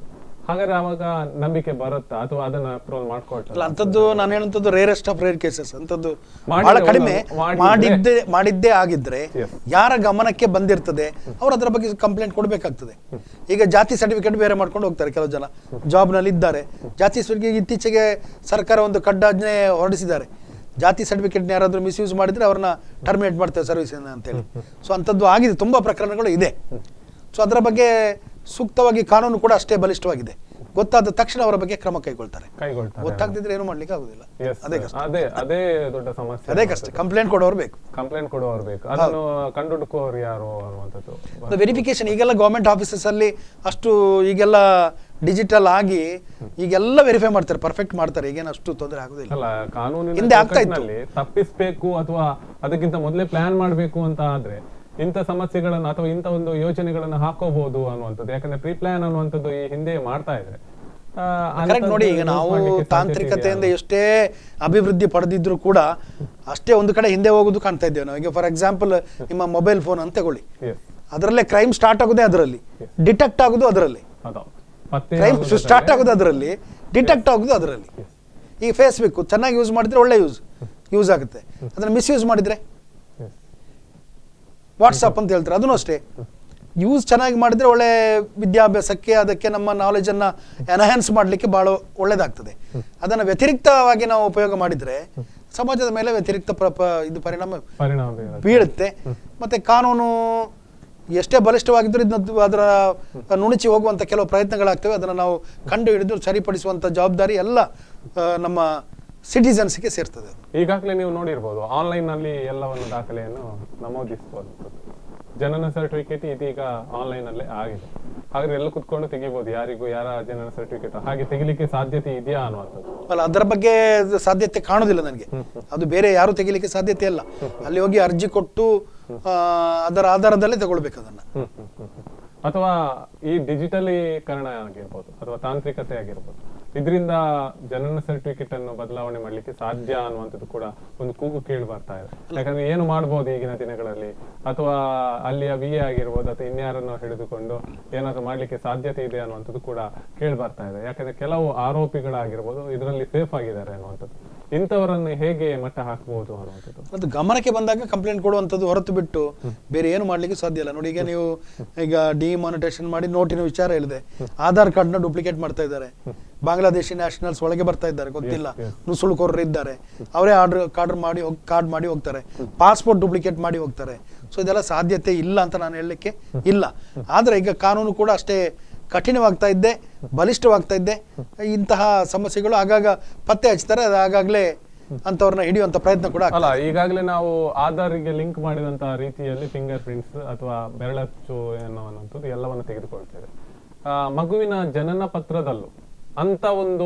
ಹಾಗಾದ್ರೆ ಅವಾಗ ನಂಬಿಕೆ ಬರುತ್ತಾ ಅಥವಾ ಅದನ್ನ ಅಪ್ರೂವಲ್ ಅಲ್ಲ ಮಾಡ್ಕೊಳ್ತಾರೆ ಅಂಥದ್ದು ನಾನು ಹೇಳುವಂಥದ್ದು ರೇರೆಸ್ಟ್ ಆಫ್ ರೇರ್ ಕೇಸಸ್ ಅಂಥದ್ದು ಮಾಡಿದ್ರೆ ಬಹಳ ಕಡಿಮೆ ಮಾಡಿದ್ರೆ- ಮಾಡಿದ್ದೇ ಮಾಡಿದ್ದೇ ಆಗಿದ್ರೆ Yes. ಯಾರ ಗಮನಕ್ಕೆ ಬಂದಿರ್ತದೆ ಅವ್ರು ಅದರ ಬಗ್ಗೆ ಕಂಪ್ಲೇಂಟ್ ಕೊಡಬೇಕಾಗ್ತದೆ ಈಗ ಜಾತಿ ಸರ್ಟಿಫಿಕೇಟ್ ಬೇರೆ ಮಾಡ್ಕೊಂಡು ಹೋಗ್ತಾರೆ ಕೆಲವು ಜನ ಜಾಬ್ನಲ್ಲಿ ಇದ್ದಾರೆ ಜಾತಿ ಸರ್ಟಿಫಿಕೇಟ್ ಇತ್ತೀಚೆಗೆ ಸರ್ಕಾರ ಒಂದು ಕಡ್ಡಾಜ್ಞೆ ಹೊರಡಿಸಿದ್ದಾರೆ ಜಾತಿ ಸರ್ಟಿಫಿಕೇಟ್ ಯಾರಾದರೂ ಮಿಸ್ಯೂಸ್ ಮಾಡಿದ್ರೆ ಅವ್ರನ್ನ ಟರ್ಮಿನೇಟ್ ಮಾಡ್ತೇವೆ ಸರ್ವಿಸಿಂದ ಅಂತೇಳಿ ಸೊ ಅಂಥದ್ದು ಆಗಿದೆ ತುಂಬ ಪ್ರಕರಣಗಳು ಇದೆ ಸೊ ಅದರ ಬಗ್ಗೆ ಸೂಕ್ತವಾಗಿ ಕಾನೂನು ಕೂಡ ಅಷ್ಟೇ ಬಲಿಷ್ಠವಾಗಿದೆ ಗೊತ್ತಾದ ತಕ್ಷಣ ಅವರ ಬಗ್ಗೆ ಕ್ರಮ ಕೈಗೊಳ್ತಾರೆ ಕೈಗೊಳ್ತಾರೆ ಗೊತ್ತಾಗ್ದಿದ್ರೆ ಏನು ಮಾಡ್ಲಿಕ್ಕೆ ಆಗುದಿಲ್ಲ Yes, ಅದೇ ಕಷ್ಟ ಅದೇ ಅದೇ ದೊಡ್ಡ ಸಮಸ್ಯೆ ಅದೇ ಕಷ್ಟ ಕಂಪ್ಲೇಂಟ್ ಕೊಡೋರು ಬೇಕು ಕಂಪ್ಲೇಂಟ್ ಕೊಡುವವರು ಬೇಕು ಅದನ್ನು ಕಂಡುಹುಡುಕುವವರು ಯಾರು ಅನ್ನುವಂಥದ್ದು ವೆರಿಫಿಕೇಶನ್ ಈಗೆಲ್ಲ ಗೌರ್ಮೆಂಟ್ ಆಫೀಸಸ್ ಅಲ್ಲಿ ಅಷ್ಟು ಈಗೆಲ್ಲ ಡಿಜಿಟಲ್ ಆಗಿ ಈಗೆಲ್ಲ ವೆರಿಫೈ ಮಾಡ್ತಾರೆ ಪರ್ಫೆಕ್ಟ್ ಮಾಡ್ತಾರೆ ಈಗೇನು ಅಷ್ಟು ತೊಂದರೆ ಆಗುದಿಲ್ಲ ಅಲ್ಲ ಕಾನೂನಿನ ಹಿಂದೆ ಆಗ್ತಾ ಇತ್ತು. ಚೌಕಟ್ಟಿನಲ್ಲಿ ತಪ್ಪಿಸ್ಬೇಕು ಅಥವಾ ಅದಕ್ಕಿಂತ ಮೊದಲೇ ಪ್ಲಾನ್ ಮಾಡಬೇಕು ಅಂತ ಆದ್ರೆ ಇಂಥ ಸಮಸ್ಯೆಗಳನ್ನು ಅಥವಾ ಇಂಥ ಒಂದು ಯೋಜನೆಗಳನ್ನು ಹಾಕೋಬಹುದು ಅನ್ನುವಂಥದ್ದು ಯಾಕಂದ್ರೆ ಪ್ರೀ ಪ್ಲಾನ್ ಅನ್ನುವಂಥದ್ದು ಈ ಹಿಂದೆ ಮಾಡ್ತಾ ಇದೆ ಆ, ಕರೆಕ್ಟ್ ಅಂಥದ್ದು ನೋಡಿ ಈಗ use ನಾವು ಮಾಡ್ಲಿಕ್ಕೆ ಸಾಧ್ಯತೆ ತಾಂತ್ರಿಕತೆಯಿಂದ ಇದೆಯಾ? ಎಷ್ಟೇ ಅಭಿವೃದ್ಧಿ ಪಡೆದಿದ್ರು ಕೂಡ ಅಷ್ಟೇ ಒಂದು ಕಡೆ ಹಿಂದೆ ಹೋಗೋದು ಕಾಣ್ತಾ ಇದ್ದೇವೆ ನಾವು ಈಗ ಫಾರ್ ಎಕ್ಸಾಂಪಲ್ ನಿಮ್ಮ ಮೊಬೈಲ್ ಫೋನ್ ಅಂತ ತಗೊಳ್ಳಿ Yes, ಅದರಲ್ಲೇ ಕ್ರೈಮ್ ಸ್ಟಾರ್ಟ್ ಆಗೋದೇ ಅದರಲ್ಲಿ ಡಿಟೆಕ್ಟ್ ಆಗೋದು ಅದರಲ್ಲಿ ಅದು. ಪತ್ತೆ ಕ್ರೈಮ್ ಆಗೋದಾದ್ರೆ- ಸ್ಟಾರ್ಟ್ ಆಗೋದು ಅದರಲ್ಲಿ ಡಿಟೆಕ್ಟ್ ಆಗೋದು ಅದರಲ್ಲಿ ಈಗ ಫೇಸ್ಬುಕ್ ಚೆನ್ನಾಗಿ ಯೂಸ್ ಮಾಡಿದ್ರೆ ಒಳ್ಳೆ ಯೂಸ್ ಯೂಸ್ ಆಗುತ್ತೆ ಅದನ್ನ ಮಿಸ್ಯೂಸ್ ಮಾಡಿದ್ರೆ Yes. ವಾಟ್ಸಪ್ ಅಂತ ಹೇಳ್ತಾರೆ ಅದನ್ನು ಅಷ್ಟೇ ಯೂಸ್ ಚೆನ್ನಾಗಿ ಮಾಡಿದ್ರೆ ಒಳ್ಳೆ ವಿದ್ಯಾಭ್ಯಾಸಕ್ಕೆ ಅದಕ್ಕೆ ನಮ್ಮ ನಾಲೆಜನ್ನು ಎನ್ಹ್ಯಾನ್ಸ್ ಮಾಡಲಿಕ್ಕೆ ಭಾಳ ಒಳ್ಳೇದಾಗ್ತದೆ ಅದನ್ನು ವ್ಯತಿರಿಕ್ತವಾಗಿ ನಾವು ಉಪಯೋಗ ಮಾಡಿದರೆ ಸಮಾಜದ ಮೇಲೆ ವ್ಯತಿರಿಕ್ತ ಪ್ರ ಪ- ಇದು ಪರಿಣಾಮ ಪರಿಣಾಮ ಬೀರುತ್ತೆ. ಬೀಳುತ್ತೆ ಮತ್ತೆ ಕಾನೂನು ಎಷ್ಟೇ ಬಲಿಷ್ಠವಾಗಿದ್ದರೂ ಇದನ್ನ ಅದರ ನುಣುಚಿ ಹೋಗುವಂಥ ಕೆಲವು ಪ್ರಯತ್ನಗಳಾಗ್ತವೆ ಅದನ್ನು ನಾವು ಕಂಡು ಹಿಡಿದು ಸರಿಪಡಿಸುವಂಥ ಜವಾಬ್ದಾರಿ ಎಲ್ಲ ಆ, ನಮ್ಮ ಸಿಟಿಸನ್ಸ್ಗೆ ಸೇರ್ತದೆ ಈಗಾಗಲೇ ನೀವು ನೋಡಿರ್ಬೋದು ಆನ್ಲೈನ್ ನಲ್ಲಿ ಎಲ್ಲವನ್ನು ದಾಖಲೆಯನ್ನು ನಮೂದಿಸಬಹುದು ಜನನ ಸರ್ಟಿಫಿಕೇಟ್ ಇದೀಗ ಆನ್ಲೈನ್ ಅಲ್ಲೇ ಆಗಿದೆ ಹಾಗಾದ್ರೆ ಎಲ್ಲ ಕುತ್ಕೊಂಡು ತೆಗಿಬಹುದು ಯಾರಿಗೂ ಯಾರ ಜನನ ಸರ್ಟಿಫಿಕೇಟ್ ಹಾಗೆ ತೆಗಿಲಿಕ್ಕೆ ಸಾಧ್ಯತೆ ಇದೆಯಾ ಅನ್ನುವಂಥದ್ದು ಅಲ್ಲ ಅದರ ಬಗ್ಗೆ ಸಾಧ್ಯತೆ ಕಾಣೋದಿಲ್ಲ ನನಗೆ ಅದು ಬೇರೆ ಯಾರು ತೆಗಿಲಿಕ್ಕೆ ಸಾಧ್ಯತೆ ಇಲ್ಲ ಅಲ್ಲಿ ಹೋಗಿ ಅರ್ಜಿ ಕೊಟ್ಟು ಆ, ಅದರ ಆಧಾರದಲ್ಲೇ ತಗೊಳ್ಬೇಕು ಅದನ್ನ ಹ್ಮ್, ಹ್ಮ್, ಹ್ಮ್, ಹ್ಮ್. ಅಥವಾ ಈ ಡಿಜಿಟಲೀಕರಣ ಆಗಿರ್ಬೋದು ಅಥವಾ ತಾಂತ್ರಿಕತೆ ಆಗಿರ್ಬೋದು ಇದರಿಂದ ಜನನ ಸರ್ಟಿಫಿಕೇಟ್ ಅನ್ನು ಬದಲಾವಣೆ ಮಾಡ್ಲಿಕ್ಕೆ ಸಾಧ್ಯ ಅನ್ನುವಂಥದ್ದು ಕೂಡ ಒಂದು ಕೂಗು ಕೇಳಿ ಬರ್ತಾ ಇದೆ ಯಾಕಂದ್ರೆ ಏನು ಮಾಡ್ಬೋದು ಈಗಿನ ದಿನಗಳಲ್ಲಿ ಅಥವಾ ಅಲ್ಲಿಯ ವಿ ಆಗಿರ್ಬೋದು ಅಥವಾ ಇನ್ಯಾರನ್ನು ಹಿಡಿದುಕೊಂಡು ಏನಾದ್ರು ಮಾಡ್ಲಿಕ್ಕೆ ಸಾಧ್ಯತೆ ಇದೆ ಅನ್ನುವಂಥದ್ದು ಕೂಡ ಕೇಳಿ ಬರ್ತಾ ಇದೆ ಯಾಕಂದ್ರೆ ಕೆಲವು ಆರೋಪಿಗಳಾಗಿರ್ಬೋದು ಇದರಲ್ಲಿ ಸೇಫ್ ಆಗಿದ್ದಾರೆ ಅನ್ನುವಂಥದ್ದು ಇಂಥವರನ್ನು ಹೇಗೆ ಮಟ್ಟ ಹಾಕಬಹುದು ಅನ್ನುವಂಥದ್ದು ಅದು ಗಮನಕ್ಕೆ ಬಂದಾಗ ಕಂಪ್ಲೇಂಟ್ ಕೊಡುವಂಥದ್ದು ಹೊರತು ಬಿಟ್ಟು ಬೇರೆ ಏನು ಮಾಡ್ಲಿಕ್ಕೆ ಸಾಧ್ಯ ಇಲ್ಲ ನೋಡಿ ಈಗ ನೀವು ಈಗ ಡಿಮಾನಿಟೇಷನ್ ಮಾಡಿ ನೋಟಿನ ವಿಚಾರ ಹೇಳಿದೆ ಆಧಾರ್ ಕಾರ್ಡ್ನ ಡೂಪ್ಲಿಕೇಟ್ ಮಾಡ್ತಾ ಇದ್ದಾರೆ ಬಾಂಗ್ಲಾದೇಶಿ ನ್ಯಾಷನಲ್ಸ್ ಒಳಗೆ ಬರ್ತಾ ಇದ್ದಾರೆ ಗೊತ್ತಿಲ್ಲ Yes, yes. ನುಸುಳುಕೋರರು ಇದ್ದಾರೆ ಅವರೇ ಆರ್ಡರ್ ಕಾರ್ಡ್ ಮಾಡಿ ಹೋಗ್ ಕಾರ್ಡ್ ಮಾಡಿ ಹೋಗ್ತಾರೆ ಪಾಸ್ಪೋರ್ಟ್ ಡೂಪ್ಲಿಕೇಟ್ ಮಾಡಿ ಹೋಗ್ತಾರೆ ಸೊ ಇದೆಲ್ಲ ಸಾಧ್ಯತೆ ಇಲ್ಲ ಅಂತ ನಾನು ಹೇಳಲಿಕ್ಕೆ ಇಲ್ಲ ಆದರೆ ಈಗ ಕಾನೂನು ಕೂಡ ಅಷ್ಟೇ ಕಠಿಣವಾಗ್ತಾ ಇದ್ದೆ ಬಲಿಷ್ಠವಾಗ್ತಾ ಇದ್ದೆ ಇಂತಹ ಸಮಸ್ಯೆಗಳು ಆಗಾಗ ಪತ್ತೆ ಹಚ್ತಾರೆ ಅದು ಆಗಾಗಲೇ ಅಂಥವ್ರನ್ನ ಹಿಡಿಯುವಂಥ ಪ್ರಯತ್ನ ಕೂಡ ಆಗ್ತದೆ. ಅಲ್ಲ ಈಗಾಗಲೇ ನಾವು ಆಧಾರ್ಗೆ ಲಿಂಕ್ ಮಾಡಿದಂತಹ ರೀತಿಯಲ್ಲಿ ಫಿಂಗರ್ ಪ್ರಿಂಟ್ಸ್ ಅಥವಾ ಬೆರಳಚ್ಚು ಎನ್ನುವಂಥದ್ದು ಎಲ್ಲವನ್ನು ತೆಗೆದುಕೊಳ್ತೇವೆ ಆ, ಮಗುವಿನ ಜನನ ಪತ್ರದಲ್ಲೂ ಅಂತ ಒಂದು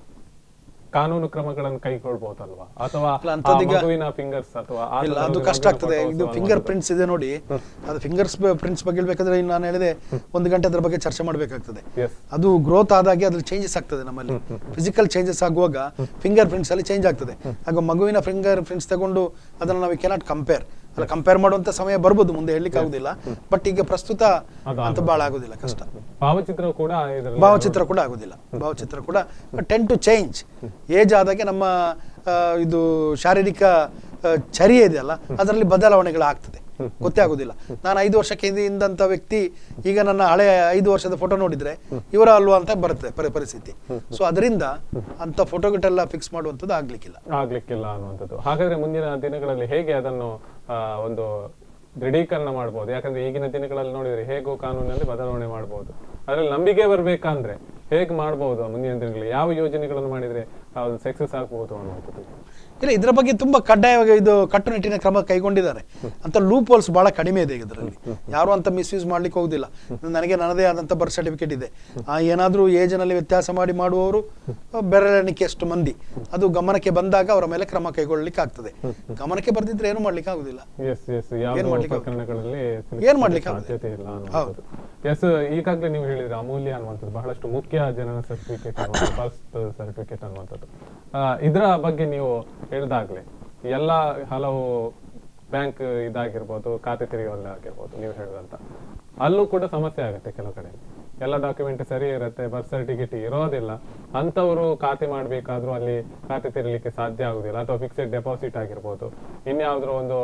ಕಾನೂನು ಕ್ರಮಗಳನ್ನು ಕೈಗೊಳ್ಬಹುದಲ್ವಾ ಅಥವಾ ಅಲ್ಲ, ಆ ಅಂಥದ್ದೀಗ- ಮಗುವಿನ ಫಿಂಗರ್ಸ್ ಅಥವಾ ಆ ಇಲ್ಲ ಥರದ ಅದು ಕಷ್ಟ ಮಗುವಿನ ಆಗ್ತದೆ photos ಇದು ಅನ್ನುವಂಥದ್ದು. ಫಿಂಗರ್ ಪ್ರಿಂಟ್ಸ್ ಇದೆ ನೋಡಿ ಅದು ಫಿಂಗರ್ಸ್ ಪ್ರಿಂಟ್ಸ್ ಬಗ್ಗೆ ಹೇಳ್ಬೇಕಾದ್ರೆ ಇನ್ನು ನಾನು ಹೇಳಿದೆ ಒಂದು ಗಂಟೆ ಅದ್ರ ಬಗ್ಗೆ ಚರ್ಚೆ ಮಾಡಬೇಕಾಗ್ತದೆ Yes. ಅದು ಗ್ರೋತ್ ಆದಾಗೆ ಅದ್ರಲ್ಲಿ ಚೇಂಜಸ್ ಆಗ್ತದೆ ನಮ್ಮಲ್ಲಿ ಫಿಸಿಕಲ್ ಚೇಂಜಸ್ ಆಗುವಾಗ ಫಿಂಗರ್ ಪ್ರಿಂಟ್ಸ್ ಅಲ್ಲಿ ಚೇಂಜ್ ಆಗ್ತದೆ ಆಗ ಮಗುವಿನ ಫಿಂಗರ್ ಪ್ರಿಂಟ್ಸ್ ತಗೊಂಡು ಅದನ್ನು ನಾವು ಕೆನಾಟ್ ಕಂಪೇರ್ ಅಲ್ಲ ಕಂಪೇರ್ ಮಾಡುವಂತ ಸಮಯ ಬರ್ಬೋದು ಮುಂದೆ ಹೇಳಲಿಕ್ಕೆ ಆಗುದಿಲ್ಲ ಬಟ್ ಈಗ ಪ್ರಸ್ತುತ ಅದು ಅಂತ ಭಾಳ ಆಗುದಿಲ್ಲ ಕಷ್ಟ ಭಾವಚಿತ್ರ ಕೂಡ ಇದರಲ್ಲಿ ಭಾವಚಿತ್ರ ಕೂಡ ಆಗುದಿಲ್ಲ ಭಾವಚಿತ್ರ ಕೂಡ ಟೆನ್ ಟು ಚೇಂಜ್ ಏಜ್ ಆದಾಗೆ ನಮ್ಮ ಆ, ಇದು ಶಾರೀರಿಕ ಆ, ಚರ್ಯೆ ಇದೆಯಲ್ಲ ಅದರಲ್ಲಿ ಬದಲಾವಣೆಗಳಾಗ್ತದೆ ಗೊತ್ತೇ ಆಗುದಿಲ್ಲ ನಾನು ಐದು ವರ್ಷಕ್ಕೆ ಹಿಂದಿಂದಂಥ ವ್ಯಕ್ತಿ ಈಗ ನನ್ನ ಹಳೆ ಐದು ವರ್ಷದ ಫೋಟೋ ನೋಡಿದ್ರೆ ಇವರ ಅಲ್ವಾ ಅಂತ ಬರುತ್ತೆ ಪರಿ- ಪರಿಸ್ಥಿತಿ ಸೊ ಅದರಿಂದ ಅಂತ ಫೋಟೋಗಿಟ್ಟೆಲ್ಲ ಫಿಕ್ಸ್ ಮಾಡುವಂಥದ್ದು ಆಗ್ಲಿಕ್ಕಿಲ್ಲ ಆಗ್ಲಿಕ್ಕಿಲ್ಲ ಅನ್ನುವಂಥದ್ದು ಹಾಗಾದ್ರೆ ಮುಂದಿನ ದಿನಗಳಲ್ಲಿ ಹೇಗೆ ಅದನ್ನು ಆ, ಒಂದು ದೃಢೀಕರಣ ಮಾಡಬಹುದು ಯಾಕಂದ್ರೆ ಈಗಿನ ದಿನಗಳಲ್ಲಿ ನೋಡಿದ್ರೆ ಹೇಗೋ ಕಾನೂನಲ್ಲಿ ಬದಲಾವಣೆ ಮಾಡಬಹುದು ಅದ್ರಲ್ಲಿ ನಂಬಿಕೆ ಬರ್ಬೇಕಂದ್ರೆ ಹೇಗೆ ಮಾಡಬಹುದು ಮುಂದಿನ ದಿನಗಳಲ್ಲಿ ಯಾವ ಯೋಜನೆಗಳನ್ನು ಮಾಡಿದ್ರೆ ಅದು ಸಕ್ಸಸ್ ಆಗ್ಬಹುದು ಅನ್ನುವಂಥದ್ದು ಇಲ್ಲ ಇದರ ಬಗ್ಗೆ ತುಂಬಾ ಕಡ್ಡಾಯವಾಗಿ ಇದು ಕಟ್ಟುನಿಟ್ಟಿನ ಕ್ರಮ ಕೈಗೊಂಡಿದ್ದಾರೆ ಅಂತ ಲೂಪ್ ಹೋಲ್ಸ್ ಬಹಳ ಕಡಿಮೆ ಇದೆ ಇದರಲ್ಲಿ ಯಾರು ಅಂತ ಮಿಸ್ಯೂಸ್ ಮಾಡ್ಲಿಕ್ಕೆ ಹೋಗುದಿಲ್ಲ ನನಗೆ ನನ್ನದೇ ಆದಂತ ಬರ್ತ್ ಸರ್ಟಿಫಿಕೇಟ್ ಇದೆ ಆ ಏನಾದ್ರೂ ಏಜ್ನಲ್ಲಿ ವ್ಯತ್ಯಾಸ ಮಾಡಿ ಮಾಡುವವರು ಬೆರಳೆಣಿಕೆಯಷ್ಟು ಮಂದಿ ಅದು ಗಮನಕ್ಕೆ ಬಂದಾಗ ಅವರ ಮೇಲೆ ಕ್ರಮ ಕೈಗೊಳ್ಳಲಿಕ್ಕೆ ಆಗ್ತದೆ ಗಮನಕ್ಕೆ ಬರ್ದಿದ್ರೆ ಏನು ಮಾಡ್ಲಿಕ್ಕೆ ಆಗುದಿಲ್ಲ ಎಸ್ ಎಸ್ ಯಾವ ಏನ್ ಮಾಡ್ಲಿಕ್ಕೆ ಪ್ರಕರಣಗಳಲ್ಲಿ ಏನ್ ಮಾಡ್ಲಿಕ್ಕೆ ಆಗುತ್ತೆ? ಸಾಧ್ಯತೆ ಇಲ್ಲ ಅನ್ನುವಂಥದ್ದು ಎಸ್ ಈಗಾಗಲೇ ನೀವು ಹೇಳಿದ್ರೆ ಅಮೂಲ್ಯ ಅನ್ನುವಂಥದ್ದು ಬಹಳಷ್ಟು ಮುಖ್ಯ ಜನನ ಸರ್ಟಿಫಿಕೇಟ್ ಬರ್ತ್ ಸರ್ಟಿಫಿಕೇಟ್ ಅನ್ನುವಂಥದ್ದು ಆ, ಇದರ ಬಗ್ಗೆ ನೀವು ಹೇಳಿದಾಗ್ಲೇ ಎಲ್ಲ ಹಲವು ಬ್ಯಾಂಕ್ ಇದಾಗಿರ್ಬೋದು ಖಾತೆ ತೆರೆಯುವಲ್ಲಿ ಆಗಿರ್ಬೋದು ನೀವು ಹೇಳಿದಂತ ಅಲ್ಲೂ ಕೂಡ ಸಮಸ್ಯೆ ಆಗುತ್ತೆ ಕೆಲವು ಕಡೆ ಎಲ್ಲ ಡಾಕ್ಯುಮೆಂಟ್ ಸರಿ ಇರುತ್ತೆ ಬರ್ತ್ ಸರ್ಟಿಫಿಕೇಟ್ ಇರೋದಿಲ್ಲ ಅಂಥವರು ಖಾತೆ ಮಾಡಬೇಕಾದ್ರೂ ಅಲ್ಲಿ ಖಾತೆ ತೆರಲಿಕ್ಕೆ ಸಾಧ್ಯ ಆಗುದಿಲ್ಲ ಅಥವಾ ಫಿಕ್ಸೆಡ್ ಡೆಪಾಸಿಟ್ ಆಗಿರ್ಬೋದು ಇನ್ಯಾವುದೋ ಒಂದು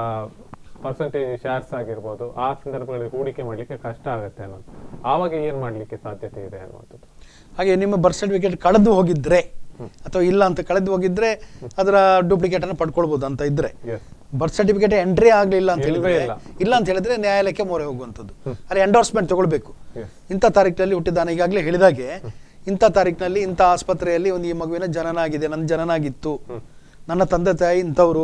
ಪರ್ಸೆಂಟೇಜ್ ಶೇರ್ಸ್ ಆಗಿರ್ಬೋದು ಆ ಸಂದರ್ಭಗಳಲ್ಲಿ ಹೂಡಿಕೆ ಮಾಡಲಿಕ್ಕೆ ಕಷ್ಟ ಆಗುತ್ತೆ ಅನ್ನೋದು ಆವಾಗ ಏನ್ ಮಾಡ್ಲಿಕ್ಕೆ ಸಾಧ್ಯತೆ ಇದೆ ಅನ್ನುವಂಥದ್ದು ಹಾಗೆ ನಿಮ್ಮ ಬರ್ತ್ ಸರ್ಟಿಫಿಕೇಟ್ ಕಳೆದು ಹೋಗಿದ್ರೆ ಅಥವಾ ಇಲ್ಲ ಅಂತ ಕಳೆದು ಹೋಗಿದ್ರೆ ಅದರ ಡೂಪ್ಲಿಕೇಟ್ ಅನ್ನು ಪಡ್ಕೊಳ್ಬೋದು ಅಂತ ಇದ್ರೆ ಎಸ್ ಬರ್ತ್ ಸರ್ಟಿಫಿಕೇಟ್ ಎಂಟ್ರಿ ಆಗಲಿಲ್ಲ ಅಂತ ಇಲ್ವೇ ಹೇಳಿದ್ರೆ ಇಲ್ಲ. ಇಲ್ಲ ಅಂತ ಹೇಳಿದ್ರೆ ನ್ಯಾಯಾಲಯಕ್ಕೆ ಮೊರೆ ಹೋಗುವಂಥದ್ದು ಅಲ್ಲಿ ಎಂಡೋರ್ಸ್ಮೆಂಟ್ ತಗೊಳ್ಬೇಕು Yes. ಇಂಥ ತಾರೀಕಿನಲ್ಲಿ ಹುಟ್ಟಿದ್ದಾನೆ ಈಗಾಗಲೇ ಹೇಳಿದಾಗೆ ಇಂಥ ತಾರೀಕಿನಲ್ಲಿ ಇಂಥ ಆಸ್ಪತ್ರೆಯಲ್ಲಿ ಒಂದು ಈ ಮಗುವಿನ ಜನನ ಆಗಿದೆ ನನ್ನ ಜನನ ಆಗಿತ್ತು ನನ್ನ ತಂದೆ ತಾಯಿ ಇಂಥವ್ರು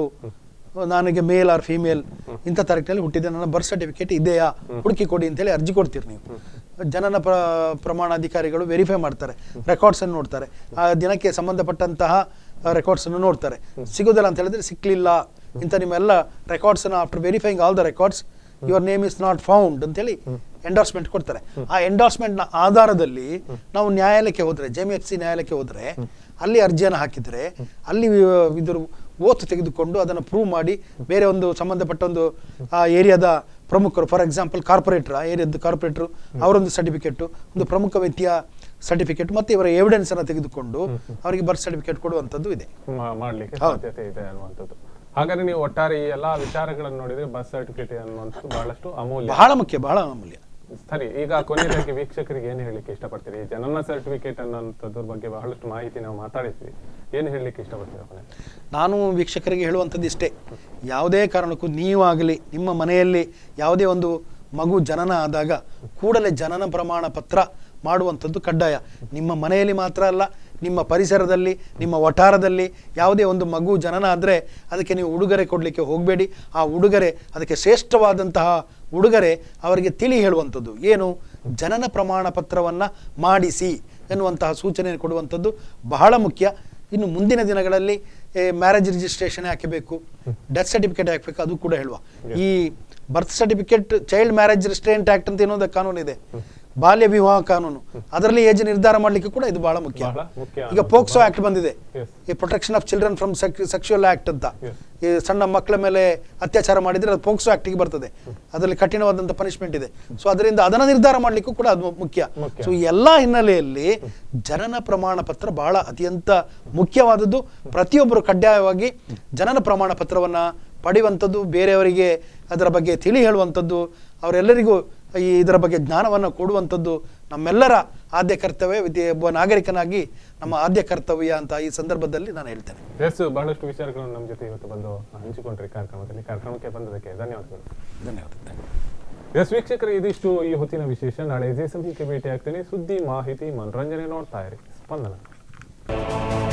ನನಗೆ ಮೇಲ್ ಆರ್ ಫಿಮೇಲ್ ಇಂಥ ತಾರೀಕಿನಲ್ಲಿ ಹುಟ್ಟಿದೆ ನನ್ನ ಬರ್ತ್ ಸರ್ಟಿಫಿಕೇಟ್ ಇದೆಯಾ ಹುಡುಕಿ ಕೊಡಿ ಅಂತೇಳಿ ಅರ್ಜಿ ಕೊಡ್ತೀರಿ ನೀವು ಜನನ ಪ್ರ ಪ್ರಮಾಣಾಧಿಕಾರಿಗಳು ವೆರಿಫೈ ಮಾಡ್ತಾರೆ ರೆಕಾರ್ಡ್ಸ್ ಅನ್ನು ನೋಡ್ತಾರೆ ಆ ದಿನಕ್ಕೆ ಸಂಬಂಧಪಟ್ಟಂತಹ ರೆಕಾರ್ಡ್ಸ್ ಅನ್ನು ನೋಡ್ತಾರೆ ಸಿಗೋದಿಲ್ಲ ಅಂತ ಹೇಳಿದ್ರೆ ಸಿಕ್ಲಿಲ್ಲ ಇಂಥ ನಿಮ್ಮೆಲ್ಲ records after verifying all the records your name is not found ಅಂತೇಳಿ ಎಂಡೋರ್ಸ್ಮೆಂಟ್ ಕೊಡ್ತಾರೆ ಆ ಎಂಡೋರ್ಸ್ಮೆಂಟ್ ನ ಆಧಾರದಲ್ಲಿ ನಾವು ನ್ಯಾಯಾಲಯಕ್ಕೆ ಹೋದ್ರೆ ಜೆ ಎಫ್ ಸಿ ನ್ಯಾಯಾಲಯಕ್ಕೆ ಹೋದ್ರೆ ಅಲ್ಲಿ ಅರ್ಜಿಯನ್ನು ಹಾಕಿದ್ರೆ ಅಲ್ಲಿ ವಿ- ಇದ್ರ ಓತ್ ತೆಗೆದುಕೊಂಡು ಅದನ್ನು ಪ್ರೂವ್ ಮಾಡಿ ಬೇರೆ ಒಂದು ಸಂಬಂಧಪಟ್ಟ ಒಂದು ಆ ಏರಿಯಾದ ಪ್ರಮುಖರು ಫಾರ್ ಎಕ್ಸಾಂಪಲ್ ಕಾರ್ಪೊರೇಟರ್ ಆ ಏರಿಯಾದ ಕಾರ್ಪೊರೇಟರ್ ಅವರೊಂದು ಸರ್ಟಿಫಿಕೇಟ್ ಒಂದು ಪ್ರಮುಖ ವ್ಯಕ್ತಿಯ ಸರ್ಟಿಫಿಕೇಟ್ ಮತ್ತೆ ಇವರ ಎವಿಡೆನ್ಸ್ ಅನ್ನು ತೆಗೆದುಕೊಂಡು ಅವರಿಗೆ ಬರ್ತ್ ಸರ್ಟಿಫಿಕೇಟ್ ಕೊಡುವಂಥದ್ದು ಇದೆ ಮಾ- ಮಾಡ್ಲಿಕ್ಕೆ ಹೌದು. ಸಾಧ್ಯತೆ ಇದೆ ಅನ್ನುವಂಥದ್ದು ಹಾಗಾದ್ರೆ ನೀವು ಒಟ್ಟಾರೆ ಈ ಎಲ್ಲಾ ವಿಚಾರಗಳನ್ನು ನೋಡಿದ್ರೆ ಬರ್ತ್ ಸರ್ಟಿಫಿಕೇಟ್ ಅನ್ನುವಂಥದ್ದು ಬಹಳಷ್ಟು ಅಮೂಲ್ಯ ಬಹಳ ಮುಖ್ಯ ಬಹಳ ಅಮೂಲ್ಯ ಸರಿ ಈಗ ಕೊನೆಯದಾಗಿ ವೀಕ್ಷಕರಿಗೆ ಏನು ಹೇಳಲಿಕ್ಕೆ ಇಷ್ಟಪಡ್ತೀರಿ ಈ ಜನನ ಸರ್ಟಿಫಿಕೇಟ್ ಅನ್ನೋಂಥದ್ರ ಬಗ್ಗೆ ಬಹಳಷ್ಟು ಮಾಹಿತಿ ನಾವು ಮಾತಾಡಿದ್ವಿ ಏನು ಹೇಳಲಿಕ್ಕೆ ಇಷ್ಟಪಡ್ತೀರಾ ಕೊನೆ ನಾನು ವೀಕ್ಷಕರಿಗೆ ಹೇಳುವಂಥದ್ದು ಇಷ್ಟೇ ಯಾವುದೇ ಕಾರಣಕ್ಕೂ ನೀವಾಗಲಿ ನಿಮ್ಮ ಮನೆಯಲ್ಲಿ ಯಾವುದೇ ಒಂದು ಮಗು ಜನನ ಆದಾಗ ಕೂಡಲೇ ಜನನ ಪ್ರಮಾಣ ಪತ್ರ ಮಾಡುವಂಥದ್ದು ಕಡ್ಡಾಯ ನಿಮ್ಮ ಮನೆಯಲ್ಲಿ ಮಾತ್ರ ಅಲ್ಲ ನಿಮ್ಮ ಪರಿಸರದಲ್ಲಿ ನಿಮ್ಮ ವಠಾರದಲ್ಲಿ ಯಾವುದೇ ಒಂದು ಮಗು ಜನನ ಆದರೆ ಅದಕ್ಕೆ ನೀವು ಉಡುಗೊರೆ ಕೊಡಲಿಕ್ಕೆ ಹೋಗಬೇಡಿ ಆ ಉಡುಗೊರೆ ಅದಕ್ಕೆ ಶ್ರೇಷ್ಠವಾದಂತಹ ಉಡುಗೊರೆ ಅವರಿಗೆ ತಿಳಿ ಹೇಳುವಂಥದ್ದು ಏನು ಜನನ ಪ್ರಮಾಣ ಪತ್ರವನ್ನು ಮಾಡಿಸಿ ಎನ್ನುವಂತಹ ಸೂಚನೆ ಕೊಡುವಂಥದ್ದು ಬಹಳ ಮುಖ್ಯ ಇನ್ನು ಮುಂದಿನ ದಿನಗಳಲ್ಲಿ ಮ್ಯಾರೇಜ್ ರಿಜಿಸ್ಟ್ರೇಷನ್ ಹಾಕಬೇಕು ಡೆತ್ ಸರ್ಟಿಫಿಕೇಟ್ ಹಾಕಬೇಕು ಅದು ಕೂಡ ಹೇಳುವ ಈ birth certificate child marriage restraint act ಅಂತ ಏನೋ ಒಂದು ಕಾನೂನು ಇದೆ ಬಾಲ್ಯ ವಿವಾಹ ಕಾನೂನು ಅದರಲ್ಲಿ ಏಜ್ ನಿರ್ಧಾರ ಮಾಡಲಿಕ್ಕೆ ಕೂಡ ಇದು ಬಹಳ ಮುಖ್ಯ ಬಹಳ ಮುಖ್ಯ ಈಗ ಪೋಕ್ಸೋ ಆಕ್ಟ್ ಬಂದಿದೆ Yes. ಈ protection of children from sexual act ಅಂತ Yes. ಈ ಸಣ್ಣ ಮಕ್ಕಳ ಮೇಲೆ ಅತ್ಯಾಚಾರ ಮಾಡಿದ್ರೆ ಅದು ಪೋಕ್ಸೋ ಆಕ್ಟಿಗೆ ಬರ್ತದೆ ಅದರಲ್ಲಿ ಕಠಿಣವಾದಂಥ ಪನಿಷ್ಮೆಂಟ್ ಇದೆ ಸೊ ಅದರಿಂದ ಅದನ್ನ ನಿರ್ಧಾರ ಮಾಡಲಿಕ್ಕೂ ಕೂಡ ಅದು ಮುಖ್ಯ ಮುಖ್ಯ. ಸೊ ಈ ಎಲ್ಲ ಹಿನ್ನೆಲೆಯಲ್ಲಿ ಜನನ ಪ್ರಮಾಣ ಪತ್ರ ಬಹಳ ಅತ್ಯಂತ ಮುಖ್ಯವಾದದ್ದು ಪ್ರತಿಯೊಬ್ಬರು ಕಡ್ಡಾಯವಾಗಿ ಜನನ ಪ್ರಮಾಣ ಪತ್ರವನ್ನ ಪಡೆಯುವಂಥದ್ದು ಬೇರೆಯವರಿಗೆ ಅದರ ಬಗ್ಗೆ ತಿಳಿ ಹೇಳುವಂಥದ್ದು ಅವರೆಲ್ಲರಿಗೂ ಈ ಇದರ ಬಗ್ಗೆ ಜ್ಞಾನವನ್ನು ಕೊಡುವಂಥದ್ದು ನಮ್ಮೆಲ್ಲರ ಆದ್ಯ ಕರ್ತವ್ಯ ವಿದ್ಯೆ ಒಬ್ಬ ನಾಗರಿಕನಾಗಿ ನಮ್ಮ ಆದ್ಯ ಕರ್ತವ್ಯ ಅಂತ ಈ ಸಂದರ್ಭದಲ್ಲಿ ನಾನು ಹೇಳ್ತೇನೆ ಎಸ್ ಬಹಳಷ್ಟು ವಿಚಾರಗಳನ್ನು ನಮ್ಮ ಜೊತೆ ಇವತ್ತು ಬಂದು ಹಂಚಿಕೊಂಡ್ರಿ ಕಾರ್ಯಕ್ರಮದಲ್ಲಿ ಕಾರ್ಯಕ್ರಮಕ್ಕೆ ಬಂದದಕ್ಕೆ ಧನ್ಯವಾದಗಳು ಧನ್ಯವಾದ ಎಸ್ ವೀಕ್ಷಕರು ಇದಿಷ್ಟು ಈ ಹೊತ್ತಿನ ವಿಶೇಷ ನಾಳೆ ಜೆ ಸಮಯಕ್ಕೆ ಭೇಟಿ ಆಗ್ತೇನೆ ಸುದ್ದಿ ಮಾಹಿತಿ ಮನರಂಜನೆ ನೋಡ್ತಾ ಇರಿ ಸ್ಪಂದನ